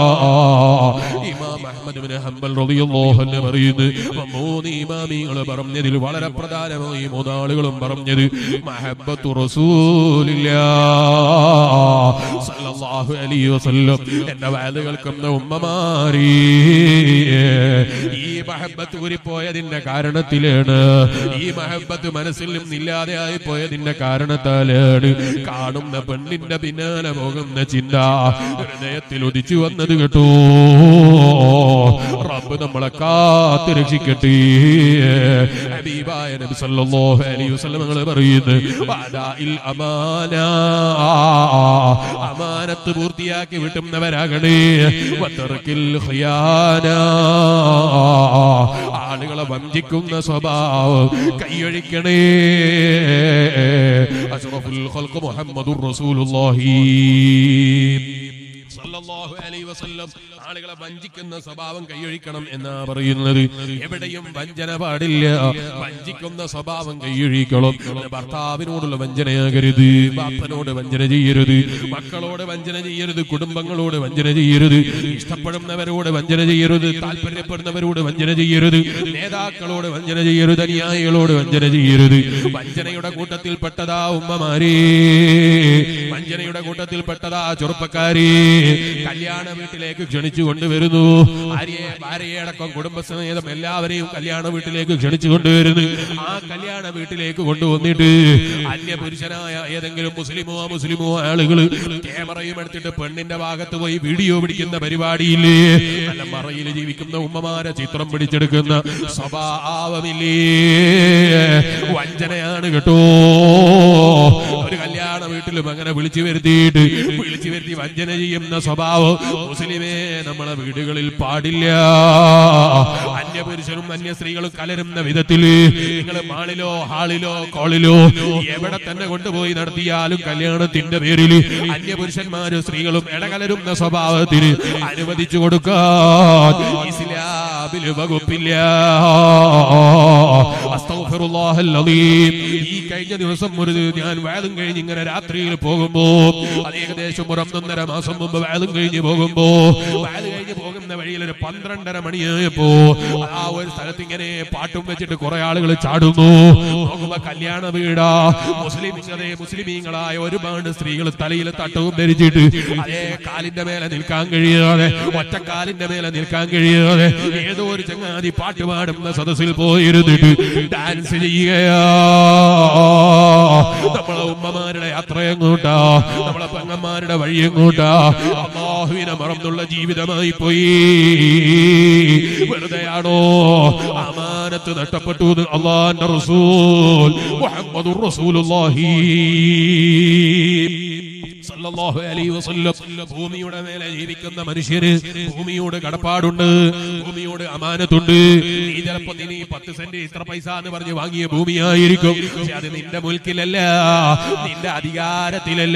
ഇമാം അഹ്മദ് ബിൻ ഹംബൽ റളിയല്ലാഹു അൻഹു പറയുന്നു മൂന്ന് ഇമാമികൾ പറഞ്ഞതിൽ വളരെ പ്രധാനമായി മൂന്നാളുകളും പറഞ്ഞത് മഹബ്ബത്തു റസൂലില്ലാഹ് സല്ലല്ലാഹു അലൈഹി വസല്ലം എന്റെ വയത് കേൾക്കുന്ന ഉമ്മമാരി ഈ മഹബത്ത് ഊരിപ്പോയതിന്റെ കാരണത്തിലാണ് ഈ മഹബത്ത് മനസ്സിൽ നിന്നില്ലാതെ ആയി പോയതിന്റെ കാരണത്താലാണ് കാണുന്ന പെണ്ണിന്റെ പിന്നാലെ പോകുന്ന ചിന്ത ഹൃദയത്തിൽ ഉദിച്ചു വന്നത് കേട്ടോ റബ്ബ് നമ്മളെ കാത്ത് രക്ഷിക്കട്ടെ ഹബീബായ നബി സല്ലല്ലാഹു അലൈഹി വസല്ലം ഞങ്ങൾ പറയുന്നു വദാഇൽ അമാന അമാനത്ത് പൂർത്തിയാക്കി വിട്ടുന്നവരാകണേ വതർക്കിൽ ഖിയാന ആളുകളെ വഞ്ചിക്കുന്ന സ്വഭാവം കൈയൊഴിക്കണേ അഷ്റഫുൽ ഖൽഖ് മുഹമ്മദുർ റസൂലുള്ളാഹി സല്ലല്ലാഹു അലൈഹി വസല്ലം ആളുകളെ വഞ്ചിക്കുന്ന സ്വഭാവം കൈയൊഴിക്കണം എന്നാ പറയുന്നത് എവിടെയും വഞ്ചന പാടില്ല വഞ്ചിക്കുന്ന സ്വഭാവം കൈയൊഴിക്കണം ഭർത്താവിനോടുള്ള വഞ്ചനയാകരുത് ബാപ്പനോട് വഞ്ചന ചെയ്യരുത് മക്കളോട് വഞ്ചന ചെയ്യരുത് കുടുംബങ്ങളോട് വഞ്ചന ചെയ്യരുത് ഇഷ്ടപ്പെടുന്നവരോട് വഞ്ചന ചെയ്യരുത് താല്പര്യപ്പെടുന്നവരോട് വഞ്ചന ചെയ്യരുത് നേതാക്കളോട് വഞ്ചന ചെയ്യരുത് അനുയായികളോട് വഞ്ചന ചെയ്യരുത് വഞ്ചനയുടെ കൂട്ടത്തിൽപ്പെട്ടതാ ഉമ്മമാരേ വഞ്ചനയുടെ കൂട്ടത്തിൽപ്പെട്ടതാ ചെറുപ്പക്കാരേ കല്യാണ വീട്ടിലേക്ക് ക്ഷണിച്ചു കൊണ്ടുവരുന്നു ഭാര്യയെ ഭാര്യയടക്കം കുടുംബസമേതം എല്ലാവരെയും കല്യാണ വീട്ടിലേക്ക് ക്ഷണിച്ചു കൊണ്ടുവരുന്നു ആ കല്യാണ വീട്ടിലേക്ക് കൊണ്ടുവന്നിട്ട് അന്യ പുരുഷനായ ഏതെങ്കിലും മുസ്ലിമോ മുസ്ലിമോ ആളുകൾ ക്യാമറയും എടുത്തിട്ട് പെണ്ണിന്റെ ഭാഗത്ത് പോയി വീഡിയോ പിടിക്കുന്ന പരിപാടിയില്ലേ നല്ല മറയിൽ ജീവിക്കുന്ന ഉമ്മമാരെ ചിത്രം പിടിച്ചെടുക്കുന്ന സ്വഭാവമില്ലേ വഞ്ചനയാണ് കേട്ടോ ഒരു കല്യാണ വീട്ടിലും അങ്ങനെ വിളിച്ചു വരുത്തിയിട്ട് വിളിച്ചു വരുത്തി വഞ്ചന ചെയ്യുന്ന സ്വഭാവം മുസ്ലിമേ നമ്മളെ വീടുകളിൽ പാടില്ല അന്യപുരുഷനും അന്യ സ്ത്രീകളും കലരുന്ന വിധത്തിൽ നിങ്ങൾ മാളിലോ ഹാളിലോ കോളിലോ എവിടെ തന്നെ കൊണ്ടുപോയി നടത്തിയാലും കല്യാണത്തിന്റെ പേരിൽ അന്യപുരുഷന്മാരും സ്ത്രീകളും ഇടകലരുന്ന സ്വഭാവത്തിന് അനുവദിച്ചു കൊടുക്കാൻ ഇസ്ലാമിൽ വകുപ്പില്ല അസ്തഗ്ഫിറുല്ലാഹൽ അലീം. ഈ കഴിഞ്ഞ ദിവസം ഒരു ഞാൻ വേദം കഴിഞ്ഞ് ഇങ്ങനെ രാത്രിയിൽ പോകുമ്പോ അത് ഏകദേശം ഒരു ഒന്നൊന്നര മാസം മുമ്പ് വേദം കഴിഞ്ഞ് പോകുമ്പോ വേദം കഴിഞ്ഞ് പോകുന്ന വഴിയിൽ ഒരു പന്ത്രണ്ടര മണിയായപ്പോ ആ ഒരു സ്ഥലത്ത് ഇങ്ങനെ പാട്ടും വെച്ചിട്ട് കുറെ ആളുകൾ ചാടുന്നു നോക്കുമ്പോ കല്യാണ വീടാ മുസ്ലിം അതേ മുസ്ലിമീങ്ങളായ ഒരുപാട് സ്ത്രീകൾ തലയിൽ തട്ടവും ധരിച്ചിട്ട് അതേ കാലിന്റെ മേലെ നിൽക്കാൻ കഴിയാതെ ഒറ്റക്കാലിന്റെ മേലെ നിൽക്കാൻ കഴിയാതെ ഏതോ ഒരു ചങ്ങാതി പാട്ട് പാടുന്ന സദസ്സിൽ പോയിരുന്നിട്ട് ഡാൻസ് ചെയ്യുകയാ നമ്മളെ ഉമ്മമാരുടെ യാത്ര എങ്ങോട്ടാ നമ്മളെ പെങ്ങന്മാരുടെ വഴി എങ്ങോട്ടാ അള്ളാഹുവിനെ മറന്നുള്ള ജീവിതമായി പോയി വെറുതെയാണോ അമാനത്ത് നഷ്ടപ്പെട്ടു എന്ന് അള്ളാന്റെ റസൂൽ മുഹമ്മദുർ റസൂലുള്ളാഹി സല്ലല്ലാഹു അലൈഹി വസല്ലം ഭൂമിയുടെ മേലെ ജീവിക്കുന്ന മനുഷ്യന് ഭൂമിയോട് കടപ്പാടുണ്ട് ഭൂമിയോട് അമാനത്തുണ്ട് നീ ചിലപ്പോ നീ പത്ത് സെന്റ് ഇത്ര പൈസ എന്ന് പറഞ്ഞ് വാങ്ങിയ ഭൂമിയായിരിക്കും പക്ഷെ അത് നിന്റെ മുൽക്കിലല്ല നിന്റെ അധികാരത്തിലല്ല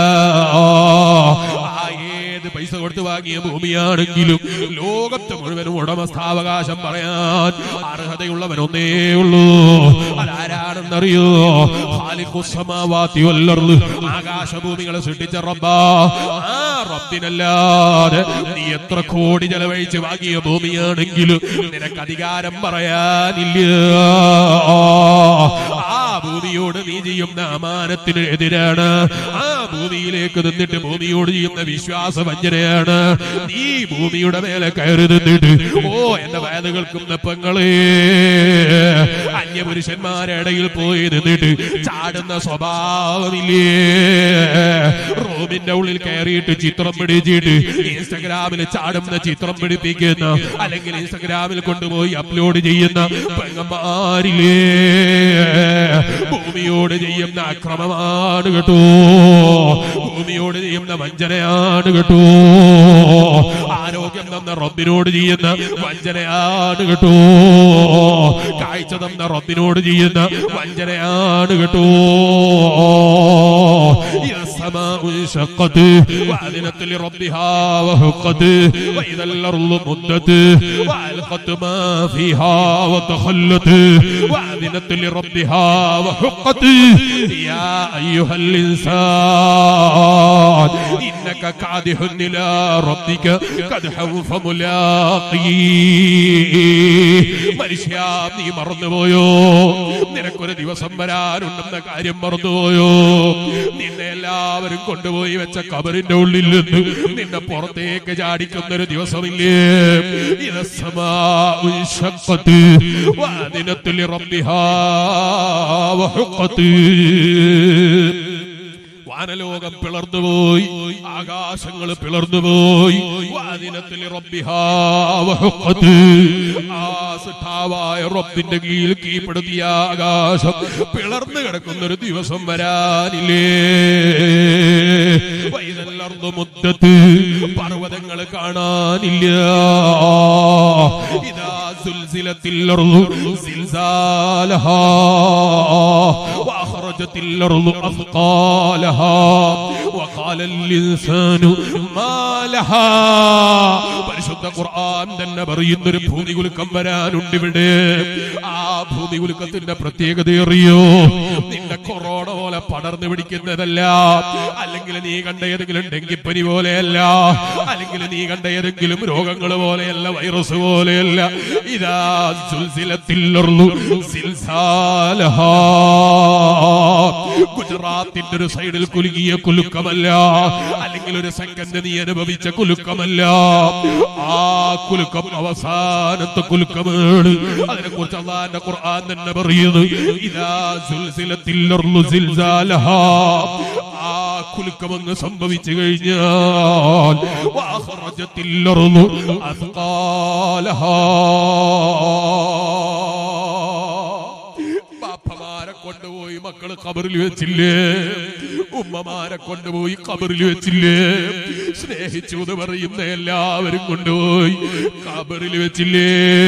ആ ഏത് പൈസ കൊടുത്ത് വാങ്ങിയ ഭൂമിയാണെങ്കിലും ലോകത്ത് മുഴുവനും ഉടമസ്ഥാവകാശം പറയാൻ അർഹതയുള്ളവൻ ഒന്നേ ഉള്ളൂ അതാരാണെന്നറിയോ ഖാലിഖുസ്സമാവാതി വല്ലർദ് ആകാശഭൂമികളെ സൃഷ്ടിച്ച റബ്ബാ ആ റബ്ബിനല്ലാതെ നീ എത്ര കോടി ചെലവഴിച്ച് വാങ്ങിയ ഭൂമിയാണെങ്കിലും നിനക്ക് അധികാരം പറയാനില്ല ആ ഭൂമിയോട് നീ ചെയ്യുന്ന അമാനത്തിന് എതിരാണ് ആ ഭൂമിയിലേക്ക് നിന്നിട്ട് ഭൂമിയോട് ചെയ്യുന്ന വിശ്വാസ വഞ്ചനയാണ് നീ ഭൂമിയുടെ മേലെ കയറി നിന്നിട്ട് ഓ എന്റെ വേദകൾക്കും നെപ്പങ്ങളെ അന്യപുരുഷന്മാരുടെ ഇടയിൽ പോയി നിന്നിട്ട് ചാടുന്ന സ്വഭാവമില്ലേ റൂമിന്റെ ഉള്ളിൽ കയറിയിട്ട് ചിത്രം പിടിച്ചിട്ട് ഇൻസ്റ്റഗ്രാമിൽ ചാടുന്ന ചിത്രം പിടിപ്പിക്കുന്ന അല്ലെങ്കിൽ ഇൻസ്റ്റഗ്രാമിൽ കൊണ്ടുപോയി അപ്ലോഡ് ചെയ്യുന്ന പെങ്ങന്മാരില്ലേ ഭൂമിയോട് ചെയ്യുന്ന അക്രമമാണ് കേട്ടോ ഭൂമിയോട് ചെയ്യുന്ന വഞ്ചനയാണ് കേട്ടോ ആരോഗ്യം തന്ന റബ്ബിനോട് ചെയ്യുന്ന വഞ്ചനയാണ് കേട്ടോ കാഴ്ച തന്ന റബ്ബിനോട് ചെയ്യുന്ന വഞ്ചനയാണ് കേട്ടോ إذا السماء انشقت وأذنت لربها وحقت وإذا الأرض مدت وألقت ما فيها وتخلت وأذنت لربها وحقت يا أيها الإنسان إنك كادح إلى ربك كدحا فملاقيه മനുഷ്യ നീ മറന്നുപോയോ നിനക്കൊരു ദിവസം വരാനുണ്ടെന്ന കാര്യം മറന്നുപോയോ നിന്നെ എല്ലാവരും കൊണ്ടുപോയി വെച്ച കബറിന്റെ ഉള്ളിൽ നിന്ന് നിന്നെ പുറത്തേക്ക് ചാടിക്കുന്ന ഒരു ദിവസമില്ലേ ഇതസമാത്ത് വാദിനത്തിൽ റബ്ബിഹാ വഹുഖത്ത് വാനലോകം പിളർന്നുപോയി ആകാശങ്ങൾ പിളർന്നുപോയി വാദിനത്തിൽ റബ്ബിഹാ വഹുഖത്ത്. ആ സിട്ടാവായ റബ്ബിന്റെ കീഴിൽ കീഴ്പ്പെടുത്തിയ ആകാശം പിളർന്നു കിടക്കുന്ന ഒരു ദിവസം വരാനില്ലേ വൈതല്ലർന്നു മുദ്ദത്ത് പർവ്വതങ്ങൾ കാണാനില്ല ഇതാ സുൽസിലത്തിൽ സിൽസാലഹാ وأخرجت الأرض أثقالها وقال الإنسان ما لها പരിശുദ്ധ ഖുർആൻ തന്നെ പറയുന്നൊരു ഭൂമി കുലുക്കം വരാനുണ്ട് ഇവിടെ ആ ഭൂമി കുലുക്കത്തിന്റെ പ്രത്യേകത അറിയോ നിന്റെ കൊറോണ പോലെ പടർന്നു പിടിക്കുന്നതല്ല അല്ലെങ്കിൽ നീ കണ്ട ഏതെങ്കിലും ഡെങ്കിപ്പനി പോലെയല്ല അല്ലെങ്കിൽ നീ കണ്ട ഏതെങ്കിലും രോഗങ്ങൾ പോലെയല്ല വൈറസ് പോലെയല്ല ഇതാ സുൽസിലത്തില്ലറുന്നു സിൽസാലഹാ ഗുജറാത്തിന്റെ ഒരു സൈഡിൽ കുലുങ്ങിയ കുലുക്കമല്ല അല്ലെങ്കിൽ ഒരു സെക്കൻഡ് നീ അനുഭവിച്ച കുലുക്കമല്ല ആ കുലുക്കം അവസാനത്തെ കുലുക്കമാണ് അതിനെ കുറിച്ച് അള്ളാന്റെ ഖുർആൻ തന്നെ പറയുന്നു ഇതാ സുൽസിലത്തില്ലറുന്നു സിൽസാലഹാ ആ കുലുക്കം അങ്ങ് സംഭവിച്ചു കഴിഞ്ഞാൽ വാഹറജത്തില്ലറുന്നു ബാപ്പമാരെ കൊണ്ടുപോയി മക്കള് കബറിൽ വെച്ചില്ലേ ഉമ്മമാരെ കൊണ്ടുപോയി കബറിൽ വെച്ചില്ലേ സ്നേഹിച്ചു എന്ന് പറയുന്ന എല്ലാവരും കൊണ്ടുപോയി കബറിൽ വെച്ചില്ലേ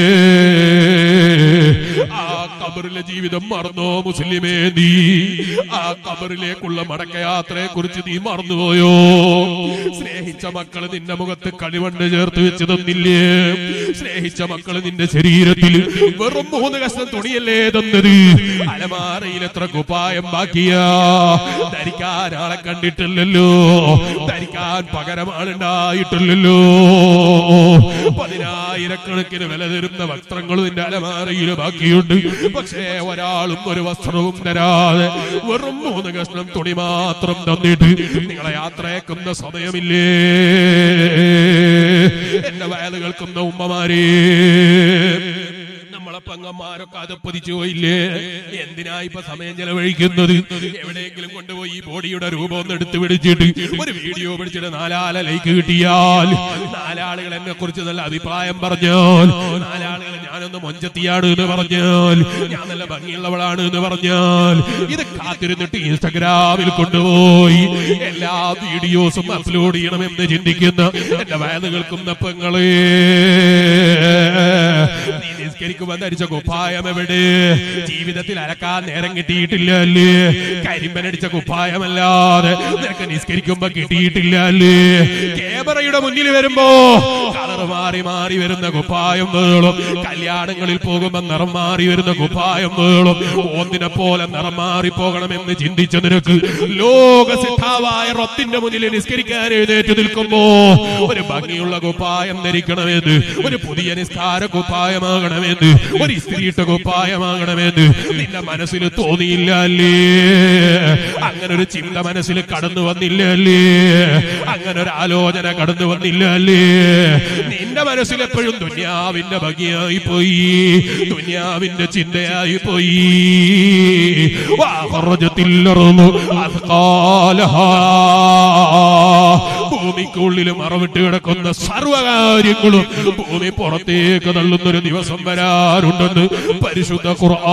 ആ കബറിലെ ജീവിതം മറന്നോ മുസ്ലിമേ നീ ആ കബറിലേക്കുള്ള മടക്കയാത്രയെ കുറിച്ച് നീ മറന്നുപോയോ സ്നേഹിച്ച മക്കള് നിന്റെ മുഖത്ത് കളിവണ്ട് ചേർത്ത് വെച്ച് തന്നില്ലേ സ്നേഹിച്ച മക്കള് നിന്റെ ശരീരത്തിൽ വെറും മൂന്ന് കഷ്ണം തുണിയല്ലേ തന്നത് അലമാറയിൽ എത്ര കുപ്പായം ബാക്കിയാ ധരിക്കാൻ ആളെ കണ്ടിട്ടില്ലല്ലോ ധരിക്കാൻ പകരം ആളുണ്ടായിട്ടില്ലല്ലോ പതിനായിരക്കണക്കിന് വില തരുന്ന വസ്ത്രങ്ങൾ നിന്റെ അലമാറയിൽ ബാക്കിയുണ്ട് പക്ഷേ ഒരാളും ഒരു വസ്ത്രവും തരാതെ വെറും മൂന്ന് കഷ്ണം തുണി മാത്രം തന്നിട്ട് നിങ്ങളെ യാത്രയേക്കുന്ന സമയമില്ലേ എന്റെ വയല് കേൾക്കുന്ന ഉമ്മമാരേ നമ്മളെ പെങ്ങന്മാരൊക്കെ അത് പതിച്ചു പോയില്ലേ എന്തിനാ ഇപ്പൊ സമയം ചെലവഴിക്കുന്നത് എവിടെയെങ്കിലും കൊണ്ടുപോയി ഈ ബോഡിയുടെ രൂപം ഒന്ന് എടുത്ത് പിടിച്ചിട്ട് ഒരു വീഡിയോ പിടിച്ചിട്ട് നാലാല ലൈക്ക് കിട്ടിയാൽ നാലാളുകൾ എന്നെ കുറിച്ച് നല്ല അഭിപ്രായം പറഞ്ഞാൽ നാലാളുകൾ ഞാനൊന്ന് മൊഞ്ചത്തിയാണ് എന്ന് പറഞ്ഞാൽ ഞാൻ നല്ല ഭംഗിയുള്ളവളാണ് എന്ന് പറഞ്ഞാൽ ഇത് കാത്തിരുന്നിട്ട് ഇൻസ്റ്റഗ്രാമിൽ കൊണ്ടുപോയി എല്ലാ വീഡിയോസും അപ്ലോഡ് ചെയ്യണമെന്ന് ചിന്തിക്കുന്ന എന്റെ വയല് കേൾക്കുന്ന പെങ്ങളെ നീ നിസ്കരിക്കുമ്പോൾ ധരിച്ച കുപ്പായം എവിടെ ജീവിതത്തിൽ അലക്കാൻ നേരം കിട്ടിയിട്ടില്ല അല്ലേ കരിമ്പനടിച്ച കുപ്പായമല്ലാതെ നിനക്ക് നിസ്കരിക്കുമ്പോ കിട്ടിയിട്ടില്ല അല്ലേ ക്യാമറയുടെ മുന്നിൽ വരുമ്പോ കളർ മാറി മാറി വരുന്ന കുപ്പായം വേളും കല്യാണങ്ങളിൽ പോകുമ്പോ നിറം മാറി വരുന്ന കുപ്പായം വേളും ഒന്നിനെ പോലെ നിറം മാറി പോകണമെന്ന് ചിന്തിച്ച നിനക്ക് ലോക സിദ്ധാവായ റൊത്തിന്റെ മുന്നിൽ നിസ്കരിക്കാൻ എഴുന്നേറ്റ് നിൽക്കുമ്പോ ഒരു ഭംഗിയുള്ള കുപ്പായം ധരിക്കണമെന്ന് ഒരു പുതിയ നിസ്കാര കുപ്പായമാകണമെന്ന് ഒരു സ്ത്രീട്ട കുപ്പായമാകണമെന്ന് നിന്റെ മനസ്സിൽ തോന്നിയില്ല അല്ലേ അങ്ങനെ ഒരു ചിന്ത മനസ്സിൽ കടന്നു വന്നില്ല അല്ലേ അങ്ങനെ ഒരു ആലോചന കടന്നു വന്നില്ല അല്ലേ നിന്റെ മനസ്സിൽ എപ്പോഴും ദുന്യാവിന്റെ ഭംഗിയായി പോയി ദുന്യാവിന്റെ ചിന്തയായി പോയി വാഹറജത്തില്ലറുന്നു ഭൂമിക്കുള്ളിൽ മറവിട്ട് കിടക്കുന്ന സർവകാര്യങ്ങളും ഭൂമി പുറത്തേക്ക് തള്ളുന്ന ഒരു ദിവസം വരാറുണ്ടെന്ന് പരിശുദ്ധ ഖുർആൻ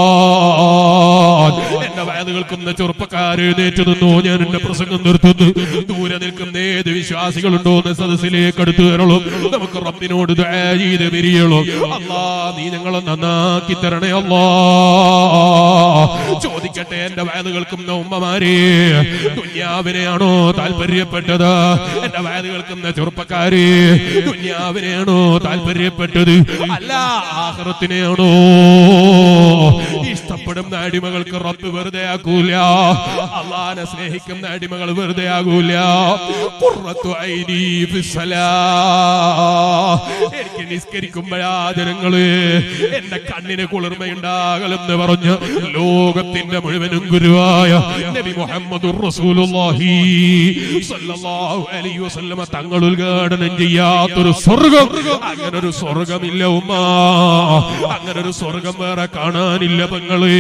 എന്റെ വയത് കേൾക്കുന്ന ചെറുപ്പക്കാർ എഴുന്നേറ്റ് നിന്നോ ഞാൻ എന്റെ പ്രസംഗം നിർത്തുന്നു ദൂരെ നിൽക്കുന്ന ഏത് വിശ്വാസികളുണ്ടോ എന്ന് സദസ്സിലേക്ക് അടുത്തു കയറുള്ളൂ നമുക്ക് റബ്ബിനോട് ദുആ ചെയ്ത് പിരിയുള്ളൂ അല്ലാ നീ ഞങ്ങളെ നന്നാക്കി തരണേ അല്ലാ ചോദിക്കട്ടെ എന്റെ വയത് കേൾക്കുന്ന ഉമ്മമാരെ ദുന്യാവിനെയാണോ താല്പര്യപ്പെട്ടത് എന്റെ വയത് കേൾക്കുന്ന ചെറുപ്പക്കാരെ ദുന്യാവിനെയാണോ താല്പര്യപ്പെട്ടത് അല്ല ആഹ്റത്തിനെയാണോ ഇഷ്ടപ്പെടുന്ന അടിമകൾക്ക് റബ്ബ് വെറുതെ ആക്കൂല അള്ളാനെ സ്നേഹിക്കുന്ന അടിമകൾ വെറുതെ ആകൂല ഖുർറത്തു ഐനി ഫിസ്സലാ. എനിക്ക് നിസ്കരിക്കുമ്പോഴാ ജനങ്ങള് എന്റെ കണ്ണിന് കുളിർമയുണ്ടാകലെന്ന് പറഞ്ഞ് ലോകത്തിന്റെ മുഴുവനും ഗുരുവായ നബി മുഹമ്മദ് റസൂലുള്ളാഹി സ്വല്ലല്ലാഹു അലൈഹി വസല്ലമ തങ്ങൾ ഉദ്ഘാടനം ചെയ്യാത്തൊരു സ്വർഗം അങ്ങനെ ഒരു സ്വർഗമില്ല ഉമ്മ അങ്ങനെ ഒരു സ്വർഗം വേറെ കാണാനില്ല പെങ്ങളെ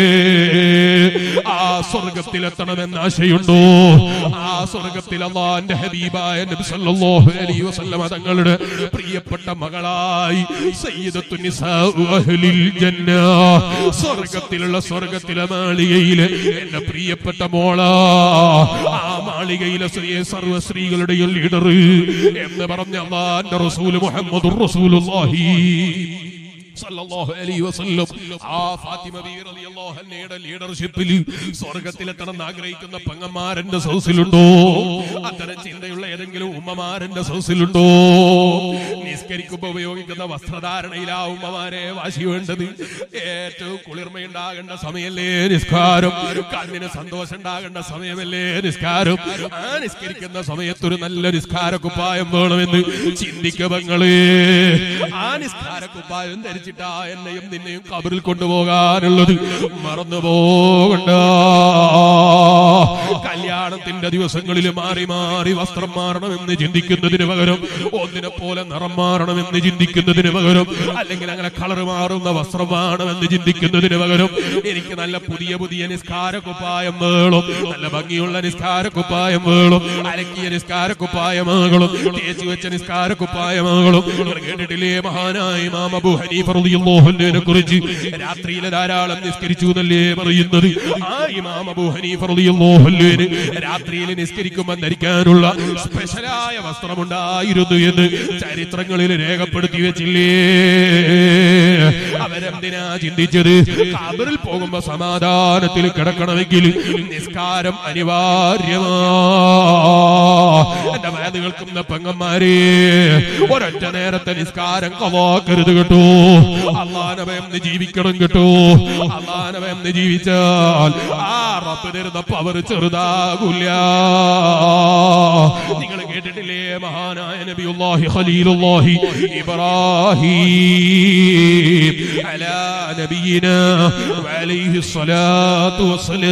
ആ സ്വർഗത്തിലെത്തണമെന്ന് ആശയുണ്ടോ ആ സ്വർഗത്തിൽ അള്ളാന്റെ ഹബീബായ നബി സല്ലല്ലാഹു അലൈഹി വസല്ലമ തങ്ങളുടെ പ്രിയപ്പെട്ട മകളായി സയ്യിദത്തു നിസാഉ അഹ്ലിൽ ജന്ന സ്വർഗത്തിലുള്ള സ്വർഗത്തിലെ മാളികയിലെ എന്റെ പ്രിയപ്പെട്ട മോളാ ആ മാളികയിലെ സ്ത്രീ സർവ്വ സ്ത്രീകളുടെയും ലീഡർ എന്ന് പറഞ്ഞ അള്ളാന്റെ റസൂൽ മുഹമ്മദ് റസൂലുള്ളാഹി സല്ലല്ലാഹു അലൈഹി വസല്ലം ആ ഫാത്തിമ ബീവി റളിയല്ലാഹു അൻഹയുടെ ലീഡർഷിപ്പിൽ സ്വർഗ്ഗത്തിലെത്തണമെന്ന് ആഗ്രഹിക്കുന്ന പെങ്ങന്മാരന്റെ സൗസിലുണ്ടോ അത്തരം ചിന്തയുള്ള ഏതെങ്കിലും ഉമ്മമാരന്റെ സൗസിലുണ്ടോ നിസ്കരിക്കുമ്പോ ഉപയോഗിക്കുന്ന വസ്ത്രധാരണയിലാ ഉമ്മമാരെ വാശി വേണ്ടത് ഏറ്റവും കുളിർമയുണ്ടാകേണ്ട സമയല്ലേ നിസ്കാരം കണ്ണിന് സന്തോഷം ഉണ്ടാകേണ്ട സമയമല്ലേ നിസ്കാരം ആ നിസ്കരിക്കുന്ന സമയത്ത് ഒരു നല്ല നിസ്കാര കുപ്പായം വേണമെന്ന് ചിന്തിക്കങ്ങളേ ആ നിസ്കാര കുപ്പായം ധരിച്ചിട്ടാ എന്നെയും നിന്നെയും കബറിൽ കൊണ്ടുപോകാനുള്ളത് മറന്നു പോകണ്ട കല്യാണത്തിന്റെ ദിവസങ്ങളിൽ മാറി മാറി വസ്ത്രം മാറണമെന്ന് ചിന്തിക്കുന്നതിന് പകരം ഒന്നിനെ പോലെ നിറം മാറണമെന്ന് ചിന്തിക്കുന്നതിന് പകരം അല്ലെങ്കിൽ അങ്ങനെ കളർ മാറുന്ന വസ്ത്രം വേണമെന്ന് ചിന്തിക്കുന്നതിന് പകരം എനിക്ക് നല്ല പുതിയ പുതിയ നിസ്കാര കുപ്പായം വേളും നല്ല ഭംഗിയുള്ള നിസ്കാര കുപ്പായം വേളും അലക്കിയ നിസ്കാര കുപ്പായമാകളും തേച്ചു വെച്ച നിസ്കാര കുപ്പായമാകളും നിങ്ങൾ കേട്ടിട്ടില്ലേ മഹാനായ ഇമാം അബൂ ഹനീഫ റളിയല്ലാഹു അൻഹുവിനെ കുറിച്ച് രാത്രിയിലെ ധാരാളം നിസ്കരിച്ചു എന്നല്ലേ പറയുന്നത് ആ ഇമാം അബൂ ഹനീഫ റളിയല്ലാഹു അൻഹുവിന് രാത്രിയിൽ നിസ്കരിക്കുമ്പോൾ ധരിക്കാനുള്ള സ്പെഷ്യലായ വസ്ത്രമുണ്ടായിരുന്നു എന്ന് ചരിത്രങ്ങളിൽ രേഖപ്പെടുത്തി വെച്ചില്ലേ അവരെന്തിനാ ചിന്തിച്ചത് കബറിൽ പോകുമ്പോ സമാധാനത്തിൽ കിടക്കണമെങ്കിൽ നിസ്കാരം അനിവാര്യമാ എന്റെ വേദ കേൾക്കുന്ന പെങ്ങന്മാരെ ഒരൊറ്റ നേരത്തെ നിസ്കാരം കവാക്കരുത് കേട്ടോ അള്ളാനവയെന്ന് ജീവിക്കണം കേട്ടോ അള്ളാനവയെന്ന് ജീവിച്ചാൽ ആ റബ്ബ് തരുന്ന പവർ ചെറുതാകൂല നിങ്ങൾ കേട്ടിട്ടില്ലേ മഹാനായ നബിയുല്ലാഹി ഖലീലുല്ലാഹി ഇബ്രാഹിം അലാ നബിയിന വഅലൈഹി സ്വലാത്തു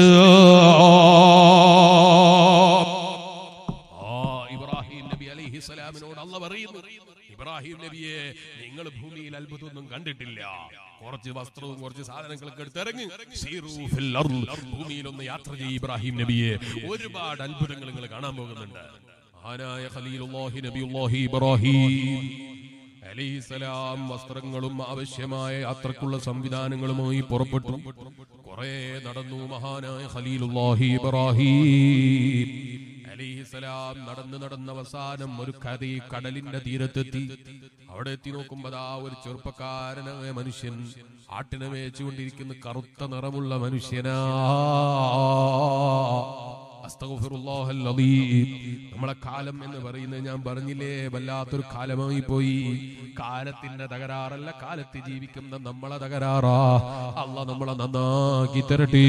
വസ്സലാം ആ ഇബ്രാഹിം നബി അലൈഹി സ്വലാമിനോട് അല്ല പറയുന്നു ഇബ്രാഹിം നബിയെ നിങ്ങൾ ഭൂമിയിൽ അത്ഭുതമൊന്നും കണ്ടിട്ടില്ല കുറച്ച് വസ്ത്രവും കുറച്ച് സാധനങ്ങളൊക്കെ എടുത്തിറങ്ങി സീറൂ ഫിൽ അർള്. ഭൂമിയിൽ ഒന്ന് യാത്ര ചെയ്യും ഇബ്രാഹിം നബിയെ ഒരുപാട് അത്ഭുതങ്ങൾ നിങ്ങൾ കാണാൻ പോകുന്നുണ്ട് മഹാനായ ഖലീലുല്ലാഹി നബിയുല്ലാഹി ഇബ്രാഹിം അലൈഹിസലാം വസ്ത്രങ്ങളും ആവശ്യമായ യാത്രക്കുള്ള സംവിധാനങ്ങളുമായി പുറപ്പെട്ടു കുറെ നടന്നു മഹാനായ ഖലീലുല്ലാഹി ഇബ്രാഹിം അലിഹിസലാം നടന്ന് നടന്ന അവസാനം ഒരു കഥ കടലിന്റെ തീരത്തെത്തി അവിടെ എത്തി നോക്കുമ്പോ ദാ ഒരു ചെറുപ്പക്കാരനായ മനുഷ്യൻ ആട്ടിനെ മേച്ചുകൊണ്ടിരിക്കുന്ന കറുത്ത നിറമുള്ള മനുഷ്യനാ അസ്തഗ്ഫിറുല്ലാഹൽ അദീം. നമ്മളെ കാലം എന്ന് പറയുന്നത് ഞാൻ പറഞ്ഞില്ലേ വല്ലാത്തൊരു കാലമായി പോയി കാലത്തിന്റെ തകരാറല്ല കാലത്ത് ജീവിക്കുന്ന നമ്മളെ തകരാറാ അല്ല നമ്മളെ നന്നാക്കി തരട്ടെ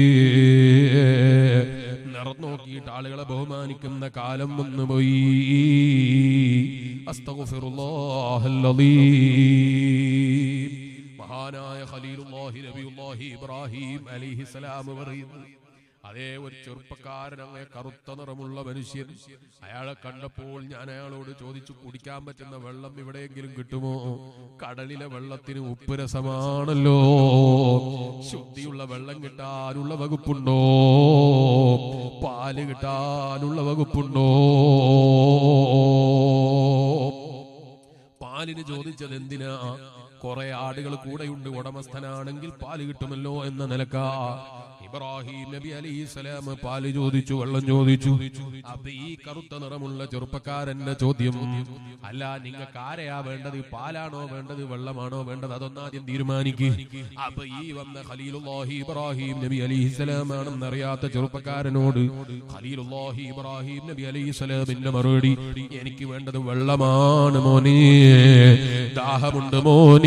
നിറം നോക്കിയിട്ട് ആളുകളെ ബഹുമാനിക്കുന്ന കാലം വന്നു പോയി അസ്തഗ്ഫിറുല്ലാഹൽ അദീം. മഹാനായ ഖലീലുല്ലാഹി നബിയുല്ലാഹി ഇബ്രാഹിം അലിഹിസലാം പറയുന്നു അതേ ഒരു ചെറുപ്പക്കാരൻ അങ്ങനെ കറുത്ത നിറമുള്ള മനുഷ്യൻ അയാളെ കണ്ടപ്പോൾ ഞാൻ അയാളോട് ചോദിച്ചു കുടിക്കാൻ പറ്റുന്ന വെള്ളം എവിടെയെങ്കിലും കിട്ടുമോ കടലിലെ വെള്ളത്തിന് ഉപ്പ് രസമാണല്ലോ ശുദ്ധിയുള്ള വെള്ളം കിട്ടാനുള്ള വകുപ്പുണ്ടോ പാല് കിട്ടാനുള്ള വകുപ്പുണ്ടോ പാലിന് ചോദിച്ചത് എന്തിനാ കുറെ ആടുകൾ കൂടെയുണ്ട് ഉടമസ്ഥനാണെങ്കിൽ പാല് കിട്ടുമല്ലോ എന്ന നിലക്കാ ഇബ്രാഹിം നബി അലൈഹി സ്വലാം പാല് ചോദിച്ചു വെള്ളം ചോദിച്ചു അപ്പൊ ഈ കറുത്ത നിറമുള്ള ചെറുപ്പക്കാരന്റെ ചോദ്യം അല്ല നിങ്ങൾക്ക് ആരെയാ വേണ്ടത് പാലാണോ വേണ്ടത് വെള്ളമാണോ വേണ്ടത് അതൊന്നാദ്യം തീരുമാനിക്ക് അപ്പൊ ഈ വന്ന ഖലീലുല്ലാഹി ഇബ്രാഹിം നബി അലൈഹി സ്വലാം ആണെന്ന് അറിയാത്ത ചെറുപ്പക്കാരനോട് ഖലീലുല്ലാഹി ഇബ്രാഹിം നബി അലൈഹി സ്വലാമിന്റെ മറുപടി എനിക്ക് വേണ്ടത് വെള്ളമാണ് മോനെ ദാഹമുണ്ട് മോനെ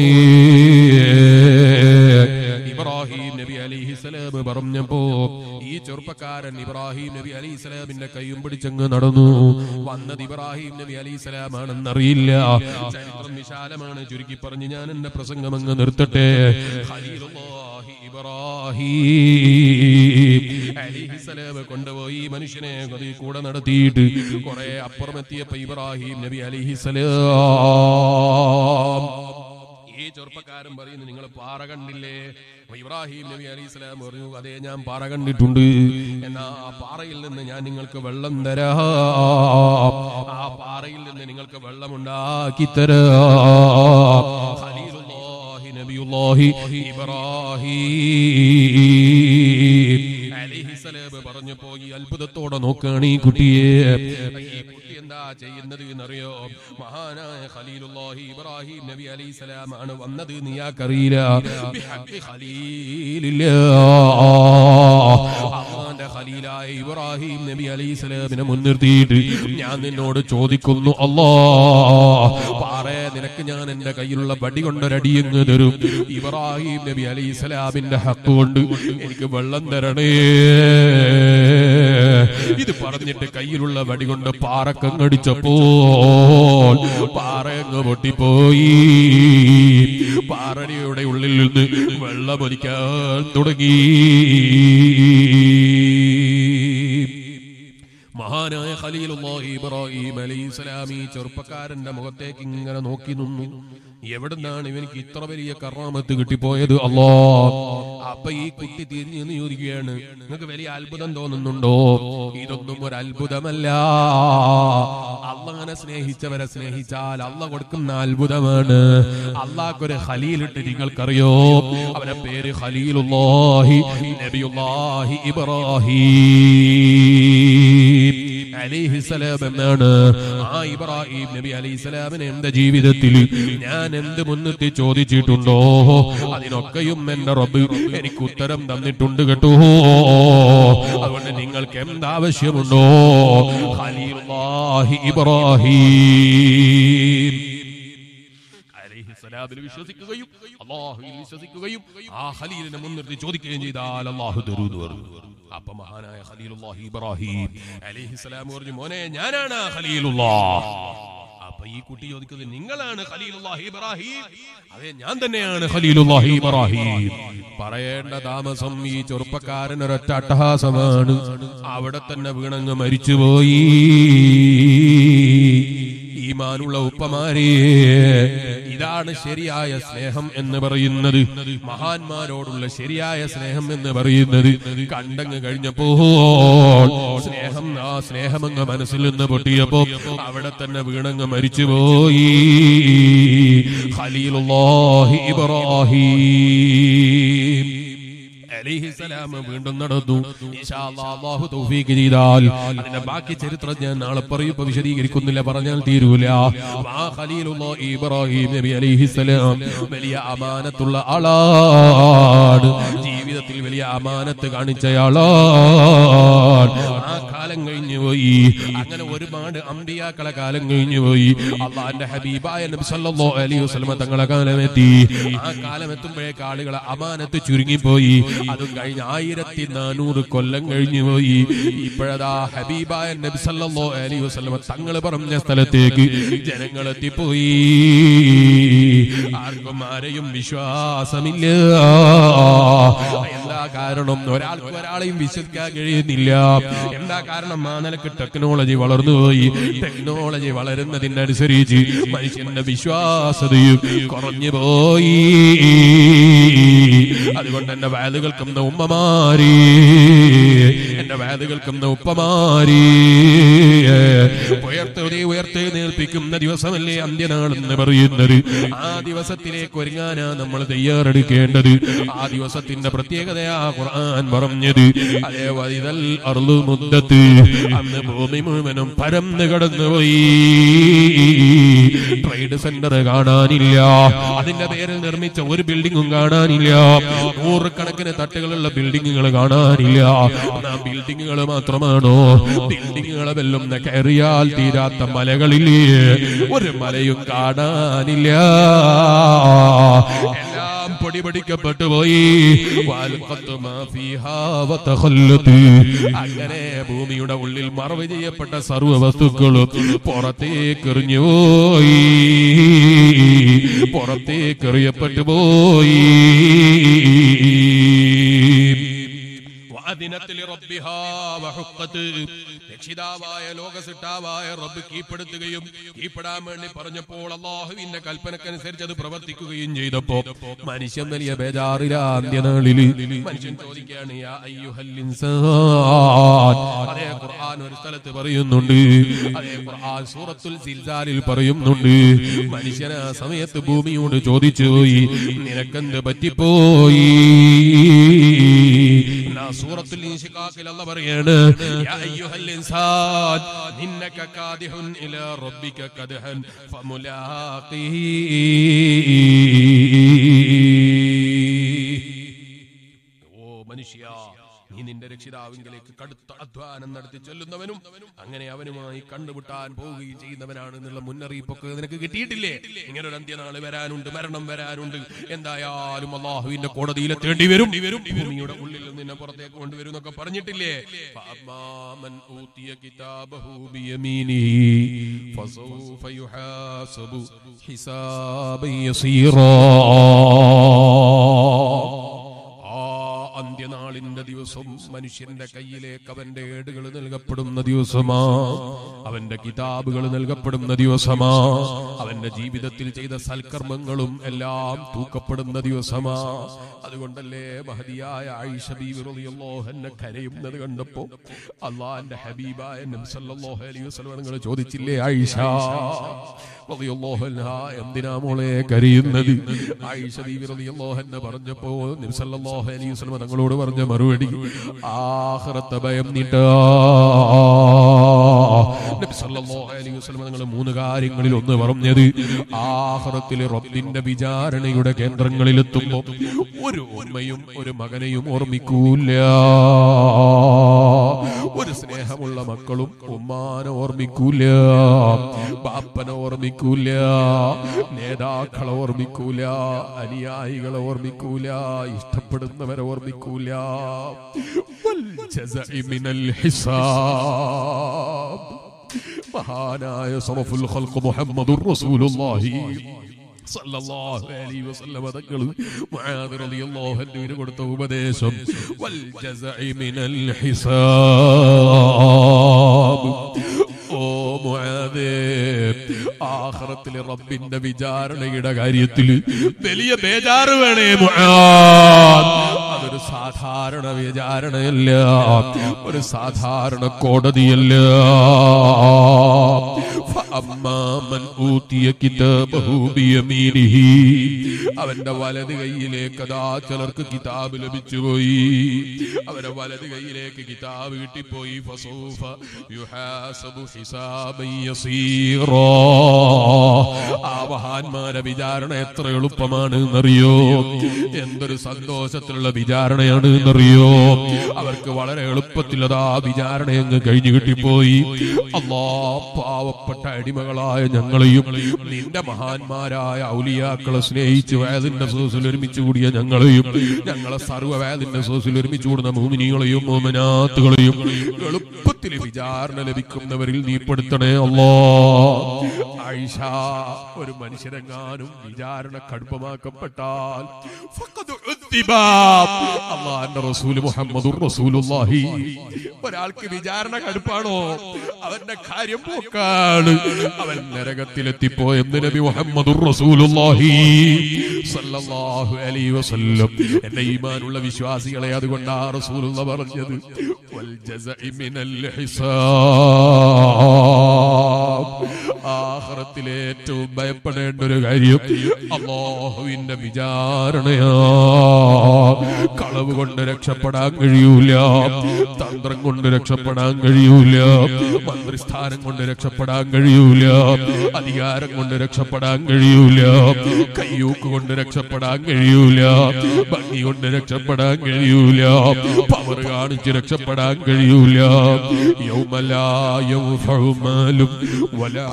ഇബ്രാഹിം നബി അലൈഹി സ്വലാം പറഞ്ഞപ്പോ ഈ ചെറുപ്പക്കാരൻ ഇബ്രാഹിം നബി അലൈഹി സ്വലാമിന്റെ കൈയും പിടിച്ചങ്ങ് നടന്നു വന്നത് ഇബ്രാഹിം നബി അലൈഹി സ്വലാം ആണെന്നറിയില്ല ചരിത്രം വിശാലമാണ് ചുരുക്കി പറഞ്ഞ് ഞാൻ എന്റെ പ്രസംഗം അങ്ങ് നിർത്തട്ടെ ഖലീലുല്ലാഹി ഇബ്രാഹിം അലിഹിസലാം കൊണ്ടുപോയി ഈ മനുഷ്യനെ അതിൽ കൂടെ നടത്തിയിട്ട് കുറെ അപ്പുറമെത്തിയപ്പോ ഇബ്രാഹിം നബി അലിഹിസലാം ഈ ചെറുപ്പക്കാരൻ പറയുന്നു നിങ്ങൾ പാറ കണ്ടില്ലേ അപ്പൊ ഇബ്രാഹിം നബി അലി ഇസ്ലാം പറഞ്ഞു അതെ ഞാൻ പാറ കണ്ടിട്ടുണ്ട് എന്നാ ആ പാറയിൽ നിന്ന് ഞാൻ നിങ്ങൾക്ക് വെള്ളം തരാം ആ പാറയിൽ നിന്ന് നിങ്ങൾക്ക് വെള്ളം ഉണ്ടാക്കി തരാം ഖലീലുല്ലാഹി നബിയുല്ലാഹി ഇബ്രാഹിം അലിഹിസലാം പറഞ്ഞപ്പോ ഈ അത്ഭുതത്തോടെ നോക്കുകയാണ് ഈ കുട്ടിയെ ഈ കുട്ടി എന്താ ചെയ്യുന്നത് എന്നറിയോ മഹാനായ ഖലീലുല്ലാഹി ഇബ്രാഹിം നബി അലൈഹി സ്വലാം ആണ് വന്നത് നീയാക്കറിയില്ല ബിഹഖി ഖലീലില്ലാ. അള്ളാന്റെ ഖലീലായ ഇബ്രാഹിം നബി അലൈഹി സ്വലാമിനെ മുൻനിർത്തിയിട്ട് ഞാൻ നിന്നോട് ചോദിക്കുന്നു അല്ലാ പാറേ നിനക്ക് ഞാൻ എന്റെ കയ്യിലുള്ള വടി കൊണ്ടൊരടിയങ്ങ് തരും ഇബ്രാഹിം നബി അലൈഹി സ്വലാമിന്റെ ഹക്ക് കൊണ്ട് എനിക്ക് വെള്ളം തരണേ ഇത് പറഞ്ഞിട്ട് കയ്യിലുള്ള വടി കൊണ്ട് പാറക്കങ്ങടിച്ചപ്പോൾ പാറയങ്ങ് പൊട്ടിപ്പോയി പാറയുടെ ഉള്ളിൽ നിന്ന് വെള്ളമൊലിക്കാൻ തുടങ്ങി മഹാനായ ഖലീലുല്ലാഹി ഇബ്രാഹിം അലൈഹിസ്സലാം ഈ ചെറുപ്പക്കാരന്റെ മുഖത്തേക്ക് ഇങ്ങനെ നോക്കി നിന്നു എവിടുന്നാണ് ഇവനിക്ക് ഇത്ര വലിയ കറാമത്ത് കിട്ടിപ്പോയത് അല്ലോ അപ്പൊ ഈ കുട്ടി തിരിഞ്ഞു നിന്ന് ചോദിക്കുകയാണ് നിങ്ങൾക്ക് വലിയ അത്ഭുതം തോന്നുന്നുണ്ടോ ഇതൊന്നും ഒരു അത്ഭുതമല്ല അള്ളങ്ങനെ സ്നേഹിച്ചവരെ സ്നേഹിച്ചാൽ അള്ള കൊടുക്കുന്ന അത്ഭുതമാണ് അള്ളാഹ്ക്കൊരു ഖലീലിട്ട് നിങ്ങൾക്കറിയോ അവന്റെ പേര് ഖലീലുല്ലാഹി നബിയുല്ലാഹി ഇബ്രാഹിം അലിഹിസലാം എന്നാണ് ആ ഇബ്രാഹിം നബി അലിഹിസലാമിന് എന്റെ ജീവിതത്തിൽ ഞാൻ എന്ത് മുൻനിർത്തി ചോദിച്ചിട്ടുണ്ടോ അതിനൊക്കെയും എന്റെ റബ്ബ് എനിക്ക് ഉത്തരം തന്നിട്ടുണ്ട് കേട്ടോ അതുകൊണ്ട് നിങ്ങൾക്ക് എന്താവശ്യമുണ്ടോ ഖലീലുല്ലാഹി ഇബ്രാഹിം അലൈഹിസ്സലാമിൽ വിശ്വസിക്കുകയും അള്ളാഹുവിൽ വിശ്വസിക്കുകയും ആ ഖലീലിനെ മുൻനിർത്തി ചോദിക്കുകയും ചെയ്താൽ അള്ളാഹു തരൂന്ന് പറഞ്ഞു അപ്പൊ മഹാനായ ഖലീലുല്ലാഹി ഇബ്രാഹിം അലൈഹിസ്സലാം പറഞ്ഞു മോനെ ഞാനാണ് ആ ഖലീലുല്ലാഹ് അപ്പൊ ഈ കുട്ടി ചോദിക്കുന്നത് നിങ്ങളാണ് ഖലീലുല്ലാഹി ഇബ്രാഹിം അതെ ഞാൻ തന്നെയാണ് ഖലീലുല്ലാഹി ഇബ്രാഹിം പറയേണ്ട താമസം ഈ ചെറുപ്പക്കാരൻ ഒരൊറ്റ അട്ടഹാസമാണ് അവിടെ തന്നെ വീണങ്ങ് മരിച്ചുപോയി ഈമാനുള്ള ഉപ്പമാരെ ഇതാണ് ശരിയായ സ്നേഹം എന്ന് പറയുന്നത് മഹാന്മാരോടുള്ള ശരിയായ സ്നേഹം എന്ന് പറയുന്നത് കണ്ടങ്ങ് കഴിഞ്ഞപ്പോൾ സ്നേഹം ആ സ്നേഹമങ്ങ് മനസ്സിൽ നിന്ന് പൊട്ടിയപ്പോ അവിടെ തന്നെ വീണങ്ങ് മരിച്ചുപോയി ഖലീലുല്ലാഹി ഇബ്രാഹിം അലിഹിസലാം വീണ്ടും നടന്നു ഇൻഷാ അല്ലാഹ് അല്ലാഹു തൗഫീഖ് ചെയ്താൽ അതിന്റെ ബാക്കി ചരിത്രം ഞാൻ നാളെ പറയും ഇപ്പൊ വിശദീകരിക്കുന്നില്ല പറഞ്ഞാൽ തീരൂല ആ ഖലീലുല്ലാഹി ഇബ്രാഹിം നബി അലിഹിസലാം വലിയ അമാനത്തുള്ള ആളാണ് ജീവിതത്തിൽ വലിയ അമാനത്ത് കാണിച്ചയാളാണ് ആ പോയി അങ്ങനെ ഒരുപാട് അമ്പിയാക്കളെ കാലം കഴിഞ്ഞു പോയി അള്ളാന്റെ ഹബീബായ നബി സല്ലല്ലാഹു അലൈഹി വസല്ലമ തങ്ങളെ കാലമെത്തി ആ കാലം എത്തുമ്പോഴേക്ക് ആളുകളെ അമാനത്ത് ചുരുങ്ങിപ്പോയി അതും കഴിഞ്ഞ് ആയിരത്തി നാനൂറ് കൊല്ലം കഴിഞ്ഞു പോയി ഇപ്പോഴതാ ഹബീബായ നബി സല്ലല്ലാഹു അലൈഹി വസല്ലമ തങ്ങൾ പറഞ്ഞ സ്ഥലത്തേക്ക് ജനങ്ങൾ എത്തിപ്പോയി ആർക്കും ആരെയും വിശ്വാസമില്ല എന്താ കാരണം ഒരാൾക്ക് ഒരാളെയും വിശ്വസിക്കാൻ കഴിയുന്നില്ല എന്താ കാരണം ആ നിലക്ക് ടെക്നോളജി വളർന്നുപോയി ടെക്നോളജി വളരുന്നതിനനുസരിച്ച് മനുഷ്യന്റെ വിശ്വാസതയും കുറഞ്ഞു പോയി അതുകൊണ്ട് എന്റെ വയല് കേൾക്കുന്ന ഉമ്മമാരി എന്റെ വയല് കേൾക്കുന്ന ഉപ്പമാരി ഉയർത്തേ ഉയർത്തേ നേൽപ്പിക്കുന്ന ദിവസമല്ലേ അന്ത്യനാളെന്ന് പറയുന്നത് ആ ദിവസത്തിലേക്ക് ഒരുങ്ങാനാ നമ്മൾ തയ്യാറെടുക്കേണ്ടത് ആ ദിവസത്തിന്റെ പ്രത്യേകതയാ ഖുർആൻ പറഞ്ഞത് അതേ വൈതൽ അർളു മുദ്ദത്ത് അന്ന് ഭൂമി മുഴുവനും പരന്ന് കടന്നുപോയി ട്രേഡ് സെന്റർ കാണാനില്ല അതിന്റെ പേരിൽ നിർമ്മിച്ച ഒരു ബിൽഡിങ്ങും കാണാനില്ല നൂറുകണക്കിന് തട്ടുകളുള്ള ബിൽഡിങ്ങുകൾ കാണാനില്ല ആ ബിൽഡിങ്ങുകൾ മാത്രമാണോ ബിൽഡിങ്ങുകളെ വെല്ലുന്ന കയറിയാൽ തീരാത്ത മലകളില്ലേ ഒരു മലയും കാണാനില്ല എല്ലാം പൊടിപൊടിക്കപ്പെട്ടു പോയി വാൽഖത്ത് മാ ഫീഹാ വതഖല്ലത്ത്. അങ്ങനെ ഭൂമിയുടെ ഉള്ളിൽ മറവ് ചെയ്യപ്പെട്ട സർവ്വ വസ്തുക്കളും പുറത്തേക്ക് എറിഞ്ഞുപോയി പുറത്തേക്ക് എറിയപ്പെട്ടു പോയി വഅദിനത്ത് ലിറബ്ബിഹാ വഹുഖത്ത്. രക്ഷിതാവായ ലോകസിട്ടാവായ റബ്ബ് കീഴ്പ്പെടുത്തുകയും കീഴ്പ്പെടാൻ വേണ്ടി പറഞ്ഞപ്പോൾ അള്ളാഹുവിന്റെ കൽപ്പനക്കനുസരിച്ച് അത് പ്രവർത്തിക്കുകയും ചെയ്തപ്പോ മനുഷ്യൻ വലിയ ബേജാറില അന്ത്യനാളില് മനുഷ്യൻ ചോദിക്കുകയാണ് യാ അയ്യുഹൽ ഇൻസാൻ അതേ ഖുർആൻ ഒരു സ്ഥലത്ത് പറയുന്നുണ്ട് അതേ ഖുർആൻ സൂറത്തുൽ സിൽസാലിൽ പറയുന്നുണ്ട് മനുഷ്യൻ ആ സമയത്ത് ഭൂമിയോട് ചോദിച്ചു പോയി നിനക്കെന്ത് പറ്റിപ്പോയി എന്നാ സൂറത്തുൽ ഇൻശിഖാഖിൽ അല്ലാഹ് പറയാണ് യാ അയ്യുഹൽ ഇൻസാൻ ഇന്നക കാദിഹുൻ ഇലാ റബ്ബിക കദ്ഹൻ ഫമുലാഖീ ഓ മനുഷ്യ നീ നിന്റെ രക്ഷിതാവിങ്കിലേക്ക് കടുത്ത അധ്വാനം നടത്തി ചെല്ലുന്നവനും അങ്ങനെ അവനുമായി കണ്ടുമുട്ടാൻ പോവുകയും ചെയ്യുന്നവനാണ് എന്നുള്ള മുന്നറിയിപ്പൊക്കെ നിനക്ക് കിട്ടിയിട്ടില്ലേ ഇങ്ങനെ ഒരു അന്ത്യനാള് വരാനുണ്ട് മരണം വരാനുണ്ട് എന്തായാലും അള്ളാഹുവിന്റെ കോടതിയിലെത്തേണ്ടി വരും ഭൂമിയുടെ ഉള്ളിൽ നിന്ന് നിന്നെ പുറത്തേക്ക് കൊണ്ടുവരും എന്നൊക്കെ പറഞ്ഞിട്ടില്ലേ ഫഅമ്മാമൻ ഊതിയ കിതാബഹു ബിയമീനിഹി ഫസൗഫ യുഹാസബു ഹിസാബൻ യസീറാ ആ അന്ത്യനാളിന്റെ ദിവസം മനുഷ്യന്റെ കയ്യിലേക്ക് അവന്റെ ഏടുകൾ നൽകപ്പെടുന്ന ദിവസമാ അവന്റെ കിതാബുകൾ നൽകപ്പെടുന്ന ദിവസമാ അവന്റെ ജീവിതത്തിൽ ചെയ്ത സൽക്കർമ്മങ്ങളും എല്ലാം തൂക്കപ്പെടുന്ന ദിവസമാ അതുകൊണ്ടല്ലേ മഹതിയായ ആയിഷ ബീവി റളിയല്ലാഹു അൻഹ കരയുന്നത് കണ്ടപ്പോ അള്ളാന്റെ ഹബീബായ നബി സല്ലല്ലാഹു അലൈഹി വസല്ലം നിങ്ങൾ ചോദിച്ചില്ലേ ആയിഷ റളിയല്ലാഹു അൻഹ എന്തിനാ മോളെ കരയുന്നത് ആയിഷ ബീവി റളിയല്ലാഹു അൻഹ പറഞ്ഞപ്പോ നബി സല്ലല്ലാഹു അലൈഹി വസല്ലം തങ്ങളോട് പറഞ്ഞ മറുപടി ആഖിറത്തെ ഭയം നീട്ടാ നബി സല്ലല്ലാഹു അലൈഹി വസല്ലം തങ്ങൾ മൂന്ന് കാര്യങ്ങളിൽ ഒന്ന് പറഞ്ഞത് ആഖിറത്തിലെ റബ്ബിന്റെ വിചാരണയുടെ കേന്ദ്രങ്ങളിൽ എത്തുമ്പോൾ ഒരു ഉമ്മയും ഒരു മകനെയും ഓർമ്മിക്കൂല ഒരു സ്നേഹമുള്ള മക്കളും ഉമ്മാനെ ഓർമ്മിക്കൂല ബാപ്പനെ ഓർമ്മിക്കൂല നേതാക്കളെ ഓർമ്മിക്കൂല അനുയായികളെ ഓർമ്മിക്കൂല ഇഷ്ടപ്പെടുന്നവരെ ഓർമ്മിക്കൂല والجزع من الحساب മഹാനായ സറഫുൽ ഖൽഖ് മുഹമ്മദുർ റസൂലുള്ളാഹി സല്ലല്ലാഹു അലൈഹി വസല്ലമ തങ്ങൾ മുആദ് റളിയല്ലാഹു അൻഹുവിന് കൊടുത്ത ഉപദേശം വൽ ജസഇ മിനൽ ഹിസാബ് ഓ മുആദേ ആഖിറത്തിലെ റബ്ബിന്റെ വിചാരണയുടെ കാര്യത്തിൽ വലിയ ബേജാറ് വേണേ മുആദ് അതൊരു സാധാരണ വിചാരണയല്ല ഒരു സാധാരണ കോടതിയല്ല അമ്മാമൻ ഊത്തിയ കിതാബഹു ബിയമീനിഹി അവന്റെ വലത് കൈയിലേക്ക് അതാ ചിലർക്ക് കിതാബ് ലഭിച്ചുപോയി അവരുടെ വലത് കൈയിലേക്ക് കിതാബ് കിട്ടിപ്പോയി ഫസൂഫ യുഹാസബു ഹിസാബൻ യസീറാ ആ മഹാന്മാരെ വിചാരണ എത്ര എളുപ്പമാണ് എന്നറിയോ എന്തൊരു സന്തോഷത്തിലുള്ള വിചാരണയാണ് എന്നറിയോ അവർക്ക് വളരെ എളുപ്പത്തിൽ അതാ വിചാരണ അങ്ങ് കഴിഞ്ഞു കിട്ടിപ്പോയി അല്ലാ പാവപ്പെട്ട അടിമകളായ ഞങ്ങളെയും നിന്റെ മഹാന്മാരായ ഔലിയാക്കളെ സ്നേഹിച്ച് വേദിന്റെ സോസിൽ ഒരുമിച്ച് കൂടിയ ഞങ്ങളെയും ഞങ്ങളെ സർവ്വ വേദിന്റെ സോസിൽ ഒരുമിച്ച് കൂടുന്ന മൂമിനികളെയും മോമനാത്തുകളെയും എളുപ്പത്തിൽ വിചാരണ ലഭിക്കുന്നവരിൽ നീ പെടുത്തണേ അല്ലോ ആയിഷ ഒരു മനുഷ്യരെങ്ങാനും വിചാരണ കടുപ്പമാക്കപ്പെട്ടാൽ ഫഖദ് ഉദ്ദിബ. അള്ളാന്റെ റസൂല് മുഹമ്മദുർ റസൂലുള്ളാഹി ഒരാൾക്ക് വിചാരണ കടുപ്പാണോ അവന്റെ കാര്യം പോക്കാണ് അവൻ നരകത്തിലെത്തിപ്പോയെന്ന് നബി മുഹമ്മദുർ റസൂലുള്ളാഹി സല്ലല്ലാഹു അലൈഹി വസല്ലം എന്റെ ഈമാനുള്ള വിശ്വാസികളെ അതുകൊണ്ടാ റസൂലുള്ള പറഞ്ഞത് വൽ ജസഇ മിനൽ ഹിസാബ് ആഖിറത്തിലെ ഏറ്റവും ഭയപ്പെടേണ്ട ഒരു കാര്യം അള്ളാഹുവിന്റെ വിചാരണയാ കളവ് കൊണ്ട് രക്ഷപ്പെടാൻ കഴിയൂല തന്ത്രം കൊണ്ട് രക്ഷപ്പെടാൻ കഴിയൂല മന്ത്രിസ്ഥാനം കൊണ്ട് രക്ഷപ്പെടാൻ കഴിയൂല അധികാരം കൊണ്ട് രക്ഷപ്പെടാൻ കഴിയൂല കയ്യൂക്ക് കൊണ്ട് രക്ഷപ്പെടാൻ കഴിയൂല ഭംഗി കൊണ്ട് രക്ഷപ്പെടാൻ കഴിയൂല പവർ കാണിച്ച് രക്ഷപ്പെടാൻ കഴിയൂല യൗമലാ യൗഫഉ മാലും വലാ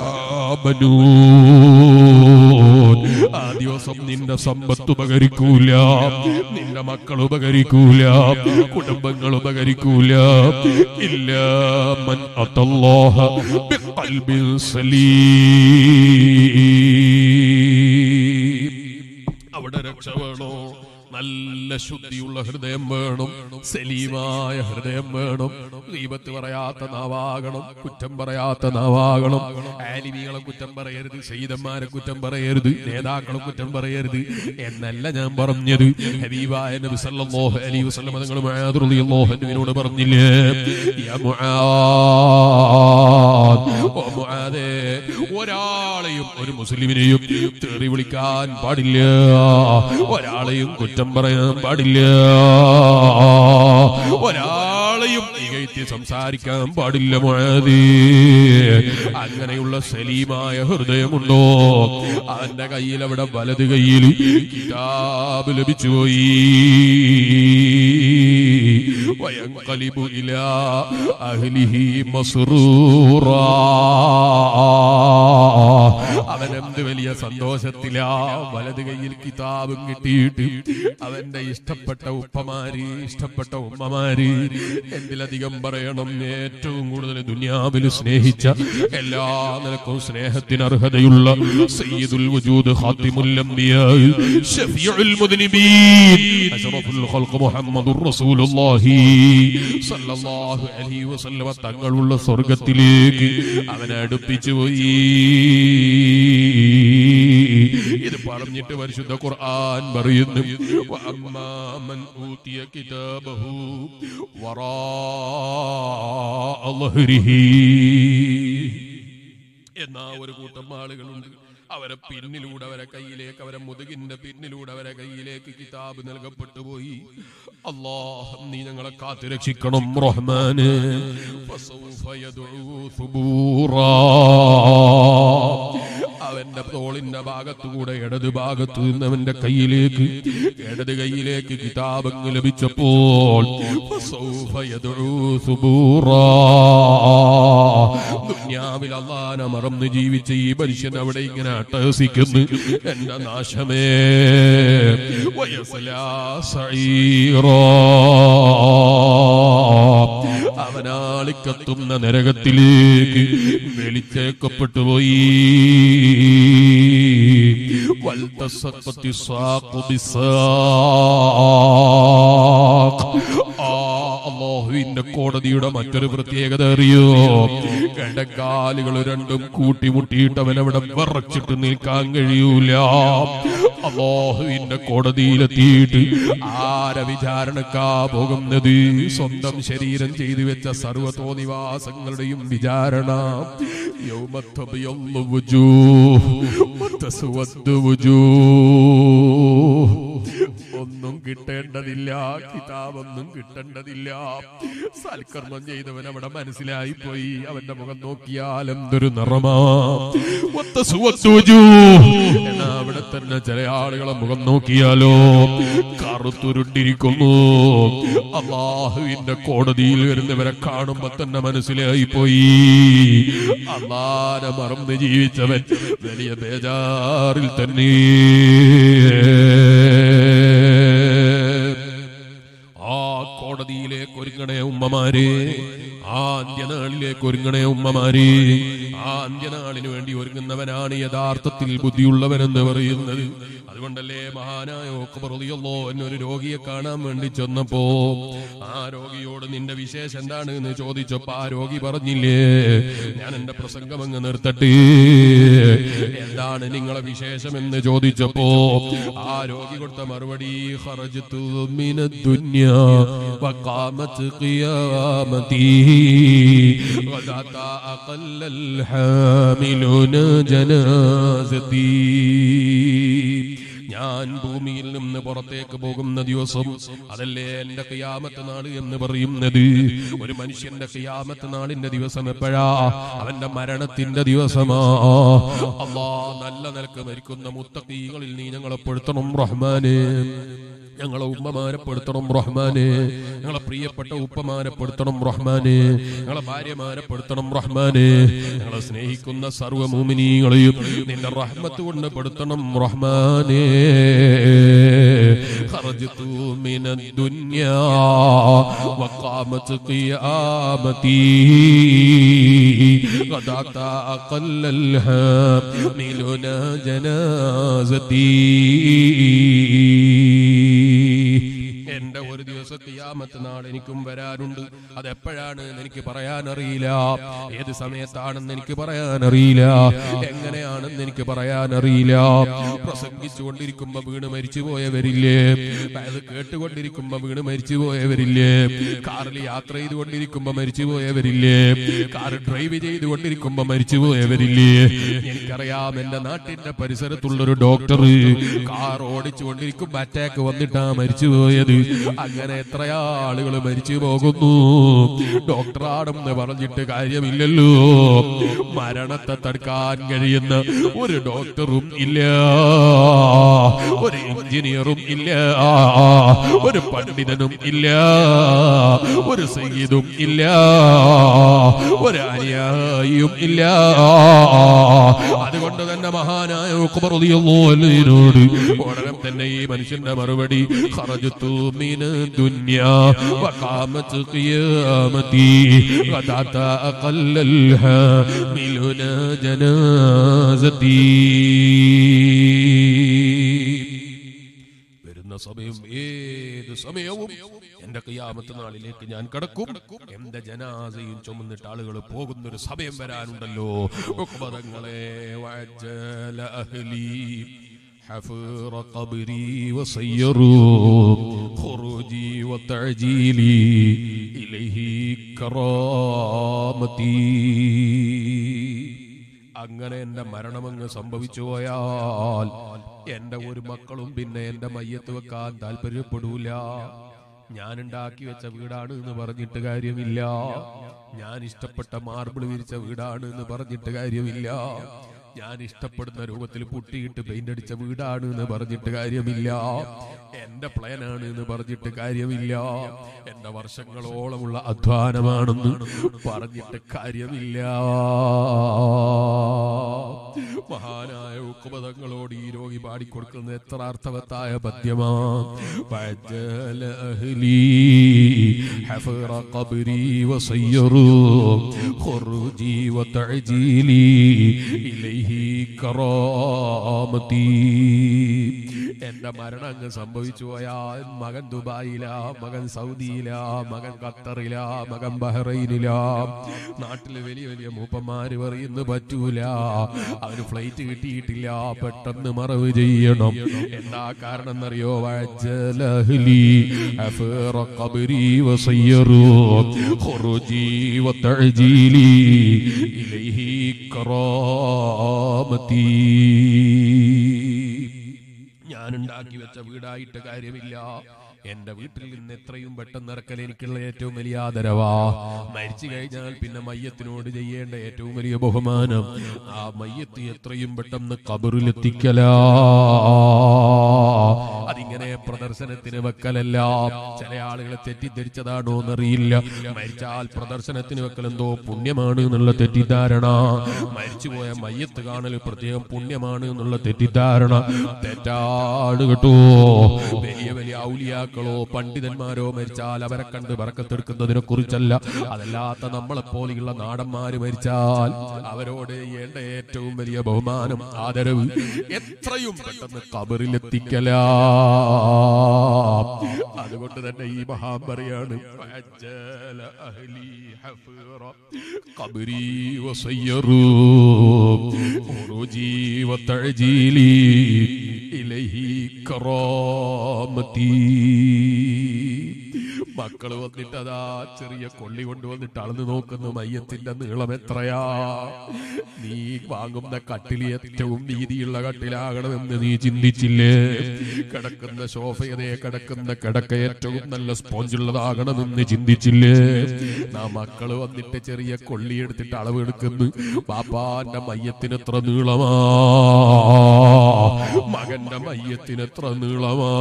ബനൂൻ ആ ദിവസം നിന്റെ സമ്പത്ത് ഉപകരിക്കൂല നിന്റെ മക്കൾ ഉപകരിക്കൂല കുടുംബങ്ങൾ ഉപകരിക്കൂല ഇല്ല മൻ അത്തല്ലാഹ ബിഖൽബിൻ സലീം അവിടെ രക്ഷ വേണോ നല്ല ശുദ്ധിയുള്ള ഹൃദയം വേണം സലീമായ ഹൃദയം വേണം ദീപത്ത് പറയാത്ത നാവാകണം കുറ്റം പറയാത്ത നാവാകണം ആലിമികളെ കുറ്റം പറയരുത് സയ്യിദന്മാരെ കുറ്റം പറയരുത് നേതാക്കളെ കുറ്റം പറയരുത് എന്നല്ല ഞാൻ പറഞ്ഞത് ഹബീബായ നബി സല്ലല്ലാഹു അലൈഹി വസല്ലം തങ്ങൾ മുആദ് റളിയല്ലാഹു അൻഹുവിനോട് പറഞ്ഞില്ലേ യാ മുആദ് ഓ മുആദേ ഒരാളെയും ഒരു മുസ്ലിമിനെയും തെറി വിളിക്കാൻ പാടില്ല ഒരാളെയും കുറ്റം പറയാൻ പാടില്ല ഒരാളെയും ഇകഴ്ത്തി സംസാരിക്കാൻ പാടില്ല മുഴതി അങ്ങനെയുള്ള സലീമായ ഹൃദയമുണ്ടോ അവന്റെ കയ്യിൽ അവിടെ വലത് കയ്യിൽ കിതാബ് ലഭിച്ചുപോയി വയങ്കലിബു ഇലാ അഹ്ലിഹി മസ്റൂറാ അവനെന്ത് വലിയ സന്തോഷത്തിലാ വലത് കയ്യിൽ കിതാബും കിട്ടിയിട്ട് അവന്റെ ഇഷ്ടപ്പെട്ട ഉപ്പമാര് ഇഷ്ടപ്പെട്ട ഉമ്മമാര് എന്തിലധികം പറയണം ഏറ്റവും കൂടുതൽ ദുനിയാവിൽ സ്നേഹിച്ച എല്ലാ നിലക്കും സ്നേഹത്തിന് അർഹതയുള്ള സയ്യിദുൽ വജൂദ് ഖാത്തിമുൽ അംബിയാ ഷഫീഉൽ മുദ്നിബീൻ അഷ്റഫുൽ ഖൽഖ് മുഹമ്മദുർ റസൂലുള്ളാഹി സല്ലല്ലാഹു അലൈഹി വസല്ലമ തങ്ങളുള്ള സ്വർഗ്ഗത്തിലേക്ക് അവനെ അടുപ്പിച്ചു പോയി ഇത് പറഞ്ഞിട്ട് പരിശുദ്ധ ഖുർആൻ പറയുന്നു വഅമ്മാ മൻ ഊതിയ കിതാബഹു വറാഅ ളഹ്രിഹി എന്നാ ഒരു കൂട്ടം ആളുകളുണ്ട് അവരെ പിന്നിലൂടെ അവരെ കയ്യിലേക്ക് അവരെ മുതുകിന്റെ പിന്നിലൂടെ അവരെ കയ്യിലേക്ക് കിതാബ് നൽകപ്പെട്ടു പോയി അല്ലാഹ് നീ ഞങ്ങളെ കാത്തു രക്ഷിക്കണം റഹ്മാന് ഫസൗഫ യദ്ഉ സുബൂറാ. അവന്റെ തോളിന്റെ ഭാഗത്തുകൂടെ ഇടത് ഭാഗത്തു നിന്ന് അവന്റെ കയ്യിലേക്ക് ഇടത് കയ്യിലേക്ക് കിതാബങ്ങ് ലഭിച്ചപ്പോൾ ഫസൗഫ യദ്ഉ സുബൂറാ. ദുന്യാവിൽ അള്ളാനെ മറന്ന് ജീവിച്ച ഈ മനുഷ്യൻ അവിടെ ഇങ്ങനെ അട്ടഹസിക്കുന്നു എന്റെ നാശമേ വയസ്സലാ സഈറാ. അവനാളിക്കത്തുന്ന നരകത്തിലേക്ക് വെളിച്ചേക്കപ്പെട്ടു പോയി വൽതസഖത്തി സാഖു ബിസാഖ്. ആ അള്ളാഹുവിന്റെ കോടതിയുടെ മറ്റൊരു പ്രത്യേകത അറിയോ ഇടക്കാലുകൾ രണ്ടും കൂട്ടിമുട്ടിയിട്ട് അവനവിടെ വിറച്ചിട്ട് നിൽക്കാൻ കഴിയൂല അള്ളാഹുവിന്റെ കോടതിയിലെത്തിയിട്ട് ആരെ വിചാരണക്കാ പോകുന്നത് സ്വന്തം ശരീരം ചെയ്തു വെച്ച സർവതോനിവാസങ്ങളുടെയും വിചാരണ യൗമത്തബിയൊന്നു വുജൂ വത്തസ്വദ്ദു വുജൂ ഒന്നും കിട്ടേണ്ടതില്ല കിതാബൊന്നും കിട്ടേണ്ടതില്ല സൽക്കർമ്മം ചെയ്തവൻ അവിടെ മനസ്സിലായി പോയി അവന്റെ മുഖം നോക്കിയാൽ എന്തൊരു നിറമാ വത്തസ്വദ്ദു വുജൂ. എന്നാ അവിടെ തന്നെ ചില ആളുകളെ മുഖം നോക്കിയാലോ കറുത്തുരുണ്ടിരിക്കുന്നു അള്ളാഹുവിന്റെ കോടതിയിൽ വരുന്നവരെ കാണുമ്പോ തന്നെ മനസ്സിലായി പോയി അള്ളാനെ മറന്ന് ജീവിച്ചവൻ വലിയ ബേജാറിൽ തന്നെ ആ കോടതിയിലേക്ക് ഒരുങ്ങണേ ഉമ്മമാരെ ആ അന്ത്യനാളിലേക്ക് ഒരുങ്ങണേ ഉമ്മമാരെ ആ അന്ത്യനാളിന് വേണ്ടി ഒരുങ്ങുന്നവനാണ് യഥാർത്ഥത്തിൽ ബുദ്ധിയുള്ളവനെന്ന് പറയുന്നത് അതുകൊണ്ടല്ലേ മഹാനായ ഓക്കബറിയല്ലോ എന്നൊരു രോഗിയെ കാണാൻ വേണ്ടി ചെന്നപ്പോ ആ രോഗിയോട് നിന്റെ വിശേഷം എന്താണ് എന്ന് ചോദിച്ചപ്പോ ആ രോഗി പറഞ്ഞില്ലേ ഞാൻ എന്റെ പ്രസംഗം അങ്ങ് നിർത്തട്ടെ എന്താണ് നിങ്ങളെ വിശേഷം എന്ന് ചോദിച്ചപ്പോ ആ രോഗി കൊടുത്ത മറുപടി ഖറജ്തു മിനദ്ദുന്യാ വഖാമത് ഖിയാമതി വദാത അഖല്ലൽ ഹാമിലുന ജനാസതി ഞാൻ ഭൂമിയിൽ നിന്ന് പുറത്തേക്ക് പോകുന്ന ദിവസം അതല്ലേ എന്റെ കിയാമത്ത് നാട് എന്ന് പറയുന്നത് ഒരു മനുഷ്യന്റെ കിയാമത്ത് നാളിന്റെ ദിവസം എപ്പോഴാ അവന്റെ മരണത്തിന്റെ ദിവസമാ അള്ളാ നല്ല നിലക്ക് മരിക്കുന്ന മുത്തക്കീകളിൽ നീ ഞങ്ങളെ പെടുത്തണം റഹ്മാനെ ഞങ്ങളെ ഉമ്മമാരെ പെടുത്തണം റഹ്മാനെ ഞങ്ങളെ പ്രിയപ്പെട്ട ഉപ്പമാരെ പെടുത്തണം റഹ്മാനെ ഞങ്ങളെ ഭാര്യമാരെ പെടുത്തണം റഹ്മാനെ ഞങ്ങളെ സ്നേഹിക്കുന്ന സർവ്വ മൂമിനീകളെയും നിന്റെ റഹ്മത്ത് കൊണ്ട് പെടുത്തണം റഹ്മാനെ خرجت من الدنيا وقامت قيامتي غدعت أقل الحاملنا جنازتي എന്റെ ഒരു ദിവസം കിയാമത്ത് നാൾ എനിക്കും വരാനുണ്ട് അതെപ്പോഴാണ് എന്ന് എനിക്ക് പറയാൻ അറിയില്ല ഏത് സമയത്താണെന്ന് എനിക്ക് പറയാൻ അറിയില്ല എങ്ങനെയാണെന്ന് എനിക്ക് പറയാൻ അറിയില്ല പ്രസംഗിച്ചുകൊണ്ടിരിക്കുമ്പോ വീണ് മരിച്ചു പോയവരില്ലേ അത് കേട്ടുകൊണ്ടിരിക്കുമ്പോ വീണ് മരിച്ചു പോയവരില്ലേ കാറിൽ യാത്ര ചെയ്തുകൊണ്ടിരിക്കുമ്പോ മരിച്ചു പോയവരില്ലേ കാർ ഡ്രൈവ് ചെയ്തുകൊണ്ടിരിക്കുമ്പോ മരിച്ചു പോയവരില്ലേ എനിക്കറിയാം എന്റെ നാട്ടിന്റെ പരിസരത്തുള്ളൊരു ഡോക്ടർ കാർ ഓടിച്ചുകൊണ്ടിരിക്കുമ്പോ അറ്റാക്ക് വന്നിട്ടാ മരിച്ചു പോയത് അങ്ങനെ എത്ര ആളുകൾ മരിച്ചു പോകുന്നു ഡോക്ടറാണെന്ന് പറഞ്ഞിട്ട് കാര്യമില്ലല്ലോ മരണത്തെ തടുക്കാൻ കഴിയുന്ന ഒരു ഡോക്ടറും ഇല്ല ഒരു എഞ്ചിനീയറും ഇല്ല ഒരു പണ്ഡിതനും ഇല്ല ഒരു സംഗീതും ഇല്ല ഒരു അനുയായിയും ഇല്ല അതുകൊണ്ട് തന്നെ മഹാനായ ഉഖ്ബർ റളിയല്ലാഹു അൻഹുവിനോട് ഉടനെ തന്നെ ഈ മനുഷ്യന്റെ മറുപടി ഖറജത്തു മിന ദുനിയാ വഖാമത് ഖിയാമതി ഖദാത അഖല്ലൽ ഹാമിലുന ജനാസതി വരുന്ന സമയം ഏത് സമയവും എന്റെ കയ്യാമത്ത് നാളിലേക്ക് ഞാൻ കടക്കും എന്റെ ജനാസയും ചുമന്നിട്ട് ആളുകൾ പോകുന്ന ഒരു സമയം വരാനുണ്ടല്ലോ ഉഖ്ബറങ്ങളെ വഅജ്ജല അഹ്ലി حفر قبري وصيروا خروجي وتعجيلي إليه كرامتي അങ്ങനെ എന്റെ മരണമങ്ങ് സംഭവിച്ചു പോയാൽ എന്റെ ഒരു മക്കളും പിന്നെ എന്റെ മയ്യത്ത് വെക്കാൻ താല്പര്യപ്പെടൂല ഞാൻ ഉണ്ടാക്കി വെച്ച വീടാണ് എന്ന് പറഞ്ഞിട്ട് കാര്യമില്ല ഞാൻ ഇഷ്ടപ്പെട്ട മാർബിൾ വിരിച്ച വീടാണ് എന്ന് പറഞ്ഞിട്ട് കാര്യമില്ല ഞാൻ ഇഷ്ടപ്പെടുന്ന രൂപത്തിൽ പുട്ടിയിട്ട് പെയിന്റ് അടിച്ച വീടാണ് എന്ന് പറഞ്ഞിട്ട് കാര്യമില്ല എന്റെ പ്ലാനാണ് എന്ന് പറഞ്ഞിട്ട് കാര്യമില്ല എന്റെ വർഷങ്ങളോളമുള്ള അധ്വാനമാണെന്ന് പറഞ്ഞിട്ട് കാര്യമില്ല മഹാനായ ഉക്കുപതങ്ങളോട് ഈ രോഗി പാടിക്കൊടുക്കുന്ന എത്ര അർത്ഥവത്തായ പദ്യമാ فعجل أهلي حفر قبري وصيروا خروجي وتعجيلي إليه كرامتي എന്റെ മരണം അങ്ങ് സംഭവിച്ചു പോയാൽ മകൻ ദുബായിലാ മകൻ സൗദിയിലാ മകൻ ഖത്തറിലാ മകൻ ബഹ്റൈനിലാ നാട്ടില് വലിയ വലിയ മൂപ്പന്മാര് പറയുന്നു പറ്റൂല അവന് ഫ്ലൈറ്റ് കിട്ടിയിട്ടില്ല പെട്ടെന്ന് മറവ് ചെയ്യണം എന്താ കാരണം എന്നറിയോ വജലഹ്ലി അഫറ ഖബരി വസയ്യറു ഖുറുജി വതഅജീലി ഇലൈഹി കറാമതി ഞാൻ ഉണ്ടാക്കി വെച്ച വീടായിട്ട് കാര്യമില്ല എന്റെ വീട്ടിൽ നിന്ന് എത്രയും പെട്ടെന്ന് ഇറക്കൽ എനിക്കുള്ള ഏറ്റവും വലിയ ആദരവാ മരിച്ചു കഴിഞ്ഞാൽ പിന്നെ മയ്യത്തിനോട് ചെയ്യേണ്ട ഏറ്റവും വലിയ ബഹുമാനം ആ മയ്യത്ത് എത്രയും പെട്ടെന്ന് കബറിലെത്തിക്കല അതിങ്ങനെ പ്രദർശനത്തിന് വെക്കലല്ല ചില ആളുകളെ തെറ്റിദ്ധരിച്ചതാണോ എന്നറിയില്ല മരിച്ചാൽ പ്രദർശനത്തിന് വെക്കൽ എന്തോ പുണ്യമാണ് എന്നുള്ള തെറ്റിദ്ധാരണ മരിച്ചുപോയ മയ്യത്ത് കാണൽ പ്രത്യേകം പുണ്യമാണ് എന്നുള്ള തെറ്റിദ്ധാരണ തെറ്റാണ് കേട്ടോ വലിയ വലിയ ഔലിയാക്കളോ പണ്ഡിതന്മാരോ മരിച്ചാൽ അവരെ കണ്ട് വറക്കത്തെടുക്കുന്നതിനെ കുറിച്ചല്ല അതല്ലാത്ത നമ്മളെ പോലെയുള്ള നാടന്മാര് മരിച്ചാൽ അവരോട് ചെയ്യേണ്ട ഏറ്റവും വലിയ ബഹുമാനം ആദരവ് എത്രയും പെട്ടെന്ന് കബറിലെത്തിക്കല അതുകൊണ്ട് തന്നെ ഈ മഹാൻ പറയാണ് "ഫഅജ്ജല അഹ്ലി ഹഫീറ ഖബ്രി വസയ്യറു ഖുറുജി വതഅജീലി ഇലൈഹി കറാമതി മക്കള് വന്നിട്ട് അതാ ചെറിയ കൊള്ളി കൊണ്ടുവന്നിട്ട് അളന്ന് നോക്കുന്നു മയ്യത്തിന്റെ നീളം എത്രയാ നീ വാങ്ങുന്ന കട്ടിൽ ഏറ്റവും വീതിയുള്ള കട്ടിലാകണമെന്ന് നീ ചിന്തിച്ചില്ലേ കിടക്കുന്ന സോഫയതേ കിടക്കുന്ന കിടക്ക ഏറ്റവും നല്ല സ്പോഞ്ചുള്ളതാകണമെന്ന് ചിന്തിച്ചില്ലേ നാ മക്കള് വന്നിട്ട് ചെറിയ കൊള്ളി എടുത്തിട്ട് അളവെടുക്കുന്നു പാപ്പാന്റെ മയ്യത്തിന് എത്ര നീളമാ മകന്റെ മയ്യത്തിന് എത്ര നീളമാ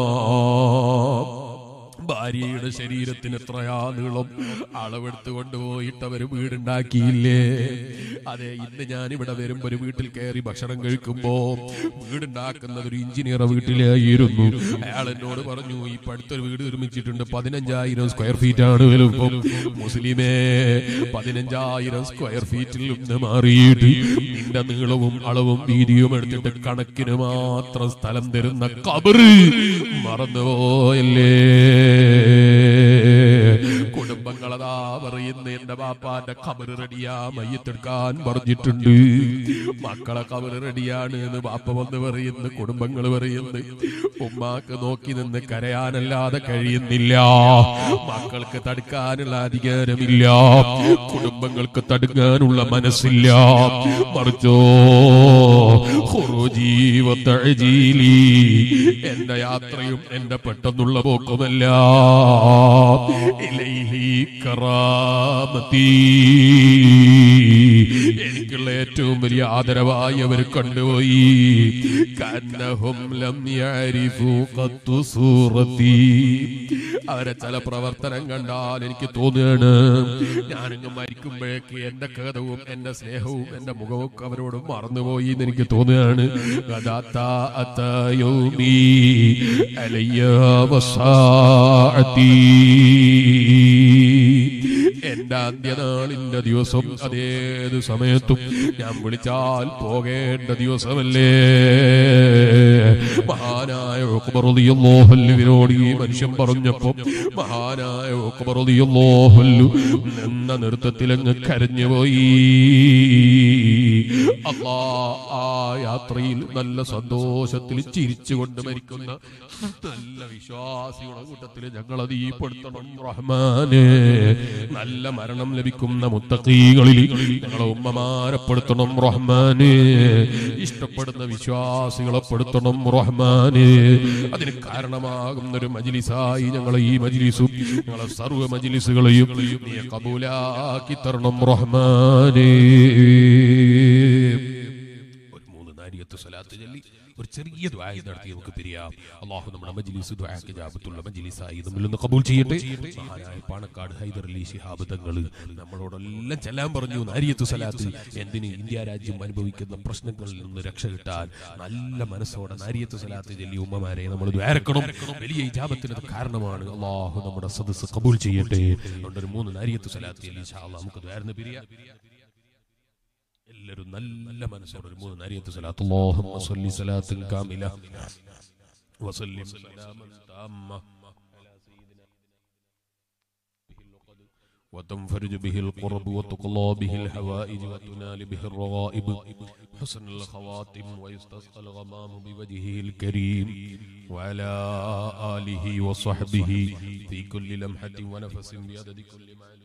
ഭാര്യയുടെ ശരീരത്തിന് എത്രയാ നീളം അളവെടുത്ത് കൊണ്ടുപോയിട്ട് അവര് വീടുണ്ടാക്കിയില്ലേ അതെ ഇന്ന് ഞാൻ ഇവിടെ വരുമ്പോ ഒരു വീട്ടിൽ കയറി ഭക്ഷണം കഴിക്കുമ്പോ വീടുണ്ടാക്കുന്നത് ഒരു എഞ്ചിനീയർ വീട്ടിലായിരുന്നു അയാൾ എന്നോട് പറഞ്ഞു ഇപ്പൊ അടുത്തൊരു വീട് നിർമ്മിച്ചിട്ടുണ്ട് പതിനഞ്ചായിരം സ്ക്വയർ ഫീറ്റ് ആണ് വലുപ്പം മുസ്ലിമേ പതിനഞ്ചായിരം സ്ക്വയർ ഫീറ്റിൽ നിന്ന് മാറിയിട്ട് നിന്റെ നീളവും അളവും വീതിയും എടുത്തിട്ട് കണക്കിന് മാത്രം സ്ഥലം തരുന്ന കബറ് മറന്നുപോയല്ലേ കുടുംബങ്ങളതാ പറയുന്ന എന്റെ ബാപ്പാന്റെ കബറ് റെഡിയാ മയ്യത്തെടുക്കാൻ പറഞ്ഞിട്ടുണ്ട് മക്കളെ കബറ് റെഡിയാണ് എന്ന് ബാപ്പ വന്ന് പറയുന്നു കുടുംബങ്ങൾ പറയുന്നു ഉമ്മാക്ക് നോക്കി നിന്ന് കരയാനല്ലാതെ കഴിയുന്നില്ല മക്കൾക്ക് തടുക്കാനുള്ള അധികാരമില്ല കുടുംബങ്ങൾക്ക് തടുക്കാനുള്ള മനസ്സില്ല മറിച്ചോ ജീവത്തഴജീലി എന്റെ യാത്രയും എന്റെ പെട്ടെന്നുള്ള പോക്കുമല്ല ഇലൈഹി കറാമത്തി എനിക്കുള്ള ഏറ്റവും വലിയ ആദരവായി അവർ കണ്ടുപോയി കന്നഹും ലം യഅരിഫു ഖത്തു സൂറത്തി അവരെ ചില പ്രവർത്തനം കണ്ടാൽ എനിക്ക് തോന്നുകയാണ് ഞാനിങ്ങ് മരിക്കുമ്പോഴേക്ക് എന്റെ ഖേദവും എന്റെ സ്നേഹവും എന്റെ മുഖവും ഒക്കെ അവരോട് മറന്നുപോയി എന്ന് എനിക്ക് തോന്നുകയാണ് ഗദാത്താ അത്തയൗമി അലയ്യ വസാഅത്തി എന്റെ അന്ത്യനാളിന്റെ ദിവസം അതേത് സമയത്തും ഞാൻ വിളിച്ചാൽ പോകേണ്ട ദിവസമല്ലേ മഹാനായ ഉക്ബറുദിയല്ലോഹല്ലുവിനോട് ഈ മനുഷ്യൻ പറഞ്ഞപ്പോ മഹാനായ ഉക്ബറുദിയല്ലോഹല്ലു നിന്ന നൃത്തത്തിലങ്ങ് കരഞ്ഞുപോയി അല്ലാ ആ യാത്രയിൽ നല്ല സന്തോഷത്തിൽ ചിരിച്ചുകൊണ്ട് മരിക്കുന്ന നല്ല വിശ്വാസിയുടെ കൂട്ടത്തിൽ ഞങ്ങൾ അത് ഈ പെടുത്തണം റഹ്മാനെ നല്ല മരണം ലഭിക്കുന്ന മുത്തക്കീകളിൽ ഞങ്ങളെ ഉമ്മമാരെപ്പെടുത്തണം റഹ്മാനെ ഇഷ്ടപ്പെടുന്ന വിശ്വാസികളെ പെടുത്തണം റഹ്മാനെ അതിന് കാരണമാകുന്ന ഒരു മജിലിസായി ഞങ്ങളെ ഈ മജിലിസും ഞങ്ങളെ സർവ്വ മജിലിസുകളെയും നീ കബൂലാക്കി തരണം റഹ്മാനെ ഒരു മൂന്ന് നാരിയത്ത് സ്വലാത്ത് ചൊല്ലി ഒരു ചെറിയ ദ്വായ നടത്തി നമുക്ക് പിരിയാം അള്ളാഹു നമ്മുടെ മജ്ലിസ് ദ്വായക്ക് ജാപത്തുള്ള മജ്ലിസായി നമ്മിൽ നിന്ന് കബൂൽ ചെയ്യട്ടെ മഹാനായ പാണക്കാട് ഹൈദർ അലി ശിഹാബ് തങ്ങള് നമ്മളോടെല്ലാം ചെല്ലാൻ പറഞ്ഞു നാരിയത്ത് സ്വലാത്ത് എന്തിന് ഇന്ത്യ രാജ്യം അനുഭവിക്കുന്ന പ്രശ്നങ്ങളിൽ നിന്ന് രക്ഷ കിട്ടാൻ നല്ല മനസ്സോടെ നാരിയത്ത് സ്വലാത്ത് ചൊല്ലി ഉമ്മമാരെ നമ്മൾ ദ്വാരക്കണം വലിയ ഇജാബത്തിന് അത് കാരണമാണ് അള്ളാഹു നമ്മുടെ സദസ് കബൂൽ ചെയ്യട്ടെ അതുകൊണ്ട് ഒരു മൂന്ന് നാരിയത്ത് സ്വലാത്ത് ചൊല്ലി ഇൻഷാ അള്ളാഹ് നമുക്ക് ദ്വാരന്ന് പിരിയാം എല്ലാവരും നല്ല മനസ്സോടെ ഒരു മൂന്ന് നാരിയത്ത് സലാത്ത് അല്ലാഹുമ്മ സ്വല്ലി സലാത്തുൻ കാമില وسلم سلاما تاما على سيدنا وتنفرج به القرب وتقضى به الحوائج وتنال به الرغائب حسن الخواتم ويستسقى الغمام بوجهه الكريم وعلى آله وصحبه في كل لمحة ونفس بعدد كل معلوم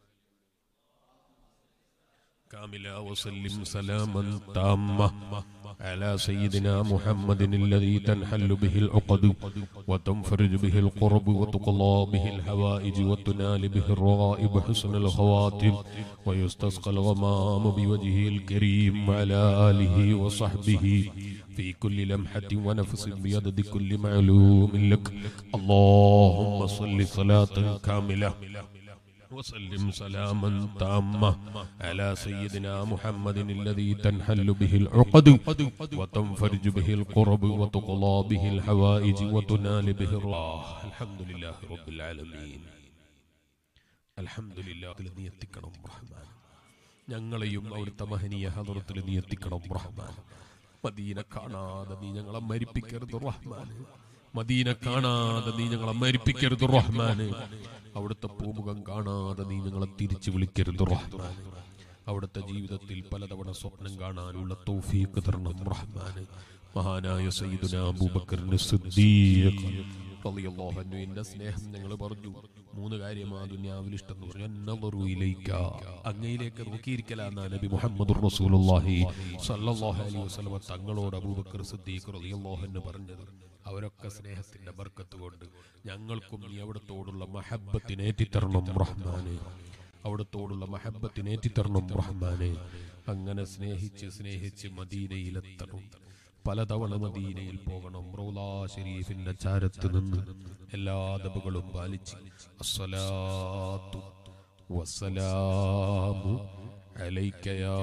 كاملا وسلم سلاما تاما على سيدنا محمد الذي تنحل به العقد وتنفرج به القرب وتقضى به الحوائج وتنال به الرغائب حسن الخواتم ويستسقى الغمام بوجهه الكريم وعلى آله وصحبه في كل لمحة ونفس بعدد كل معلوم لك اللهم صل صلاة كاملة وسلم سلاما تاما على سيدنا محمد الذي تنحل به العقد وتنفرج به القرب وتقضى به الحوائج وتنال به الله الحمد لله رب العالمين الحمد لله നീ എത്തിക്കണം റഹ്മാൻ ഞങ്ങളെയും അവിടുത്തെ മഹനീയ ഹദറത്തിൽ നീ എത്തിക്കണം റഹ്മാൻ മദീന കാണാതെ നീ ഞങ്ങളെ മരിപ്പിക്കരുത് റഹ്മാൻ മദീന കാണാതെ നീ ഞങ്ങളെ മരിപ്പിക്കരുത് റഹ്മാന് അവിടുത്തെ പൂമുഖം കാണാതെ നീ ഞങ്ങളെ തിരിച്ചു വിളിക്കരുത് റഹ്മാൻ അവിടുത്തെ ജീവിതത്തിൽ പലതവണ സ്വപ്നം കാണാനുള്ള തൗഫീഖ് തരണം റഹ്മാന് മഹാനായ സയ്യിദുന അബൂബക്കറിന്റെ സിദ്ദീഖ് റളിയല്ലാഹു അൻഹു എന്റെ സ്നേഹം ഞങ്ങൾ പറഞ്ഞു മൂന്ന് കാര്യമാണ് ദുനിയാവിൽ ഇഷ്ടം എന്ന് പറഞ്ഞു അന്നളറു ഇലൈക അങ്ങയിലേക്ക് നോക്കിയിരിക്കലാന്ന നബി മുഹമ്മദ് റസൂലുള്ളാഹി സല്ലല്ലാഹു അലൈഹി വസല്ലം തങ്ങളോട് അബൂബക്കർ സിദ്ദീഖ് റളിയല്ലാഹു അൻഹു പറഞ്ഞത് അവരൊക്കെ സ്നേഹത്തിന്റെ ബർക്കത്ത് കൊണ്ട് ഞങ്ങൾക്കും നീ അവിടത്തോടുള്ള മഹബത്തിനേറ്റിത്തരണം റഹ്മാനെ അവിടത്തോടുള്ള മഹബത്തിനേറ്റിത്തരണം റഹ്മാനെ അങ്ങനെ സ്നേഹിച്ച് സ്നേഹിച്ച് മദീനയിലെത്തണം പലതവണ മദീനയിൽ പോകണം റൗലാ ഷരീഫിന്റെ ചാരത്ത് നിന്ന് എല്ലാ ദബുകളും പാലിച്ച് അസ്സലാത്തു വസ്സലാമു അലൈക യാ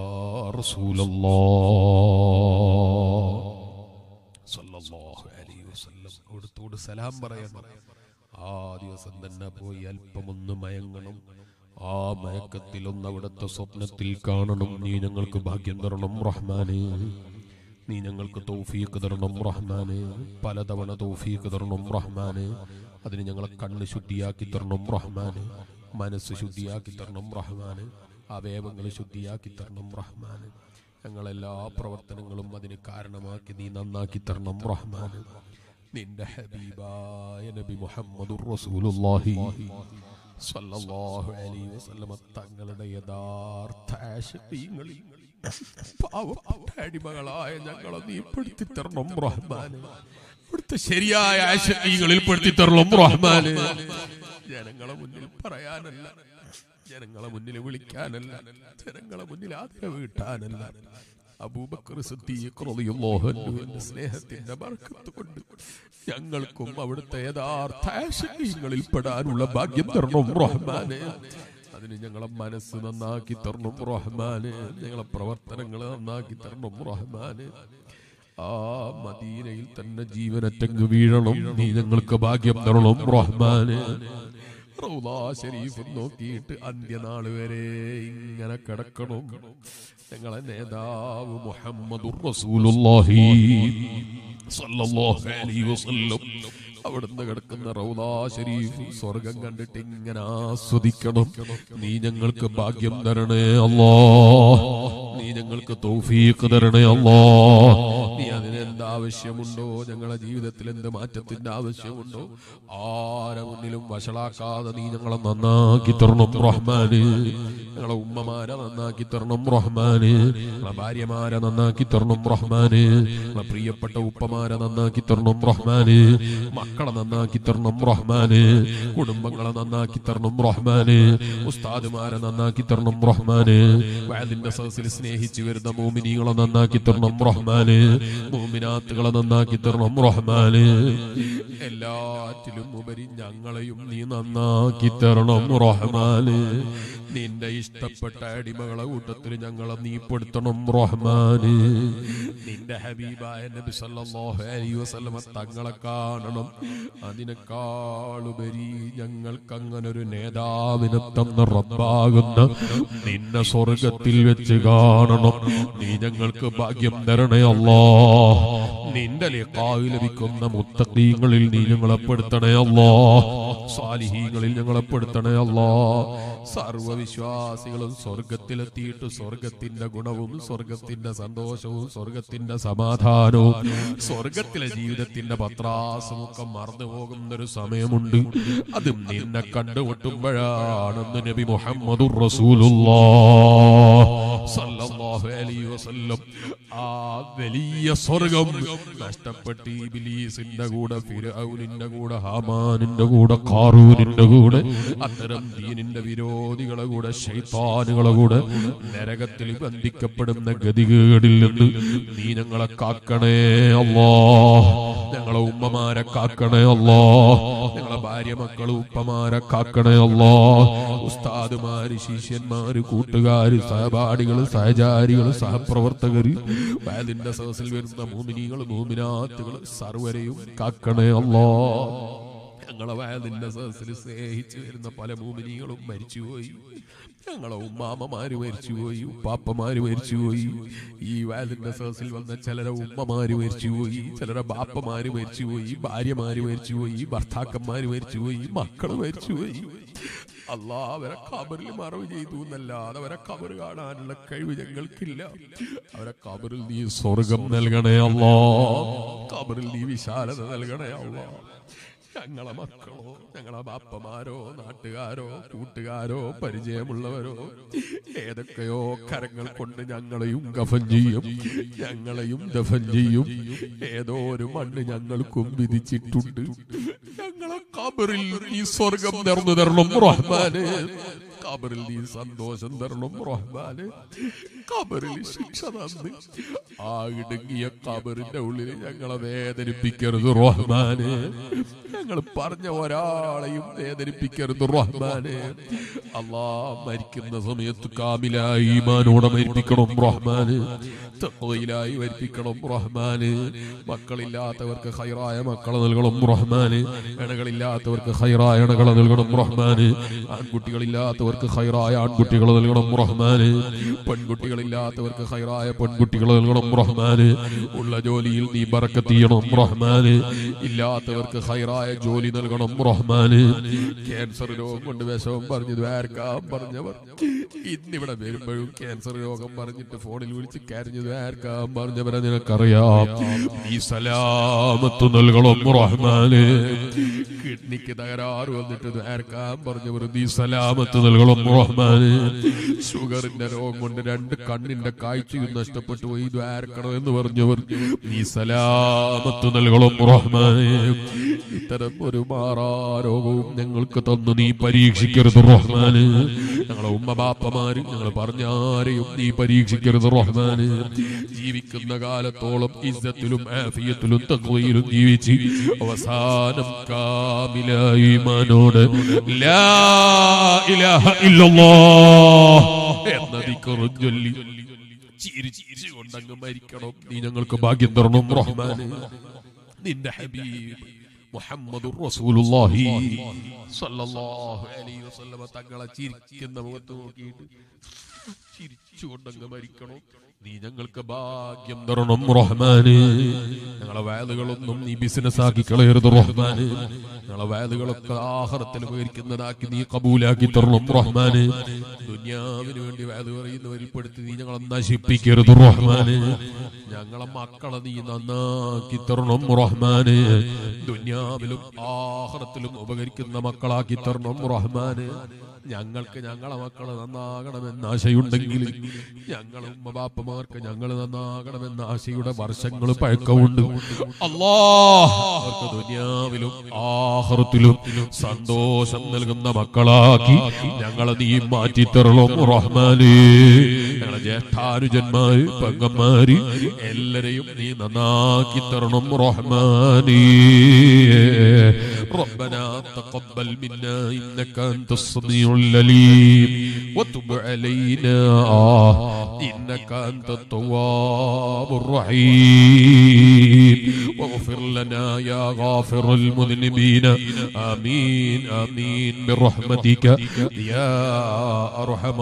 റസൂലല്ലാഹ് സല്ലല്ലാഹു അലൈഹി വസല്ലം അവിടുത്തോട് സലാം പറയണം ആ ദിവസം തന്നെ പോയി അല്പമൊന്ന് മയങ്ങണം ആ മയക്കത്തിലൊന്ന് അവിടുത്തെ സ്വപ്നത്തിൽ കാണണം നീ ഞങ്ങൾക്ക് ഭാഗ്യം തരണം റഹ്മാനെ നീ ഞങ്ങൾക്ക് തൗഫീഖ് തരണം റഹ്മാനെ പലതവണ തൗഫീഖ് തരണം റഹ്മാനെ അതിന് ഞങ്ങളെ കണ്ണ് ശുദ്ധിയാക്കി തരണം റഹ്മാനെ മനസ്സ് ശുദ്ധിയാക്കി തരണം റഹ്മാനെ അവയവങ്ങൾ ശുദ്ധിയാക്കി തരണം റഹ്മാനെ ഞങ്ങളെല്ലാ പ്രവർത്തനങ്ങളും അതിന് കാരണമാക്കി നീ നന്നാക്കി തരണം റഹ്മാന് നിന്റെ ഹബീബായ നബി മുഹമ്മദുർ റസൂലുള്ളാഹി സ്വല്ലല്ലാഹു അലൈഹി വസല്ലമ തങ്ങളുടെ യഥാർത്ഥ ആശയങ്ങളിൽ പാവപ്പെട്ട അടിമകളായ ഞങ്ങളെ നീ പെടുത്തി തരണം റഹ്മാന് ഇവിടുത്തെ ശരിയായ ആശയങ്ങളിൽ പെടുത്തി തരണം റഹ്മാന് ജനങ്ങളെ മുന്നിൽ പറയാനല്ല ജനങ്ങളെ മുന്നിൽ വിളിക്കാനല്ല ജനങ്ങളെ മുന്നിൽ ആദരവ് കിട്ടാനല്ല അബൂബക്കർ സിദ്ദീഖ് റളിയല്ലാഹു അൻഹുവിന്റെ സ്നേഹത്തിന്റെ ബർക്കത്ത് കൊണ്ട് ഞങ്ങൾക്കും അവിടുത്തെ യഥാർത്ഥ ആശയങ്ങളിൽ പെടാനുള്ള ഭാഗ്യം തരണം റഹ്മാനെ അതിന് ഞങ്ങളെ മനസ്സ് നന്നാക്കി തരണം റഹ്മാനെ ഞങ്ങളെ പ്രവർത്തനങ്ങൾ നന്നാക്കി തരണം റഹ്മാനെ ആ മദീനയിൽ തന്നെ ജീവനറ്റങ്ങ് വീഴണം നീ ഞങ്ങൾക്ക് ഭാഗ്യം തരണം റഹ്മാനെ റൗളാ ഷരീഫ് നോക്കിയിട്ട് അന്ത്യനാള് വരെ ഇങ്ങനെ കിടക്കണം ഞങ്ങളെ നേതാവ് മുഹമ്മദുർ റസൂലുള്ളാഹി സല്ലല്ലാഹു അലൈഹി വസല്ലം അവിടുന്ന് കിടക്കുന്ന റൗലാ ഷരീഫ് സ്വർഗം കണ്ടിട്ട് ഇങ്ങനെ ആസ്വദിക്കണം നീ ഞങ്ങൾക്ക് ഭാഗ്യം തരണേ അല്ലാ നീ ഞങ്ങൾക്ക് തൗഫീഖ് തരണേ അല്ലാ നീ അതിന് എന്ത് ആവശ്യമുണ്ടോ ഞങ്ങളുടെ ജീവിതത്തിൽ എന്ത് മാറ്റത്തിന്റെ ആവശ്യമുണ്ടോ ആരെ മുന്നിലും വഷളാക്കാതെ നീ ഞങ്ങളെ നന്നാക്കി തരണം റഹ്മാന് ഞങ്ങളെ ഉമ്മമാരെ നന്നാക്കി തരണം റഹ്മാന് ഞങ്ങളെ ഭാര്യമാരെ നന്നാക്കി തരണം റഹ്മാന് ഞങ്ങളെ പ്രിയപ്പെട്ട ഉപ്പമാരെ നന്നാക്കി തരണം റഹ്മാന് മക്കളെ നന്നാക്കി തരണം റഹ്മാന് കുടുംബങ്ങളെ നന്നാക്കി തരണം റഹ്മാന് ഉസ്താദുമാരെ നന്നാക്കി തരണം റഹ്മാന് വയലിന്റെ സദസ്സിൽ സ്നേഹിച്ചു വരുന്ന മോമിനികളെ നന്നാക്കി തരണം റഹ്മാന് മോമിനാത്തുകളെ നന്നാക്കി തരണം റഹ്മാന് എല്ലാറ്റിലും ഉപരി ഞങ്ങളെയും നീ നന്നാക്കി തരണം റഹ്മാന് നിന്റെ ഇഷ്ടപ്പെട്ട അടിമകളെ കൂട്ടത്തിൽ ഞങ്ങളെ നീ പെടുത്തണം റഹ്മാന് നിന്റെ ഹബീബായ നബി സല്ലല്ലാഹു അലൈഹി വസല്ലമ തങ്ങളെ കാണണം അതിനേക്കാളുപരി ഞങ്ങൾക്ക് അങ്ങനെ ഒരു നേതാവിനെ തന്ന റബ്ബാകുന്ന നിന്നെ സ്വർഗത്തിൽ വെച്ച് കാണണം നീ ഞങ്ങൾക്ക് ഭാഗ്യം തരണേ അല്ലാ നിന്റെ ലിഖായി ലഭിക്കുന്ന മുത്തഖീങ്ങളിൽ നീ ഞങ്ങളെ പെടുത്തണേ അല്ലാ സാലിഹീങ്ങളിൽ ഞങ്ങളെ പെടുത്തണേ അല്ലാ സർവവിശ്വാസികളും സ്വർഗത്തിലെത്തിയിട്ട് സ്വർഗത്തിന്റെ ഗുണവും സ്വർഗത്തിന്റെ സന്തോഷവും സ്വർഗത്തിന്റെ സമാധാനവും സ്വർഗത്തിലെ ജീവിതത്തിന്റെ പത്രാസും ഒക്കെ മറന്നു പോകുന്ന ഒരു സമയമുണ്ട് അത് നിന്നെ കണ്ടുമുട്ടുമ്പോഴാണെന്ന് നബി മുഹമ്മദുർ റസൂലുള്ളാഹ് സല്ലല്ലാഹു അലൈഹി വസല്ലം ആ വലിയ സ്വർഗം നഷ്ടപ്പെട്ട് ഇബ്ലീസിന്റെ കൂടെ ഫിർഔനിന്റെ കൂടെ ഹാമാനിന്റെ കൂടെ ഖാറൂനിന്റെ കൂടെ അത്തരം ദീനിന്റെ വിരോധികളെ കൂടെ ശൈത്താനുകളെ കൂടെ നരകത്തിൽ ബന്ധിക്കപ്പെടുന്ന ഗതികേടിൽ നിന്ന് നീ ഞങ്ങളെ കാക്കണേ അല്ലാ ഞങ്ങളെ ഉമ്മമാരെ കാക്കണേ അല്ലാ ഞങ്ങളെ ഭാര്യ മക്കള് ഉപ്പമാരെ കാക്കണേ അല്ലാ ഉസ്താദുമാര് ശിഷ്യന്മാര് കൂട്ടുകാര് സഹപാഠികള് സഹചാരികള് സഹപ്രവർത്തകര് വയലിന്റെ സദസ്സിൽ വരുന്ന മൂമിനികള് മൂമിനാത്തുകള് സർവരെയും കാക്കണേ അല്ലാ ഞങ്ങളെ വയലിന്റെ സദസ്സിൽ സ്നേഹിച്ചു വരുന്ന പല മൂമിനികളും മരിച്ചുപോയി ഞങ്ങളെ ഉമ്മാമ്മമാര് മരിച്ചുപോയി ഉപ്പാപ്പമാര് മരിച്ചുപോയി ഈ വയലിന്റെ സദസ്സിൽ വന്ന ചിലരെ ഉമ്മമാര് മരിച്ചുപോയി ചിലരെ ബാപ്പമാര് മരിച്ചുപോയി ഭാര്യമാര് മരിച്ചുപോയി ഭർത്താക്കന്മാര് മരിച്ചുപോയി മക്കള് മരിച്ചുപോയി അല്ലാ അവരെ കബറിൽ മറവ് ചെയ്തു എന്നല്ലാതെ അവരെ കബറ് കാണാനുള്ള കഴിവ് ഞങ്ങൾക്കില്ല അവരെ കബറിൽ നീ സ്വർഗം നൽകണേ അല്ലോ കബറിൽ നീ വിശാലത നൽകണേ അല്ലോ ഞങ്ങളെ മക്കളോ ഞങ്ങളെ ബാപ്പമാരോ നാട്ടുകാരോ കൂട്ടുകാരോ പരിചയമുള്ളവരോ ഏതൊക്കെയോ കരങ്ങൾ കൊണ്ട് ഞങ്ങളെയും ഗഫൻ ചെയ്യും ഞങ്ങളെയും ദഫൻ ചെയ്യും ഏതോ ഒരു മണ്ണ് ഞങ്ങൾക്കും വിധിച്ചിട്ടുണ്ട് ഞങ്ങളെ കബറിൽ ഈ സ്വർഗം നിറഞ്ഞു തരണം റഹ്മാന് കബറിൽ നീ സന്തോഷം തരണം റഹ്മാന് കബറിൽ ശിക്ഷ തന്ന് ആ ഇടുങ്ങിയ കബറിന്റെ ഉള്ളിൽ ഞങ്ങളെ വേദനിപ്പിക്കരുത് റഹ്മാന് ഞങ്ങൾ പറഞ്ഞ ഒരാളെയും വേദനിപ്പിക്കരുത് റഹ്മാന് അള്ളാ മരിക്കുന്ന സമയത്ത് കാമിലായി ഈമാനോടെ മരിപ്പിക്കണം റഹ്മാന് തഖ്വയിലായി മരിപ്പിക്കണം റഹ്മാന് മക്കളില്ലാത്തവർക്ക് ഹൈറായ മക്കളെ നൽകണം റഹ്മാന് ഇണകളില്ലാത്തവർക്ക് ഹൈറായ ഇണകളെ നൽകണം റഹ്മാന് ആൺകുട്ടികളില്ലാത്തവർക്ക് ഹൈറായ ആൺകുട്ടികളെ നൽകണം റഹ്മാന് പെൺകുട്ടികളില്ലാത്തവർക്ക് ഹൈറായ പെൺകുട്ടികളെ നൽകണം റഹ്മാന് ഉള്ള ജോലിയിൽ നീ ബറക്കത്ത് ചെയ്യണം റഹ്മാന് ഇല്ലാത്തവർക്ക് ഹൈറായ ജോലി നൽകണം റഹ്മാന് ക്യാൻസർ രോഗം കൊണ്ട് വിഷമം പറഞ്ഞു ദ്വാരക്കാൻ പറഞ്ഞവർ ഇന്നിവിടെ വരുമ്പോഴും ക്യാൻസർ രോഗം പറഞ്ഞിട്ട് ഫോണിൽ വിളിച്ച് കരഞ്ഞു ദ്വാരക്കാൻ പറഞ്ഞവരെ നിനക്കറിയാം നീ സലാമത്ത് നൽകണം റഹ്മാന് കിഡ്നിക്ക് തകരാറ് വന്നിട്ട് ദ്വാരക്കാൻ പറഞ്ഞവർ നീ സലാമത്ത് നൽകണം റഹ്മാന് ഷുഗറിന്റെ രോഗം കൊണ്ട് രണ്ട് കണ്ണിന്റെ കാഴ്ചയും നഷ്ടപ്പെട്ടു പോയി ദ്വാരക്കണം എന്ന് പറഞ്ഞവർ നീ സലാമത്ത് നൽകണം റഹ്മാന് ഇത്തരം ഒരു മാറാ രോഗവും ഞങ്ങൾക്ക് തന്നു നീ പരീക്ഷിക്കരുത് റഹ്മാന് ഞങ്ങളെ ഉമ്മ ബാപ്പമാര് ഞങ്ങൾ പറഞ്ഞാരെയും നീ പരീക്ഷിക്കരുത് റഹ്മാന് ജീവിക്കുന്ന കാലത്തോളം ഇസ്സത്തിലും ആഫിയത്തിലും തക്വയിലും ജീവിച്ച് അവസാനം കാമില ഈമാനോട് ലാ ഇലാഹ ഇല്ലല്ലാഹ് എന്ന ദിക്റും ചൊല്ലി ചിരി ചിരി കൊണ്ടങ്ങ് മരിക്കണം നീ ഞങ്ങൾക്ക് ഭാഗ്യം തരണം റഹ്മാന് നിന്റെ ഹബീബ് മുഹമ്മദ് റസൂലുള്ളാഹി സല്ലല്ലാഹു അലൈഹി വസല്ലമ തങ്ങളെ ചിരിക്കുന്ന മുഖത്ത് നോക്കിയിട്ട് ചിരിച്ചുകൊണ്ടങ്ങ് മരിക്കണം നീ ഞങ്ങൾക്ക് ഭാഗ്യം തരണം റഹ്മാന് ഞങ്ങളെ വയലുകളൊന്നും നീ ബിസിനസ് ആക്കി കളയരുത് റഹ്മാന് ഞങ്ങളെ വയലുകളൊക്കെ ആഹാരത്തിൽ ഉപകരിക്കുന്നതാക്കി നീ കബൂലാക്കി തരണം റഹ്മാന് ദുന്യാവിന് വേണ്ടി വയല് പറയുന്നവരിൽ പെടുത്തി നീ ഞങ്ങളെ നശിപ്പിക്കരുത് റഹ്മാന് ഞങ്ങളെ മക്കളെ നീ നന്നാക്കി തരണം റഹ്മാന് ദുന്യാവിലും ആഹാരത്തിലും ഉപകരിക്കുന്ന മക്കളാക്കി തരണം റഹ്മാന് ഞങ്ങൾക്ക് ഞങ്ങളെ മക്കള് നന്നാകണമെന്ന ആശയുണ്ടെങ്കിൽ ഞങ്ങളും ബാപ്പമാർക്ക് ഞങ്ങൾ നന്നാകണമെന്ന ആശയുടെ വർഷങ്ങൾ പഴക്കമുണ്ട് അല്ലാ അവർക്ക് ദുനിയാവിലും ആഹൃത്തിലും സന്തോഷം നൽകുന്ന മക്കളാക്കി ഞങ്ങളെ നീ മാറ്റിത്തരണം റഹ്മാനേ ഞങ്ങളെ ജ്യേഷ്ഠാനുജന്മാര് പെങ്ങന്മാര് എല്ലാരെയും നീ നന്നാക്കി തരണം റഹ്മാനേ ربنا تقبل منا إنك أنت السميع العليم وتب علينا إنك أنت التواب الرحيم واغفر لنا يا غافر المذنبين آمين آمين برحمتك يا أرحم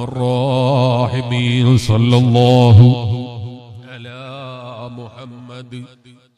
الراحمين صلى الله على محمد